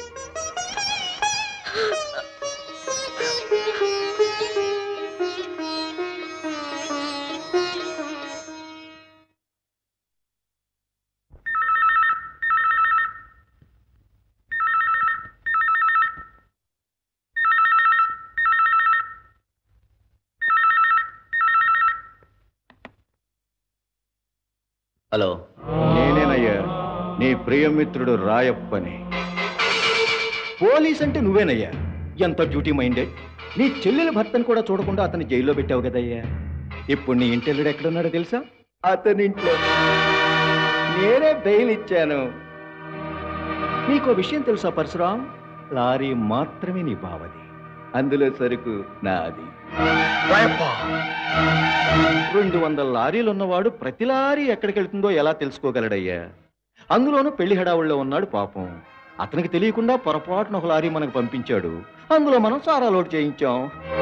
హలో నేనేనయ్యా నీ ప్రియమిత్రుడు రాయప్పని పోలీస్ అంటే నువ్వేనయ్యా ఎంత డ్యూటీ మైండెడ్ నీ చెల్లెల భర్తను కూడా చూడకుండా అతన్ని జైల్లో పెట్టావు కదయ్యా ఇప్పుడు నీ ఇంటెల్లుడు ఎక్కడున్నాడో తెలుసా అతని ఇంట్లో నేనే బెయిల్ ఇచ్చాను నీకో విషయం తెలుసా పరశురాం లారీ మాత్రమే నీ బావది అందులో సరుకు నాది రెండు వందల లారీలు ఉన్నవాడు ప్రతి లారీ ఎక్కడికి వెళ్తుందో ఎలా తెలుసుకోగలడయ్యా అందులోనూ పెళ్లి హడావుల్లో ఉన్నాడు పాపం అతనికి తెలియకుండా పొరపాటున ఒక లారీ మనకు పంపించాడు అందులో మనం సారా లోడ్ చేయించాం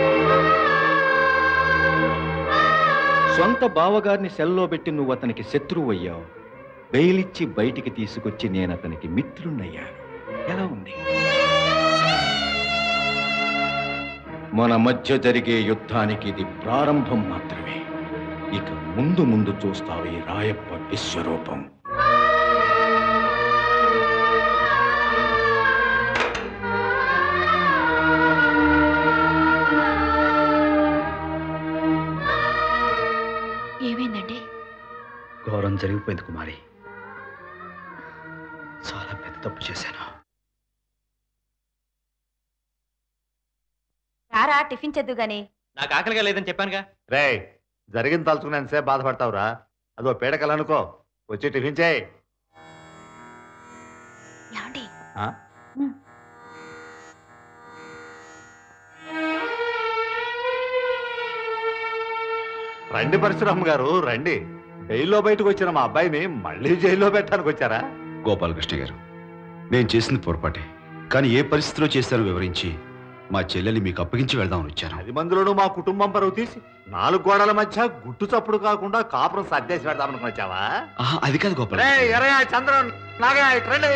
సొంత బావగారిని సెల్లో పెట్టి నువ్వు అతనికి శత్రువు అయ్యావు బెయిలిచ్చి బయటికి తీసుకొచ్చి నేను అతనికి మిత్రుణ్ణయ్యాను ఎలా ఉంది మన మధ్య జరిగే యుద్ధానికి ఇది ప్రారంభం మాత్రమే ఇక ముందు ముందు చూస్తావు ఈ రాయప్ప విశ్వరూపం ఏమైందండి ఘోరం జరిగిపోయింది కుమారి చాలా పెద్ద తప్పు చేశాను రారా టిఫిన్ చేద్దు గాని నాకు ఆకలిగా లేదని చెప్పానుగా రే జరిగింది తలుచుకున్నాను సేపు బాధపడతావురా అదో పీడకలు అనుకో వచ్చి టిఫిన్ చేయి ఏమండి ఆ? రండి పరశురామ్ గారు రండి జైల్లో బయటకు వచ్చిన మా అబ్బాయిని మళ్ళీ జైల్లో పెట్టడానికి వచ్చారా గోపాలకృష్ణ గారు నేను చేసింది పొరపాటే కానీ ఏ పరిస్థితిలో చేశారో వివరించి మా చెల్లెల్ని మీకు అప్పగించి వెళ్దామని వచ్చాను పది మందిలోనూ మా కుటుంబం పరువు తీసి నాలుగు గోడల మధ్య గుట్టు చప్పుడు కాకుండా కాపురం సర్దేసి పెడదామనుకుని వచ్చావా ఆహా, అది కాదు గోపాల్ రేయ్, ఎరయ్య, చంద్రం నాగా ఇట్రండి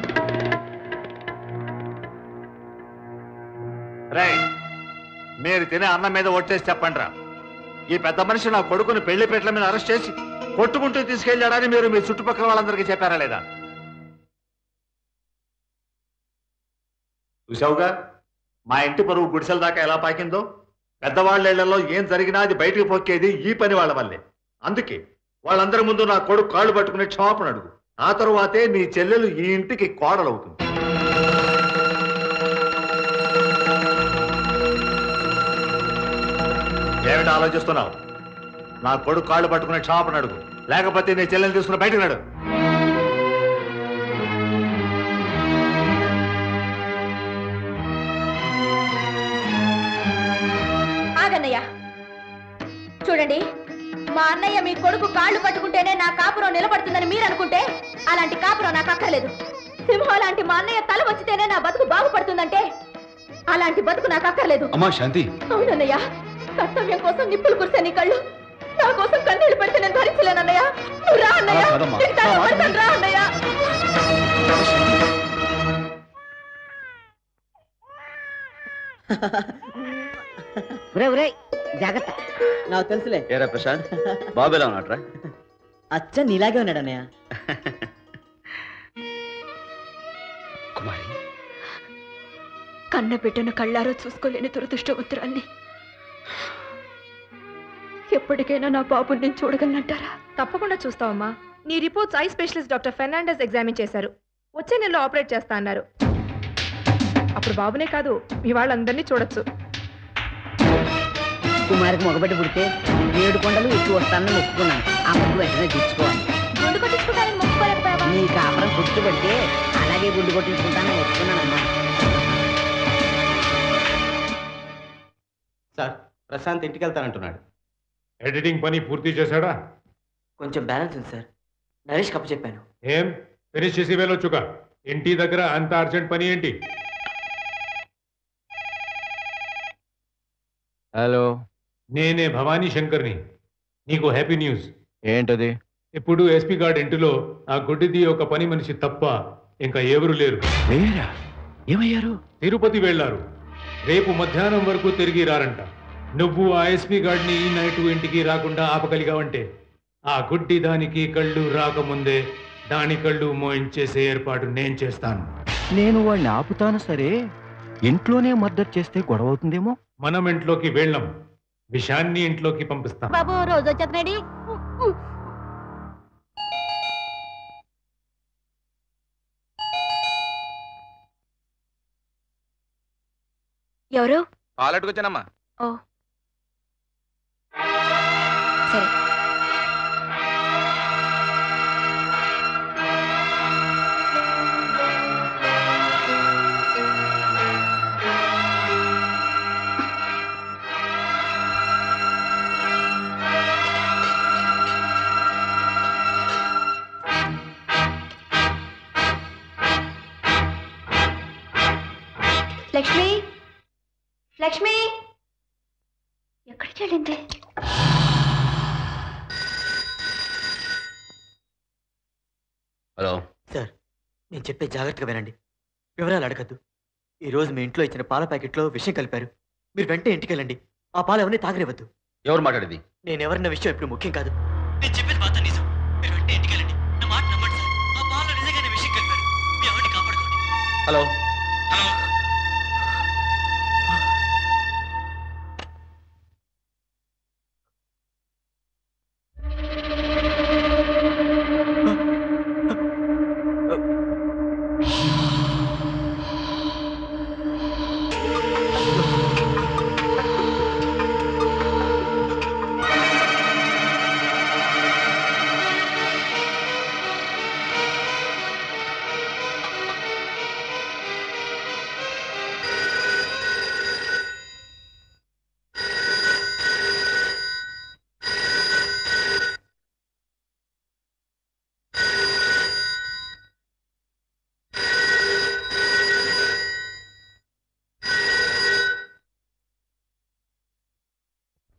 రే మీరు తినే అన్నం మీద ఒట్టేసి చెప్పండి రా ఈ పెద్ద మనిషి నా కొడుకుని పెళ్లి పెట్ల మీద అరెస్ట్ చేసి కొట్టుకుంటూ తీసుకెళ్ళాడని మీరు మీ చుట్టుపక్కల వాళ్ళందరికీ చెప్పారా లేదా చూసావుగా మా ఇంటి పరువు గుడిసెల దాకా ఎలా పాకిందో పెద్దవాళ్ళ ఇళ్లలో ఏం జరిగినా అది బయటకు పొక్కేది ఈ పని వాళ్ళ వల్లే అందుకే వాళ్ళందరి ముందు నా కొడుకు కాళ్ళు పట్టుకుని క్షమాపణ అడుగు ఆ తరువాతే నీ చెల్లెలు ఈ ఇంటికి కోడలవుతుంది ఏమిటి ఆలోచిస్తున్నావు నా కొడుకు కాళ్ళు పట్టుకుని క్షమాపణ అడుగు లేకపోతే నీ చెల్లెలు తీసుకుని బయటకు నడు ఆగన్నయ్య చూడండి మా అన్నయ్య మీ కొడుకు కాళ్ళు పట్టుకుంటేనే నా కాపురం నిలబడుతుందని మీరు అనుకుంటే అలాంటి కాపురం నాకు అక్కర్లేదు సింహం లాంటి మా అన్నయ్య తల వచ్చితేనే నా బతుకు బాగుపడుతుందంటే అలాంటి బతుకు నాకు అక్కర్లేదు అమ్మా శాంతి అవునన్నయ్య కర్తవ్యం కోసం నిప్పులు కురిసే నీ కళ్ళు నా కోసం కన్నీళ్లు పెడితే నేను భరించలేనన్నయ్య నువ్వు రా అన్నయ్య అలా కాదమ్మా. నీకు దండం నా మాట పెడతాను, రా అన్నయ్య ఒరే ఒరే జాగ్రత్త నాకు తెలుసులే ఏరా ప్రశాంత్ బాబు ఎలా ఉన్నాట్రా అచ్చ నీలాగే ఉన్నాడు అన్నయ్య కుమారి కన్న బిడ్డను కళ్ళారో చూసుకోలేని దురదృష్టవంతురాల్ని ఎప్పటికైనా నా బాబుని నేను చూడగలనంటారా తప్పకుండా చూస్తావమ్మా నీ reports eye specialist doctor Fernandes examine చేశారు వచ్చే నెలలో ఆపరేట్ చేస్తా అన్నారు అప్పుడు బాబునే కాదు మీ వాళ్ళందరినీ చూడొచ్చు కుమారికి మొగబెట్టి పుడితే ఏడు కొండలు ఎక్కువ వస్తానని మొక్కుకున్నాను ఆ మొక్కు వెంటనే తీర్చుకోవాలి గుండు కొట్టించుకుంటానని మొక్కుకోలేకపోయావా నీ కాపురం గుర్తుపడితే అలాగే గుండు కొట్టించుకుంటానని మొక్కుకున్నానమ్మా సార్ ప్రశాంత్ ఇంటికి వెళ్తానంటున్నాడు ఎడిటింగ్ పని పూర్తి చేశాడా కొంచెం బ్యాలెన్స్ ఉంది సార్ నరేష్ కప్పు చెప్పాను ఏం ఫినిష్ చేసి వెళ్ళొచ్చుగా ఇంటి దగ్గర అంత అర్జెంట్ పని ఏంటి హలో నేనే భవానీ శంకర్ని నీకు హ్యాపీ న్యూస్ ఏంటది ఇప్పుడు ఎస్పీ గార్డ్ ఇంటిలో ఆ గుడ్డిది ఒక పని మనిషి తప్ప ఇంకా ఎవరు లేరు లేరా ఏమయ్యారు తిరుపతి వెళ్ళారు రేపు మధ్యాహ్నం వరకు తిరిగి రారంట నువ్వు ఆ ఎస్పీ గార్డ్ని ఈ నైట్ ఇంటికి రాకుండా ఆపగలిగావంటే ఆ గుడ్డి దానికి కళ్ళు రాకముందే దాని కళ్ళు మోయించేసే ఏర్పాటు నేను చేస్తాను నేను వాడిని ఆపుతాను సరే ఇంట్లోనే మద్దతు చేస్తే గొడవ అవుతుందేమో మనం ఇంట్లోకి వెళ్ళం విషాన్ని ఇంట్లోకి పంపిస్తాం బాబు రోజు వచ్చేస్తున్నాడు ఎవరు పాలెట్టుకొచ్చానమ్మా ఓ సరే లక్ష్మి లక్ష్మి ఎక్కడికి వెళ్ళింది హలో సార్ నేను చెప్పే జాగ్రత్తగా వినండి వివరాలు అడగద్దు ఈ రోజు మీ ఇంట్లో ఇచ్చిన పాల ప్యాకెట్లో విషయం కలిపారు మీరు వెంటనే ఇంటికి వెళ్ళండి ఆ పాలు ఎవరిని తాగనివ్వద్దు ఎవరు మాట్లాడేది నేను ఎవరన్న విషయం ఇప్పుడు ముఖ్యం కాదు నేను చెప్పేది మాత్రం నిజం మీరు వెంటనే ఇంటికి వెళ్ళండి నా మాట నమ్మండి సార్ ఆ పాలలో నిజంగానే విషయం కలిపారు మీ ఎవరిని కాపాడుకోండి హలో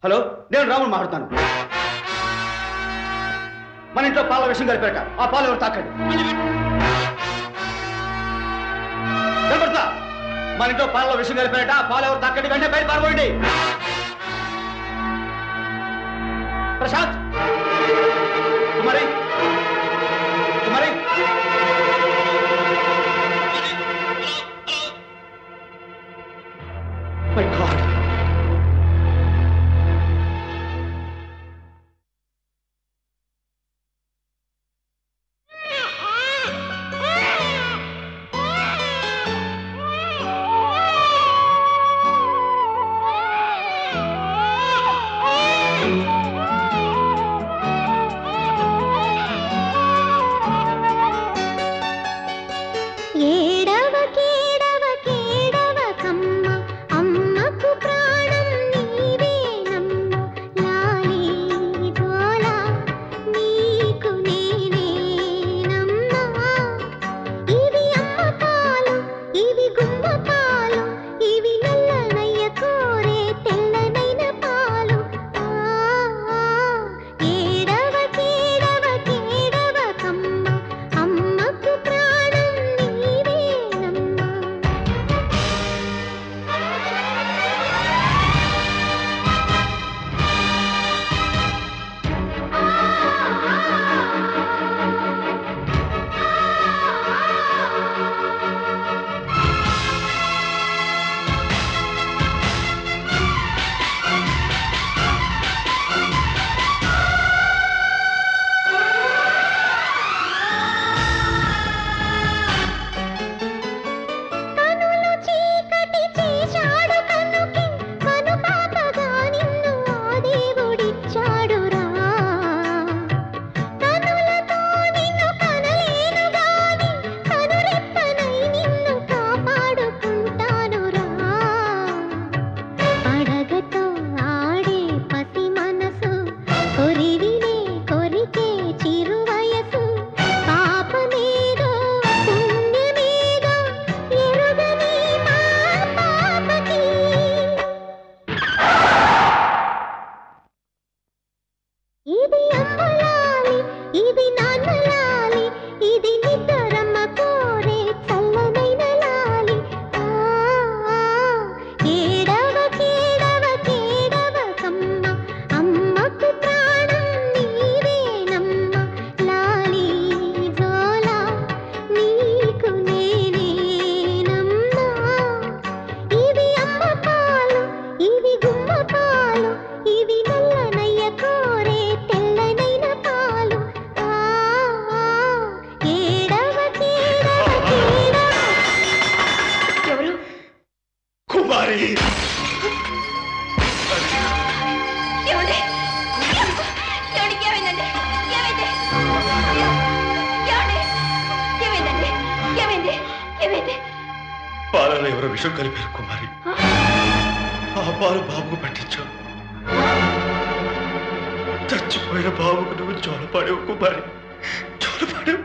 హలో నేను రాముడు మాట్లాడుతాను మన ఇంట్లో పాల విషయం కలిపారట ఆ పాలు ఎవరు తాకండి కనపడతా మన ఇంట్లో పాలలో విషయం కలిపారట ఆ పాలు ఎవరు తాకండి వెంటనే బయట పారిపోయింది ప్రశాంత్ కుమారి కుమారి మై గాడ్ ఏడవ కేడవ కేడవ కమ్మ అమ్మకు ప్రాణం నీవేనమ్మ లాలీ జోలా నీకు నేనేనమ్మా ఇవి అమ్మ పాలు ఇవి గుమ్మ పాలు ఇవి నల్లనయ్య కోరే తెల్లనైన పాలు ఆ ఏడవ కేడవ కేడవ కమ్మ అమ్మకు ప్రాణం నీవేనమ్మా కనులు చీకటి చేశాడు కనుకి కను పాపగా నిన్ను ఆ దేవుడిచ్చాడురా కనులతో నిన్ను కనలేను గాని కనురెప్పనై నిన్ను కాపాడుకుంటానురా అడగతో ఆడే పసి మనసు కొరివినే కొరికే చిరు వయసు పాపమేదో పుణ్యమేదో ఎరుగని మా పాపకి ఇది అమ్మలాలి ఇది నాన్నలాలి ఇది నిద్దరమ్మ కోరే చల్లనైన లాలి ఆ, ఆ, ఏడవ కేడవ కేడవ కమ్మ అమ్మకు ప్రాణం నీవేనమ్మ లాలి జోలా నీకు నేనేనమ్మా ఇవి అమ్మ పాలు ఇవి గుమ్మ పాలు ఇవి నల్లనయ్య కోరే తెల్లనైన పాలు ఆ ఆ, ఏడవ కేడవ కేడవ ఎవరు కుమారి ఏమండి ఏమండి ఏమైందండి ఏమైంది ఏమండి ఏమైందండి ఏమైంది ఏమైంది పాలలో ఎవరో విషం కలిపారు కుమారి ఆ పాలు బాబుకు పట్టించావు చచ్చిపోయిన బాబుకు నువ్వు జోలపాడేవు కుమారి జోలపాడేవు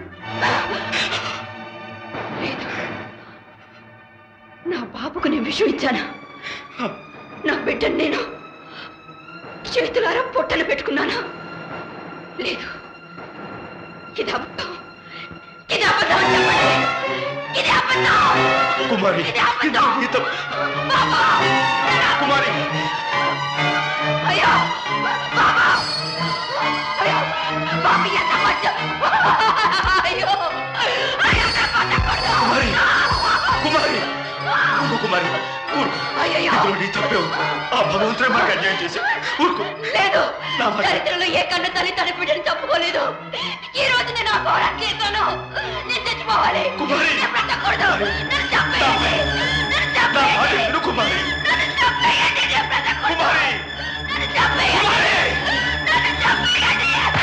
నా బాబుకు నేను విషం ఇచ్చానా నా బిడ్డను నేను చేతులారా పొట్టలు పెట్టుకున్నానా లేదు ఇది అబద్ధం ఇది అబద్ధం అని చెప్పండి ఇది అబద్ధం కుమారి ఇది అబద్ధం బాబా కుమారి అయ్యో బాబా అయ్యో బాబు ఎంత మధ్య అయ్యో అయ్యో కుమారి కుమారి ఊరుకో కుమారి ఊరుకో అయ్యయ్యో. ఇందులో నీ తప్పే ఉంది ఆ భగవంతుడే మనకు అన్యాయం చేసి ఊరుకో లేదు నా మాట. చరిత్రలో ఏ కన్న తల్లి తన బిడ్డని తప్పుకోలేదు ఈ రోజు నేను ఆ ఘోరానికి చేశాను నేను చచ్చిపోవాలి నేను బ్రతకూడదు నన్ను చంపేయండి నన్ను చంపేయండి విను కుమారి నన్ను చంపేయండి నేను బ్రతకూడదు నన్ను చంపేయండి నన్ను చంపేయండి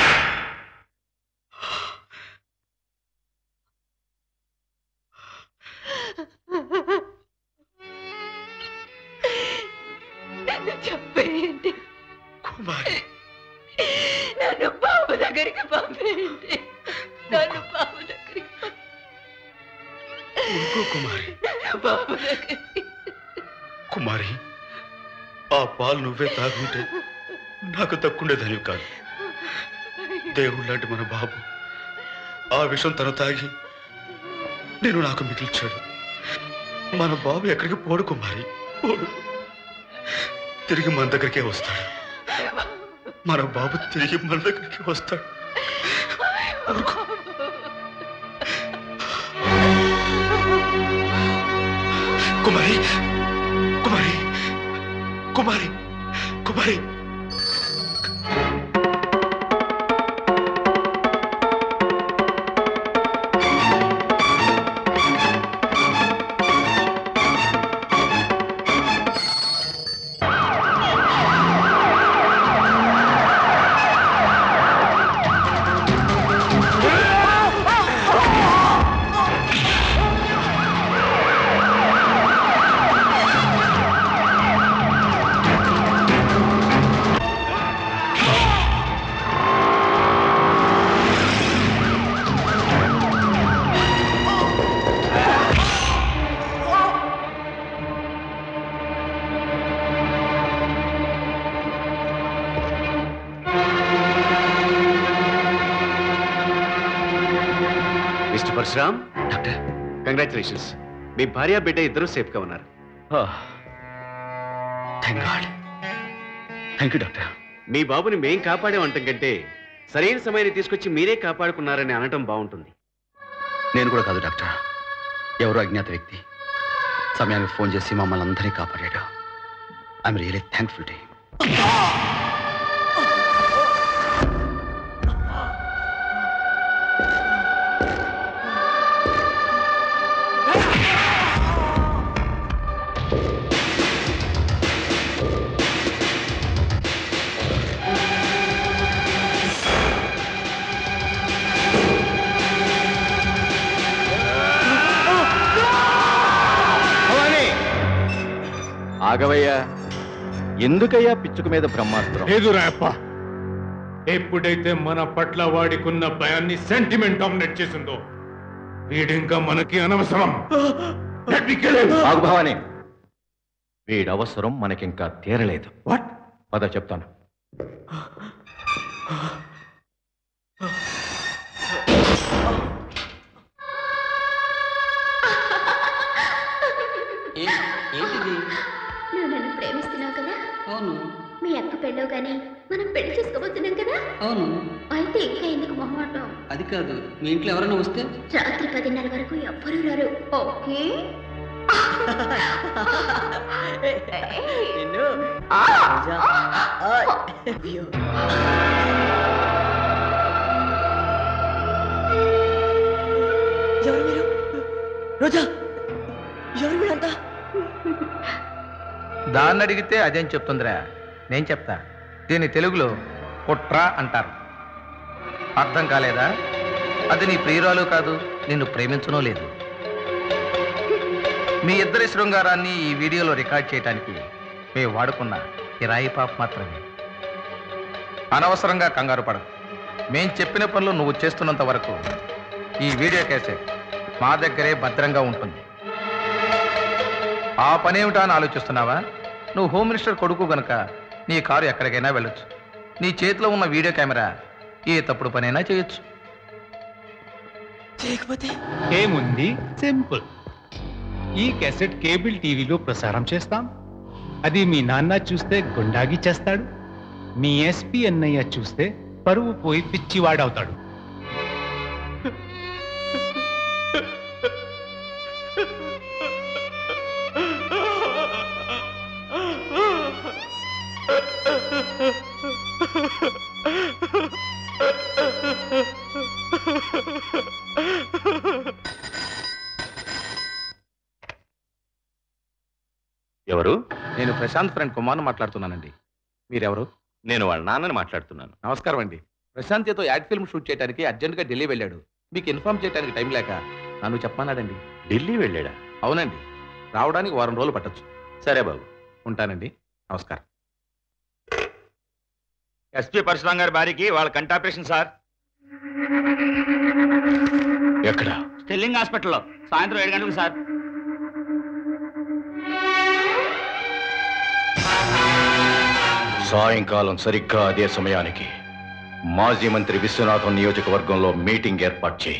నన్ను చంపేయండి కుమారి నన్ను బాబు దగ్గరికి పంపేయండి నన్ను బాబు దగ్గరికి ఊరుకో కుమారి నన్ను బాబు దగ్గరికి కుమారి ఆ పాలు నువ్వే తాగుంటే నాకు దక్కుండేదానివి కాదు దేవుడు లాంటి మన బాబు ఆ విషయం తను తాగి నేను నాకు మిగిల్చాడు మన బాబు ఎక్కడికి పోడు కుమారి పోడు తిరిగి మన దగ్గరికే వస్తాడు మన బాబు తిరిగి మన దగ్గరికి వస్తాడు ఊరుకో. Kumari Kumari Kumari Kumari mister Parashuram doctor congratulations మీ భార్య బిడ్డ ఇద్దరు సేఫ్గా ఉన్నారు thank god thank you doctor మీ బాబుని మేం కాపాడామంటాం కంటే సరైన సమయాన్ని తీసుకొచ్చి మీరే కాపాడుకున్నారని అనటం బాగుంటుంది నేను కూడా కాదు డాక్టర్ ఎవరో అజ్ఞాత వ్యక్తి సమయానికి ఫోన్ చేసి మమ్మల్ని అందరినీ కాపాడాడు ఐఎమ్ రియలీ థ్యాంక్ఫుల్ టు ఆగవయ్యా ఎందుకయ్యా పిచ్చుక మీద బ్రహ్మాస్త్రం లేదు రాయప్ప ఎప్పుడైతే మన పట్ల వాడికున్న భయాన్ని సెంటిమెంట్ డామినేట్ చేసిందో వీడింకా మనకి అనవసరం Let me kill him. ఆగు భవాని వీడి అవసరం మనకింకా తీరలేదు వాట్ పద చెప్తాను ఏంటిది నువ్వు నన్ను ప్రేమిస్తున్నావు కదా అవును మీ అక్క పెళ్ళవు కానీ మనం పెళ్లి చేసుకోబోతున్నాం కదా అవును అయితే ఇంకా ఎందుకు మొహమాటం అది కాదు మీ ఇంట్లో ఎవరైనా వస్తే రాత్రి పదిన్నర వరకు ఎవ్వరూ రారు ఓకే ఎవరు మీరు రోజా ఎవరు మీరంతా దాన్ని అడిగితే అదేం చెప్తుందిరా నేను చెప్తా దీన్ని తెలుగులో కుట్ర అంటారు అర్థం కాలేదా అది నీ ప్రియురాలు కాదు నిన్ను ప్రేమించనో లేదు మీ ఇద్దరి శృంగారాన్ని ఈ వీడియోలో రికార్డ్ చేయడానికి మేము వాడుకున్న కిరాయి పాప మాత్రమే అనవసరంగా కంగారు పడ మేం చెప్పిన పనులు నువ్వు చేస్తున్నంత వరకు ఈ వీడియో కేసెట్ మా దగ్గరే భద్రంగా ఉంటుంది ఆ పనేమిటా అని ఆలోచిస్తున్నావా నువ్వు హోమ్ మినిస్టర్ కొడుకు గనుక నీ కారు ఎక్కడికైనా వెళ్ళొచ్చు నీ చేతిలో ఉన్న వీడియో కెమెరా ఏ తప్పుడు పనైనా చేయొచ్చు చేయకపోతే ఏముంది సింపుల్ ఈ క్యాసెట్ కేబుల్ టీవీలో ప్రసారం చేస్తాం అది మీ నాన్న చూస్తే గుండాగి చేస్తాడు మీ ఎస్పీ అన్నయ్య చూస్తే పరువు పోయి పిచ్చివాడవుతాడు ఎవరు నేను ప్రశాంత్ ఫ్రెండ్ కుమార్ను మాట్లాడుతున్నానండి మీరెవరు నేను వాళ్ళ నాన్నని మాట్లాడుతున్నాను నమస్కారం అండి ప్రశాంత్ ఏదో యాడ్ ఫిల్మ్ షూట్ చేయడానికి అర్జెంటుగా ఢిల్లీ వెళ్ళాడు మీకు ఇన్ఫార్మ్ చేయడానికి టైం లేక నన్ను చెప్పమన్నాడండి ఢిల్లీ వెళ్ళాడా అవునండి రావడానికి వారం రోజులు పట్టొచ్చు సరే బాబు ఉంటానండి నమస్కారం ఎస్పీ పరశురాం గారి భార్యకి వాళ్ళ కంటి ఆపరేషన్ సార్ ఎక్కడ స్టెల్లింగ్ హాస్పిటల్లో సాయంత్రం ఏడు గంటలకు సార్ సాయంకాలం సరిగ్గా అదే సమయానికి మాజీ మంత్రి విశ్వనాథం నియోజకవర్గంలో మీటింగ్ ఏర్పాటు చేయి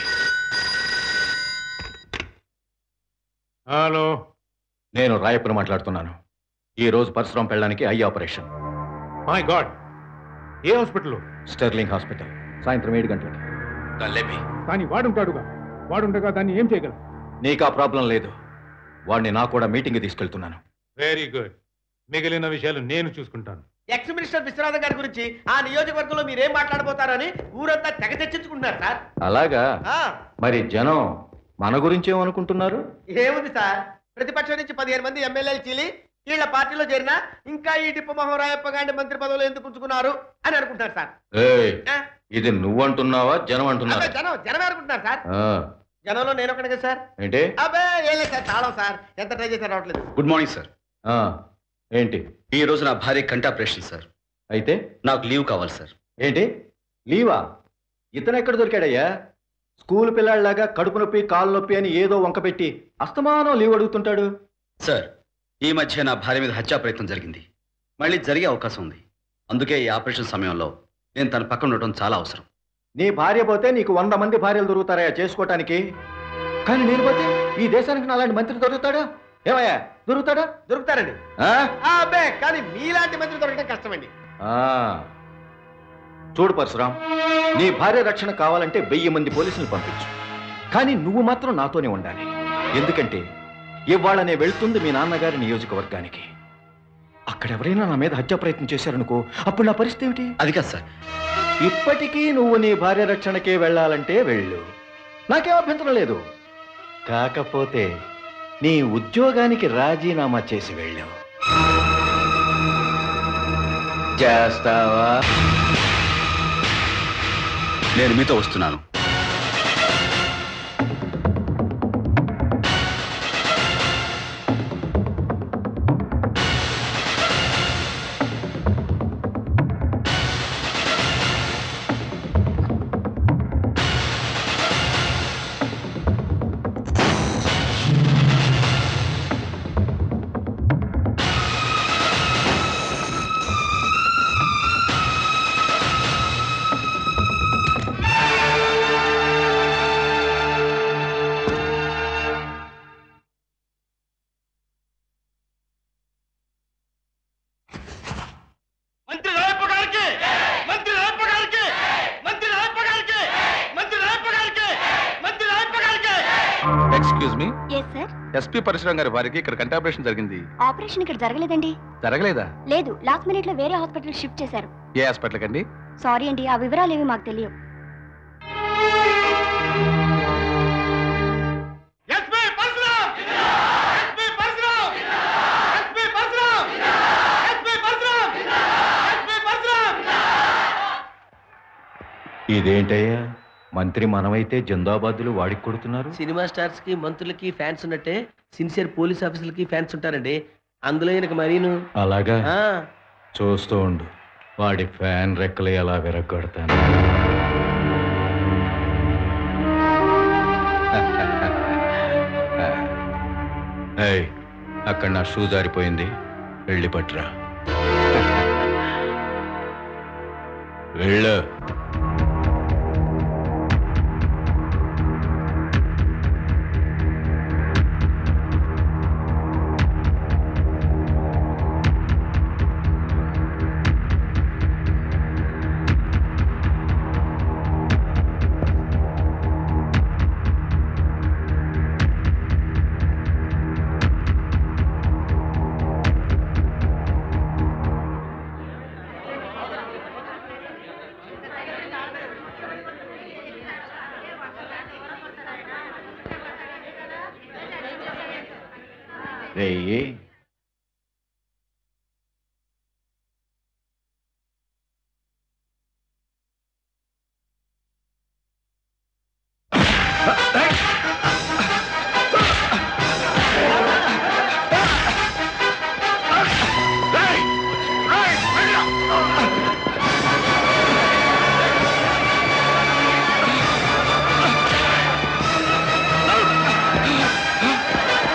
హలో నేను రాయప్పని మాట్లాడుతున్నాను ఈ రోజు పరశురాం పెళ్ళడానికి I operation my god a hospital sterling hospital సాయంత్రం ఏడు గంటలకి తల్లెపి కానీ వాడుంటాడుగా వాడుండగా దాన్ని ఏం చేయగలం నీకు ఆ ప్రాబ్లం లేదు వాడిని నా కూడా మీటింగ్ తీసుకెళ్తున్నాను వెరీ గుడ్ మిగిలిన విషయాలు నేను చూసుకుంటాను ఎక్స్ మినిస్టర్ విశ్వనాథం గారి గురించి ఆ నియోజకవర్గంలో మీరేం మాట్లాడబోతారని ఊరంతా తెగ చర్చించుకుంటున్నారు సార్ అలాగా ఆ, మరి జనం మన గురించి ఏమనుకుంటున్నారు ఏముంది సార్ ప్రతిపక్షం నుంచి పదిహేను మంది ఎమ్మెల్యేలు చీలి వీళ్ళ పార్టీలో చేరినా ఇంకా ఈ డిప్పు మహోరాయప్ప గాండి మంత్రి పదవులు ఎందుకు ఉంచుకున్నారు అని అనుకుంటారు సార్ ఏయ్ ఆ, ఇది నువ్వంటున్నావా జనం అబ్బే, అంటున్నారా జనం జనమే అనుకుంటున్నారు సార్ ఆ, జనంలో నేను ఒకటి కదా సార్ ఏంటి అబ్బే ఏం లేదు సార్ తాళం సార్ ఎంత ట్రై చేశారు రావట్లేదు గుడ్ మార్నింగ్ సార్ ఆ, ఏంటి ఈ రోజు నా భార్య కంటి ఆపరేషన్ సార్ అయితే నాకు లీవ్ కావాలి సార్ ఏంటి లీవా ఇతను ఎక్కడ దొరికాడయ్యా స్కూల్ పిల్లాడిలాగా కడుపు నొప్పి కాలు నొప్పి అని ఏదో వంక పెట్టి అస్తమానం లీవ్ అడుగుతుంటాడు సార్ ఈ మధ్య నా భార్య మీద హత్యా ప్రయత్నం జరిగింది మళ్ళీ జరిగే అవకాశం ఉంది అందుకే ఈ ఆపరేషన్ సమయంలో నేను తన పక్కన ఉండటం చాలా అవసరం నీ భార్య పోతే నీకు వంద మంది భార్యలు దొరుకుతారయ్యా చేసుకోవటానికి కానీ నేను పోతే ఈ దేశానికి నా అలాంటి మంత్రి దొరుకుతాడా ఏమయ్యా దొరుకుతాడా దొరుకుతారండి ఆ? ఆ, అబ్బే కానీ మీలాంటి మంత్రి దొరకడం కష్టమండి ఆ. చూడు పరశురాం నీ భార్య రక్షణ కావాలంటే వెయ్యి మంది పోలీసులు పంపించు కానీ నువ్వు మాత్రం నాతోనే ఉండాలి ఎందుకంటే ఇవాళ నేను వెళ్తుంది మీ నాన్నగారి నియోజకవర్గానికి అక్కడ ఎవరైనా నా మీద హత్య ప్రయత్నం చేశారనుకో అప్పుడు నా పరిస్థితి ఏమిటి అది కాదు సార్ ఇప్పటికీ నువ్వు నీ భార్య రక్షణకే వెళ్ళాలంటే వెళ్ళు నాకేం అభ్యంతరం లేదు కాకపోతే నీ ఉద్యోగానికి రాజీనామా చేసి వెళ్ళావు చేస్తావా నేను మీతో వస్తున్నాను మంత్రి రాయప్ప గారికి మంత్రి రాయప్ప గారికి మంత్రి రాయప్ప గారికి మంత్రి రాయప్ప గారికి మంత్రి రాయప్ప గారికి excuse me yes sir SP Parashuram గారి వారికి ఇక్కడ కంటి ఆపరేషన్ జరిగింది ఆపరేషన్ ఇక్కడ జరగలేదండి జరగలేదా లేదు లాస్ట్ మినిట్ లో వేరే హాస్పిటల్ షిఫ్ట్ చేశారు ఏ హాస్పిటల్ కండి సారీ అండి ఆ వివరాలు ఏవి మాకు తెలియవు SP Parashuram SP Parashuram SP Parashuram SP Parashuram SP Parashuram ఇదేంటయ్యా మంత్రి మనమైతే జిందాబాద్లు వాడికి కొడుతున్నారు సినిమా స్టార్స్ కి మంత్రులకి ఫ్యాన్స్ ఉన్నట్టే సిన్సియర్ పోలీస్ ఆఫీసర్లకి ఫ్యాన్స్ ఉంటారండి అందులో ఈయనకి మరీను అలాగా ఆ, చూస్తూ ఉండు వాడి ఫ్యాన్ రెక్కలు ఎలా విరగొడతాను ఏయ్, అక్కడ నా షూ జారిపోయింది వెళ్ళి పట్టురా వెళ్ళు రేయి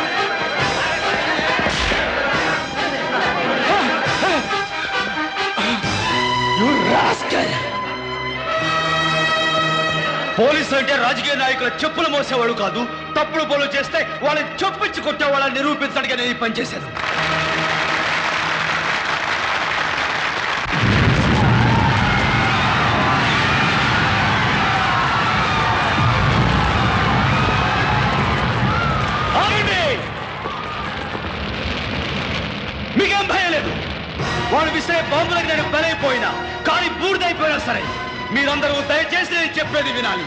ఆ పోలీసులు అంటే రాజకీయ నాయకుల చెప్పులు మోసేవాడు కాదు తప్పుడు పనులు చేస్తే వాళ్ళని చొప్పించి కొట్టే వాళ్ళని నిరూపించడానికి నేను ఈ పని చేశాను ఆగండి! మీకేం భయం లేదు వాళ్ళు విసిరే బాంబులకు నేను బలైపోయినా కానీ బూడిదైపోయినా సరే మీరందరూ దయచేసి నేను చెప్పేది వినాలి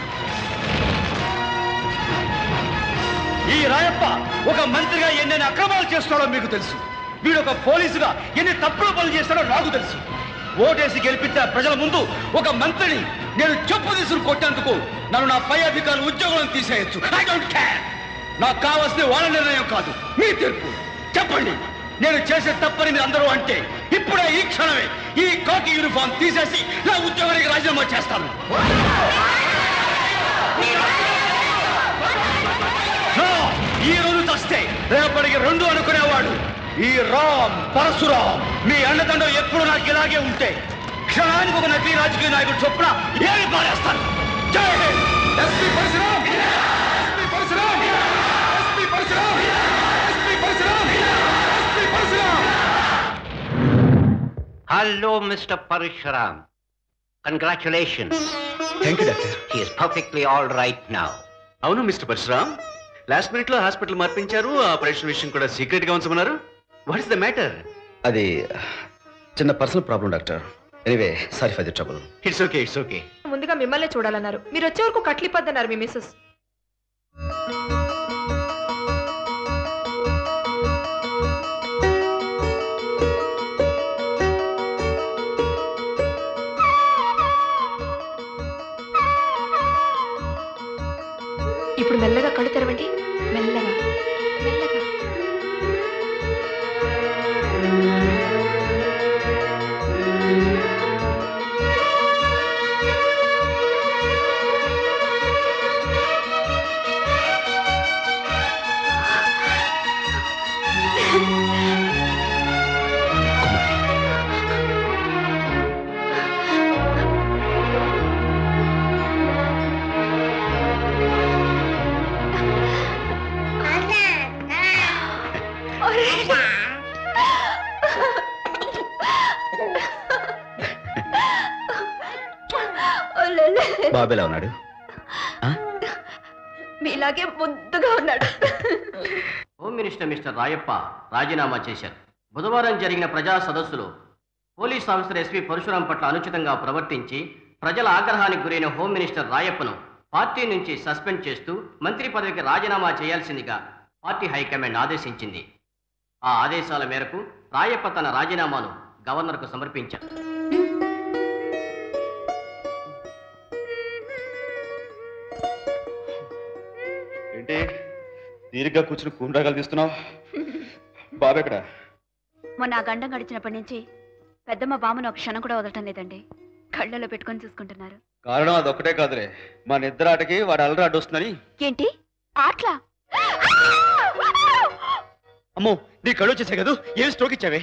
ఈ రాయప్ప ఒక మంత్రిగా ఎన్నెన్ని అక్రమాలు చేస్తాడో మీకు తెలుసు వీడు ఒక పోలీసుగా ఎన్ని తప్పుడు పనులు చేస్తాడో నాకు తెలుసు ఓటేసి గెలిపించిన ప్రజల ముందు ఒక మంత్రిని నేను చెప్పు తీసుకుని కొట్టేందుకు నన్ను నా పై అధికారులు ఉద్యోగం తీసేయచ్చు ఐ డోంట్ కేర్ నాకు కావాల్సిన వాళ్ళ నిర్ణయం కాదు మీ తీర్పు చెప్పండి నేను చేసే తప్పని మీరు అందరూ అంటే ఇప్పుడే ఈ క్షణమే ఈ కాకి యూనిఫామ్ తీసేసి నా ఉద్యోగానికి రాజీనామా చేస్తాను No! ఈ రోజు చస్తే రేపటికి రెండు అనుకునేవాడు ఈ రామ్ పరశురాం మీ అండదండం ఎప్పుడు నాకు ఇలాగే ఉంటే క్షణానికి ఒక నకలీ రాజకీయ నాయకుడు చొప్పున ఏమి పారేస్తాను Jai Hind SP Parashuram SP Parashuram SP Parashuram SP Parashuram SP Parashuram Hello, Mr. Parisharam. Congratulations. Thank you doctor He is perfectly all right now. అవును మిస్టర్ పరశురామ్ లాస్ట్ మినిట్ లో హాస్పిటల్ మార్పించారు ఆ ఆపరేషన్ విషయం కూడా సీక్రెట్ గా ఉంచమన్నారు వాట్ ఇస్ ద మ్యాటర్ అది చిన్న personal problem doctor anyway sorry for the trouble it's okay it's okay ముందుగా మిమ్మల్ని చూడాలన్నారు మీరు వచ్చే వరకు కట్లిపోద్దన్నారు మీ మిస్సెస్ ఇప్పుడు మెల్లగా కళ్ళు తెరవండి మెల్లగా మెల్లగా బాబు ఎలా ఉన్నాడు మీలాగే ముద్దుగా ఉన్నాడు హోమ్ మినిస్టర్ మిస్టర్ రాయప్ప రాజీనామా చేశారు బుధవారం జరిగిన ప్రజా సదస్సులో పోలీస్ ఆఫీసర్ ఎస్పీ పరశురాం పట్ల అనుచితంగా ప్రవర్తించి ప్రజల ఆగ్రహానికి గురైన హోమ్ మినిస్టర్ రాయప్పను పార్టీ నుంచి సస్పెండ్ చేస్తూ మంత్రి పదవికి రాజీనామా చేయాల్సిందిగా పార్టీ హైకమాండ్ ఆదేశించింది ఆ ఆదేశాల మేరకు రాయప్ప తన రాజీనామాను గవర్నర్కు సమర్పించారు ఏంటి తీరిగ్గా కూర్చుని కూండ్రాగాలు తీస్తున్నావు బాబు ఎక్కడ మొన్న ఆ గండం గడిచినప్పటి నుంచి పెద్దమ్మ బామ్మను ఒక క్షణం కూడా వదలటం లేదండి కళ్ళలో పెట్టుకొని చూసుకుంటున్నారు కారణం అదొక్కటే కాదులే మా నిద్ర ఆటకి వాడు అల్లరి అడ్డొస్తుందని ఏంటి ఆట్లా అమ్మో నీ కళ్ళు వచ్చేసాయి కదా ఏం స్ట్రోక్ ఇచ్చావే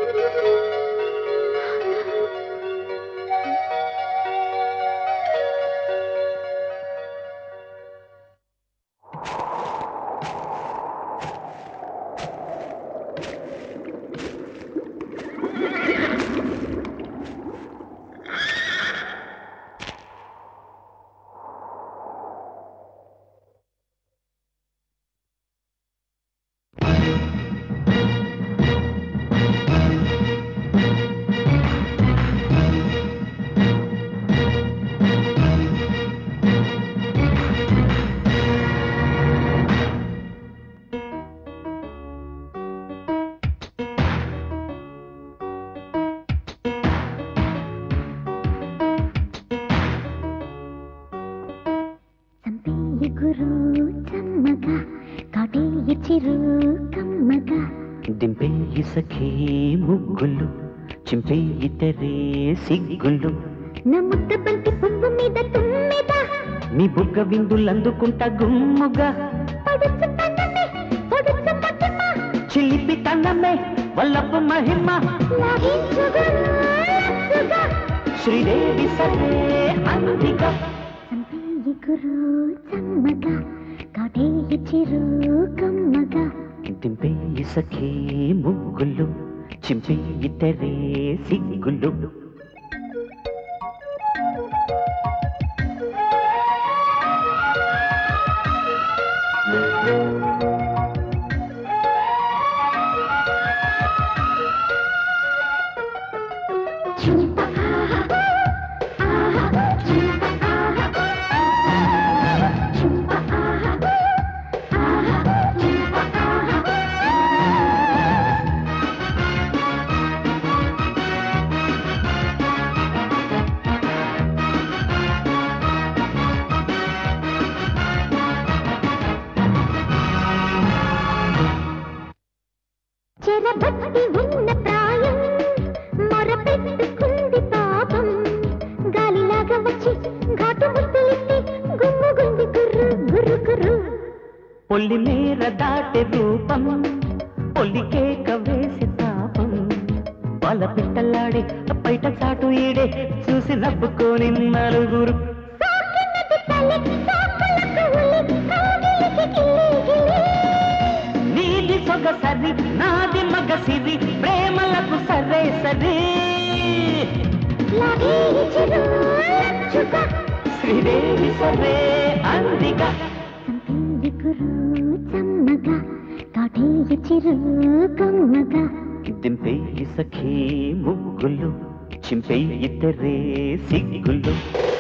ఎగురు చమ్మగా కాటేయ చిరు కమ్మగా దింపేయి సఖీ ముగ్గులు చింపేయి తెరే సిగ్గులు నా ముద్ద బంతి పువ్వు మీద తుమ్మెద నీ బుగ్గ విందులందుకుంటా గుమ్ముగా పడుచు తనమే పొడుచు మహిమ చిలిపి తన్నమే వల్లపు మహిమ లాగించుగా లచ్చుగా శ్రీదేవి సరే అందిగా చంపేయి కురు చమ్మగా కాటేయ చిరు కమ్మగా దింపేయి సఖీ ముగ్గులు చింపేయి తెరే సిగ్గులు చెరబట్టి ఉన్న ప్రాయం మొరపెట్టుకుంది పాపం గాలిలాగా వచ్చి ఘాటు ముద్దలిస్తే గుమ్ము గుంది గుర్రు గుర్రు గుర్రు పొల్లి మేర దాటె రూపం పొల్లికేక వేసి తాపం వాళ్ళ పిట్టలాడే బయట చాటు ఈడే చూసి నవ్వుకొని నలుగురు సాకినది తల్లి సాకులకు ఉలి కాగిలికి గిల్లి గిల్లి నీది సొగసరి నాది మగసిరి ప్రేమలకు సరే సరే లాగే చిరు లచ్చుగా శ్రీదేవి సరే అందిగా సంపేది కురు చమ్మగా కాటేయ చిరు కమ్మగా దింపేయి సఖీ ముగ్గులు చింపేయి తెరే సిగ్గులు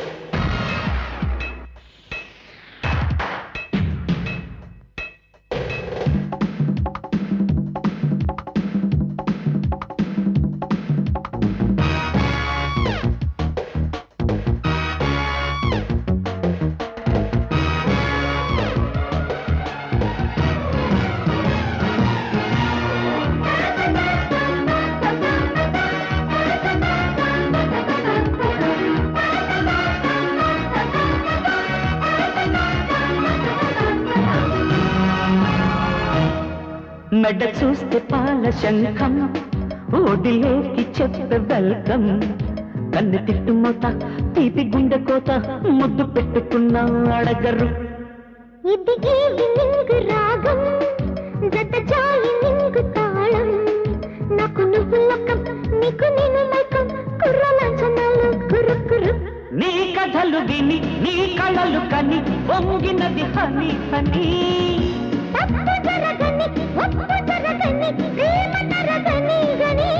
మెడ చూస్తే పాల శంఖం ఓడిలోకి చెప్పే వెల్కమ్ కన్ను తిట్టు మొత తీపి గుండె కోత ముద్దు పెట్టుకున్నా అడగరు ఇది ఈవినింగ్ రాగం జత జాయి నింగు తాళం నాకు నువ్వు లకం నీకు నేను మైకం కుర్రలాంఛనాలు కురు కురు నీ కథలు విని నీ కళలు కని వంగినది హని హని తప్పు జరగని ఒప్పు జరగని ప్రేమ తరగని గని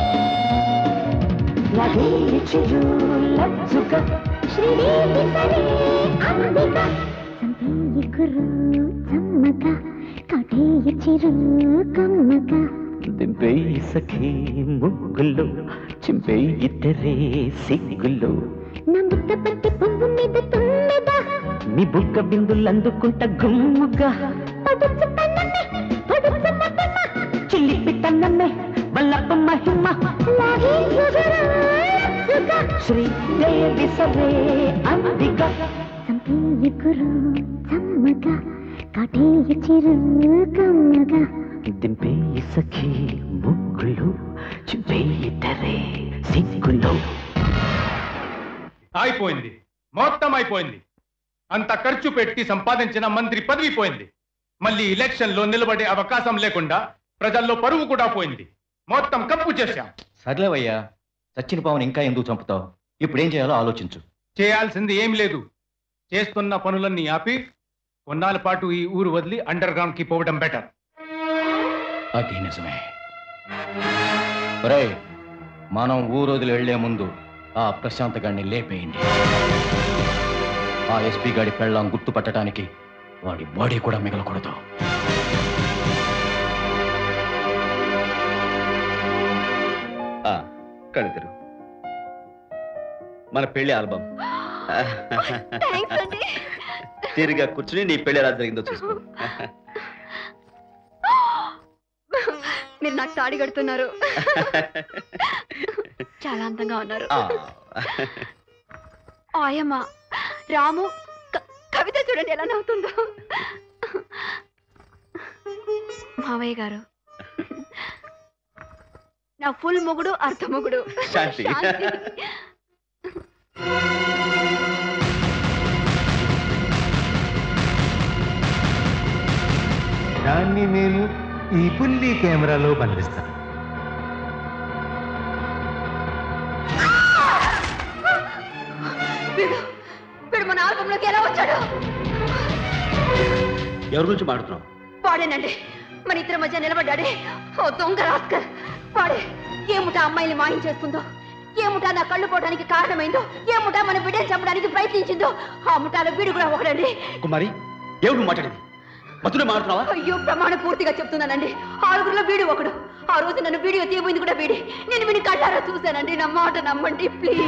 లగే చిరు లజ్జుగా శ్రీదేవి సరే అంబిక సంపేయ కురు చమ్మగా కాటేయ చిరు కమ్మగా దింపేయి సఖీ ముగ్గులు చింపేయి తెరే సిగ్గులు నా ముద్ద పట్టి పువ్వు మీద తుమ్మెద నీ బుగ్గ బిందులు అందుకుంట గుమ్ముగా పడుచు తన్నమే పడుచు మతమ చిలిపి తన్నమే వల్లప్ప మహిమ లాగే యుగరా సుగా శ్రీదేవి సరే అందిగా సంపేయ కురు చమ్మగా కాటేయ చిరు కమ్మగా దింపేయి సఖీ ముగ్గులు చింపేయి తెరే సిగ్గులు అయిపోయింది మొత్తం అయిపోయింది అంత ఖర్చు పెట్టి సంపాదించిన మంత్రి పదవి పోయింది మళ్ళీ ఎలక్షన్ లో నిలబడే అవకాశం లేకుండా ప్రజల్లో పరువు కూడా పోయింది మొత్తం కప్పు చేశాం సర్లేవయ్యా చచ్చిన పావుని ఇంకా ఎందుకు చంపుతావు ఇప్పుడు ఏం చేయాలో ఆలోచించు చేయాల్సింది ఏం లేదు చేస్తున్న పనులన్నీ ఆపి కొన్నాళ్ళ పాటు ఈ ఊరు వదిలి అండర్ గ్రౌండ్ కి పోవడం బెటర్ అది నిజమే ఒరేయ్ మనం ఊరొదిలి వెళ్లే ముందు ఆ ప్రశాంత్ గాడిని లేపేయండి ఆ ఎస్పీ గాడి పెళ్ళాం గుర్తుపట్టడానికి వాడి బాడీ కూడా మిగలకూడదు కళ్ళిద్దరు మన పెళ్లి ఆల్బమ్ థ్యాంక్స్ అండి తీరిగా కూర్చుని నీ పెళ్లి ఎలా జరిగిందో చూసుకో మీరు నాకు తాడి కడుతున్నారు చాలా అందంగా ఉన్నారు ఆ, ఆయమ్మ రాము క- కవిత చూడండి ఎలా నవ్వుతుందో మావయ్య గారు నా ఫుల్ మొగుడు అర్ధ మొగుడు శాంతి. శాంతి. దాన్ని నేను ఈ పుల్లి కెమెరాలో బంధిస్తాను వీడు వీడు మన ఆల్బంలోకి ఎలా వచ్చాడు ఎవరి గురించి మాట్లాడుతున్నావు వాడేనండి మన ఇద్దరి మధ్య నిలబడ్డాడే ఓ దొంగ రాస్కర్ వాడే ఏముట అమ్మాయిని మాయించేస్తుందో ఏముట నా కళ్ళు పోవడానికి కారణమైందో ఏముట మన బిడ్డను చంపడానికి ప్రయత్నించిందో ఆ ముఠాలో వీడు కూడా ఒకడండి కుమారి ఏమిటి నువ్వు మాట్లాడేది మధురే మాట్లాడుతున్నావా అయ్యో ప్రమాణ పూర్తిగా చెప్తున్నానండి ఆరుగురిలో వీడు ఒకడు ఆ రోజు నన్ను వీడియో తీయబోయింది కూడా వీడి నేను వీడిని కళ్ళారా చూశానండి నా మాట నమ్మండి ప్లీజ్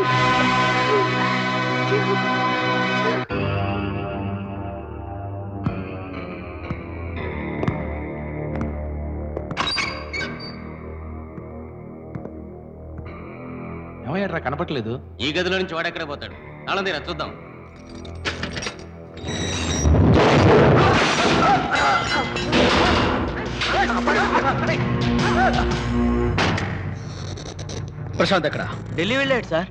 ఏమయ్యాడ్రా కనపట్లేదు ఈ గదిలో నుంచి వాడెక్కడ పోతాడు తాళందీరా చూద్దాం ప్రశాంత్ ఎక్కడ ఢిల్లీ వెళ్ళాడు సార్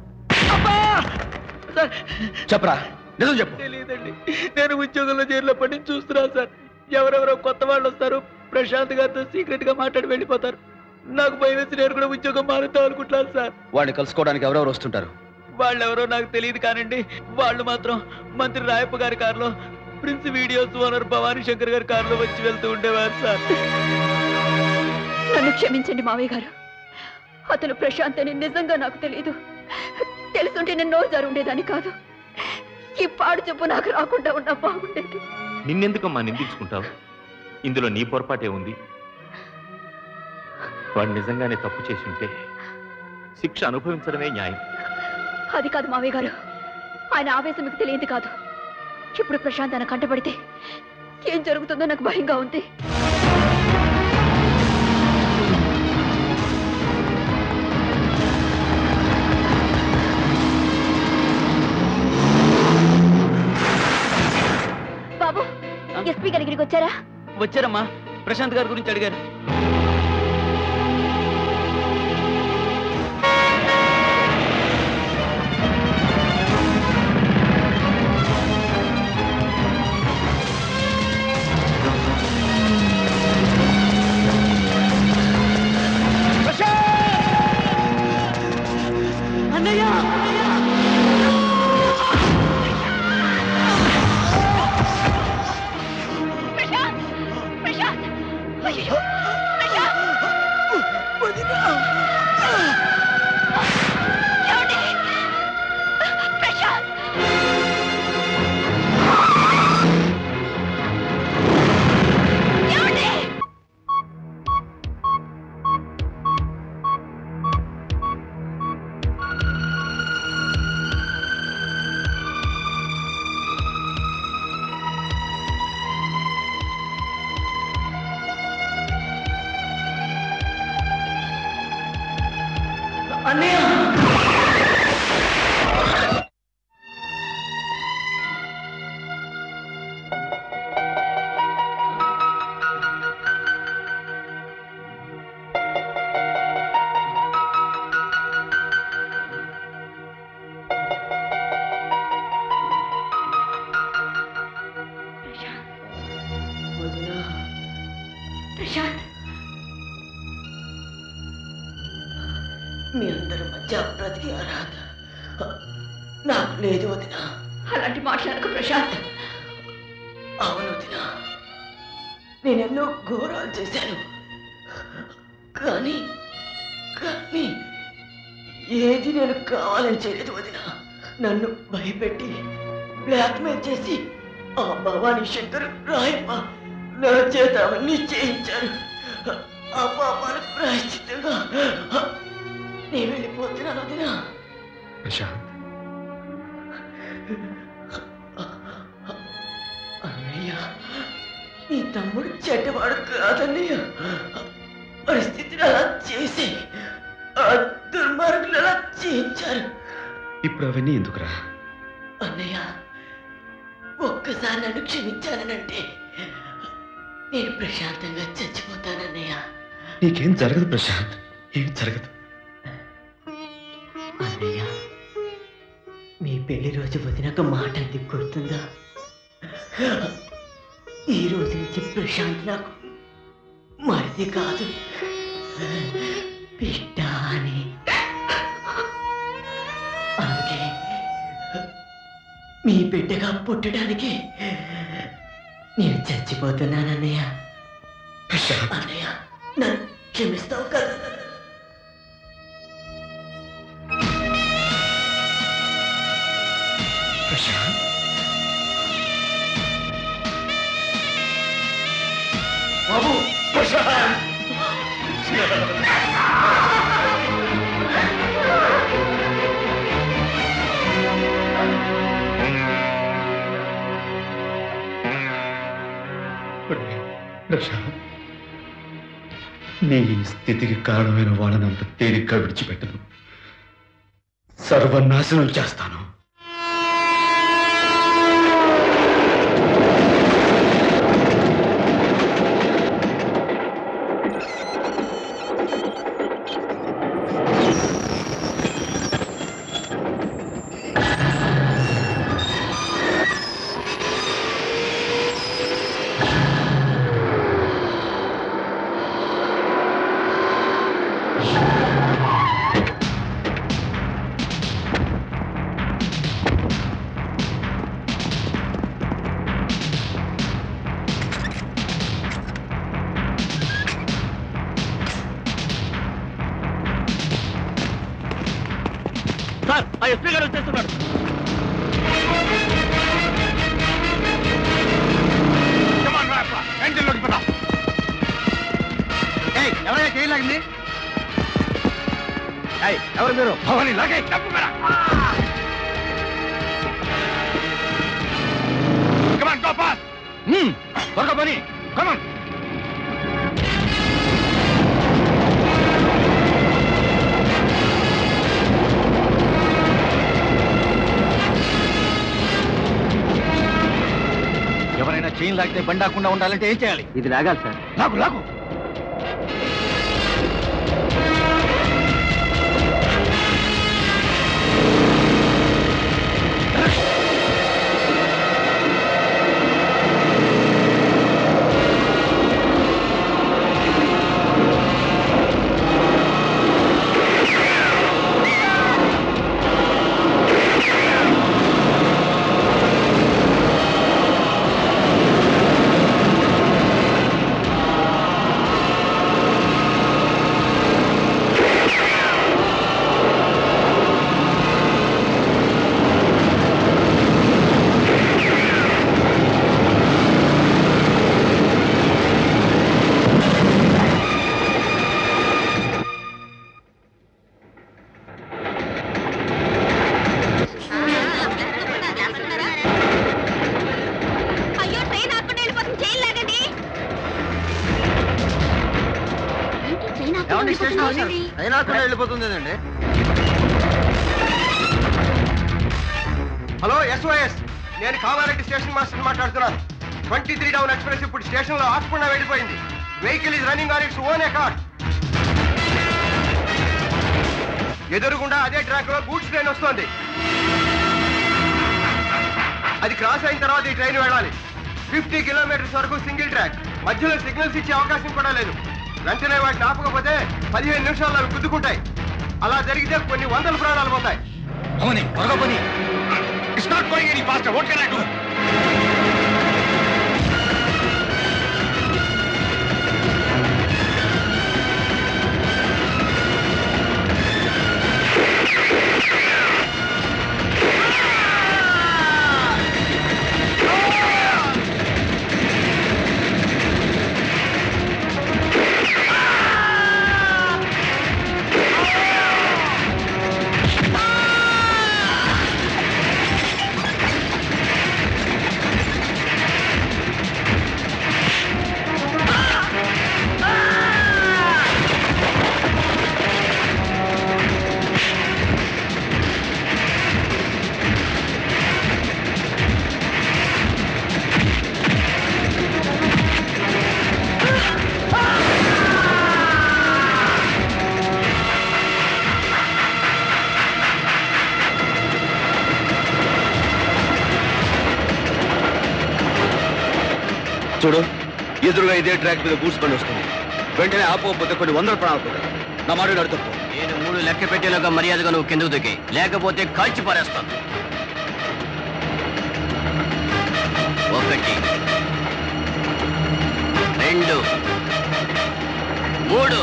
చెప్పరా నిజం చెప్పు తెలియదండి నేను ఉద్యోగంలో చేరినప్పటి నుంచి చూస్తున్నా సార్ ఎవరెవరో కొత్త వాళ్ళు వస్తారు ప్రశాంత్ గారితో సీక్రెట్ గా మాట్లాడి వెళ్ళిపోతారు నాకు భయం వేసి నేను కూడా ఉద్యోగం మారుద్దాం అనుకుంటున్నాను సార్ వాడిని కలుసుకోవడానికి ఎవరెవరు వస్తుంటారు వాళ్ళు ఎవరో నాకు తెలియదు కానండి వాళ్ళు మాత్రం మంత్రి రాయప్ప గారి కారులో prince videos owner Bhavani Shankar గారి కారులో వచ్చి వెళ్తూ ఉండేవారు సార్ నన్ను క్షమించండి మావయ్య గారు అతను ప్రశాంత్ అని నిజంగా నాకు తెలియదు తెలుసుంటే నేను నోరు జారి ఉండేదాన్ని కాదు ఈ పాడు చెప్పు నాకు రాకుండా ఉన్నా బాగుండేది నిన్నెందుకమ్మా నిందించుకుంటావు ఇందులో నీ పొరపాటే ఉంది వాడు నిజంగానే తప్పు చేసి ఉంటే శిక్ష అనుభవించడమే న్యాయం అది కాదు మావయ్య గారు ఆయన ఆవేశం మీకు తెలియదు కాదు ఇప్పుడు ప్రశాంత్ ఆయన కంటపడితే ఏం జరుగుతుందో నాకు భయంగా ఉంది బాబు ఎస్పీ గారి దగ్గరికి వచ్చారా వచ్చారమ్మా ప్రశాంత్ గారి గురించి అడిగారు అన్నయ్య ప్రశాంత్ ప్రశాంత్ అయ్యో ప్రశాంత్ ఏమండి? ప్రశాంత్ ఏమండి? అన్నయ్య ప్రశాంత్ మీ అందరి మధ్య బ్రతికి అర్హత నాకు లేదు వదిన అలాంటి మాట్లాడకు ప్రశాంత్ అవును వదిన నేనెన్నో ఘోరాలు చేశాను కానీ కానీ ఏది నేను కావాలని చేయలేదు వదిన నన్ను భయపెట్టి బ్లాక్మెయిల్ చేసి ఆ భవానీ శంకర్ రాయప్ప నా చేత అవన్నీ చేయించారు ఆ పాపాలకు ప్రాయశ్చిత్తంగా నేను వెళ్ళిపోతున్నాను వదినా ప్రశాంత్ అన్నయ్య నీ తమ్ముడు చెడ్డవాడు కాదన్నయ్య పరిస్థితిని అలా చేసి ఆ దుర్మార్గులు అలా చేయించారు ఇప్పుడు అవన్నీ ఎందుకురా అన్నయ్య ఒక్కసారి నన్ను క్షమించానంటే నేను ప్రశాంతంగా చచ్చిపోతానన్నయ్య నీకేం జరగదు ప్రశాంత్ ఏం జరగదు అన్నయ్య మీ పెళ్లి రోజు వదినక మాట అంది గుర్తుందా ఈ రోజు నుంచి ప్రశాంత్ నాకు మరిది కాదు బిడ్డ అని అందుకే మీ బిడ్డగా పుట్టడానికి నేను చచ్చిపోతున్నానన్నయ్య అన్నయ్య నన్ను క్షమిస్తావు కదా ప్రశాంత్ బాబు ప్రశాంత్ ప్రశాంత్ నీ స్థితికి కారణమైన వాళ్ళని అంత తేలిగ్గా విడిచిపెట్టను సర్వనాశనం చేస్తాను సార్ ఆ ఎస్పీ గారు వచ్చేస్తున్నాడు ఎవరైనా చేయలాగింది ఎవరు మీరు అవని లాగే తప్పుకరా కమాన్ గో ఫాస్ట్ త్వరగా పని కమాన్ ఎవరైనా చైన్ లాగితే బండాకుండా ఉండాలంటే ఏం చేయాలి ఇది లాగాలి సార్ లాగు లాగు అయ్యో ట్రైన్ ఆకుండా వెళ్ళిపోతుంది చైన్ లాగండి ఏమండి స్టేషన్ వచ్చారు అయినా కూడా వెళ్ళిపోతుంది అండి హలో ఎస్ఓఎస్ నేను కామారెడ్డి స్టేషన్ మాస్టర్ మాట్లాడుతున్నాను ట్వంటీ త్రీ డౌన్ ఎక్స్ప్రెస్ ఇప్పుడు స్టేషన్ లో ఆపకుండా వెళ్ళిపోయింది vehicle is running on its own accord ఎదురుగుండా అదే ట్రాక్ లో గూడ్స్ ట్రైన్ వస్తోంది అది క్రాస్ అయిన తర్వాత ఈ ట్రైన్ వెళ్ళాలి ఫిఫ్టీ కిలోమీటర్స్ వరకు సింగిల్ ట్రాక్ మధ్యలో సిగ్నల్స్ ఇచ్చే అవకాశం కూడా లేదు వెంటనే వాటిని ఆపకపోతే పదిహేను నిమిషాల్లో అవి గుద్దుకుంటాయి అలా జరిగితే కొన్ని వందల ప్రాణాలు పోతాయి అవుని త్వరగా పని it's not going any faster what can I do చూడు ఎదురుగా ఇదే ట్రాక్ మీద గూడ్స్ బండి వస్తుంది వెంటనే ఆపోకపోతే కొన్ని వందల ప్రాణాలు పోతాయి నా మాట అడుగుతాను నేను మూడు లెక్క పెట్టేలాగా మర్యాదగా నువ్వు కిందకు దిగి లేకపోతే కాల్చి పారేస్తాను ఒకటి రెండు మూడు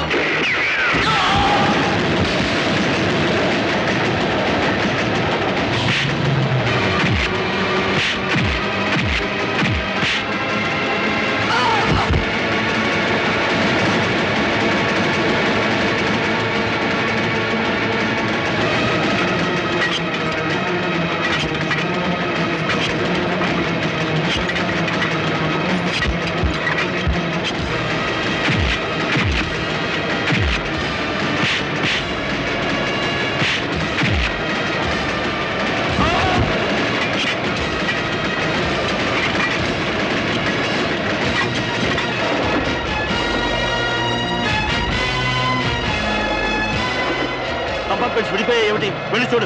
కంపార్ట్మెంట్స్ విడిపోయాయి ఏమిటి వెళ్ళి చూడు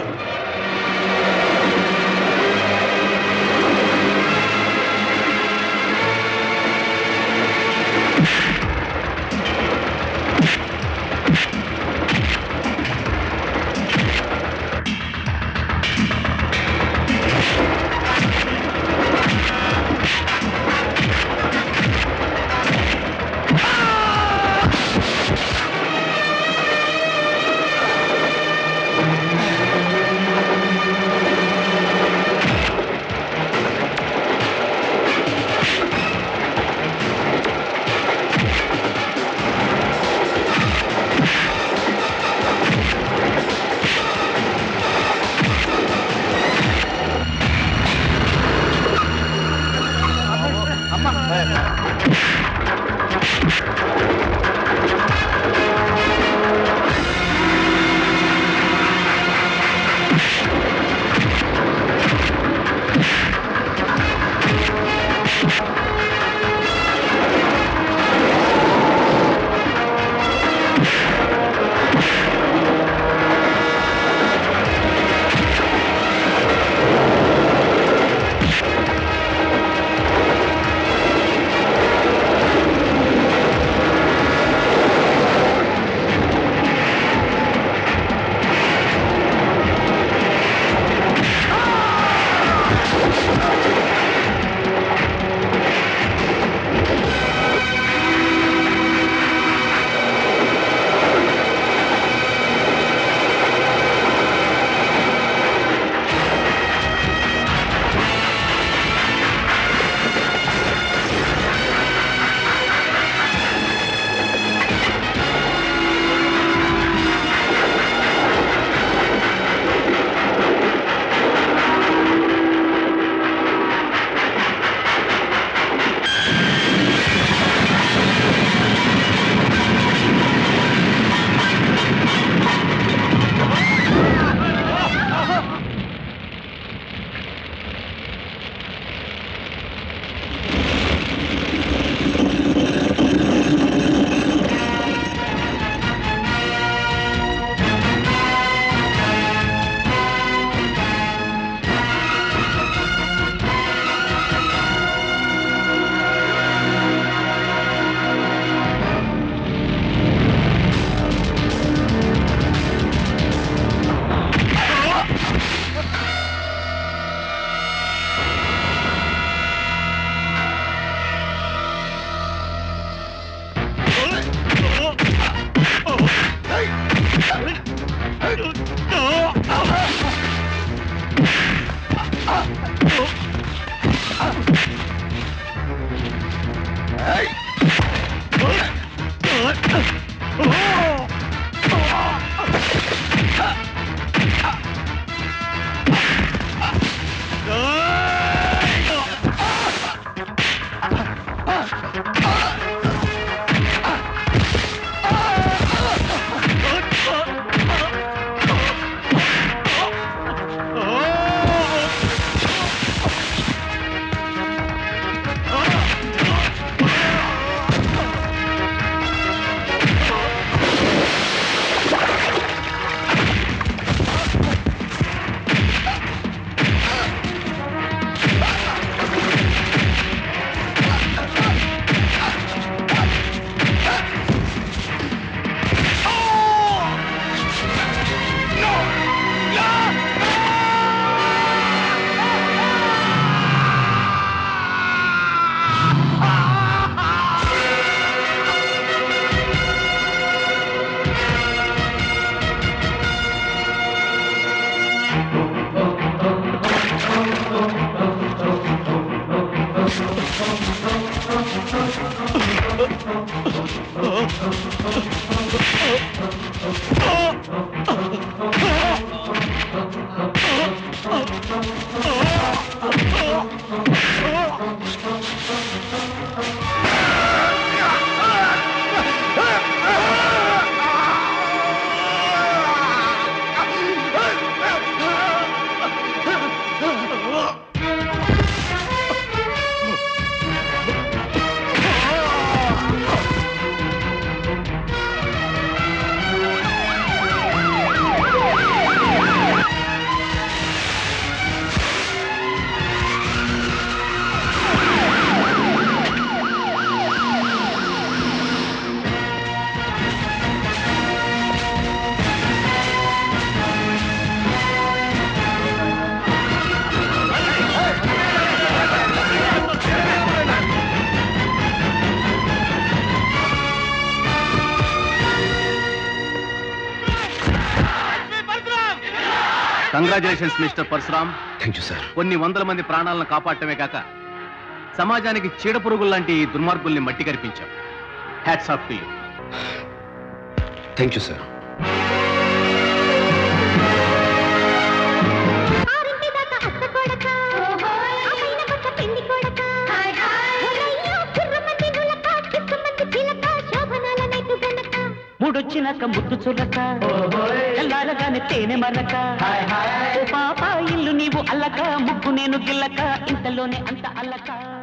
Oh! Congratulations mister Parashuram thank you sir కొన్ని వందల మంది ప్రాణాలను కాపాడటమే కాక సమాజానికి చీడ పురుగులు లాంటి ఈ దుర్మార్గుల్ని మట్టి కనిపించాం hats off to you thank you sir మూడొచ్చినాక ముద్దు చులక తెల్లారగానే తేనె మరక ఓ పాప ఇల్లు నీవు అల్లక ముగ్గు నేను గిల్లక ఇంతలోనే అంత అల్లక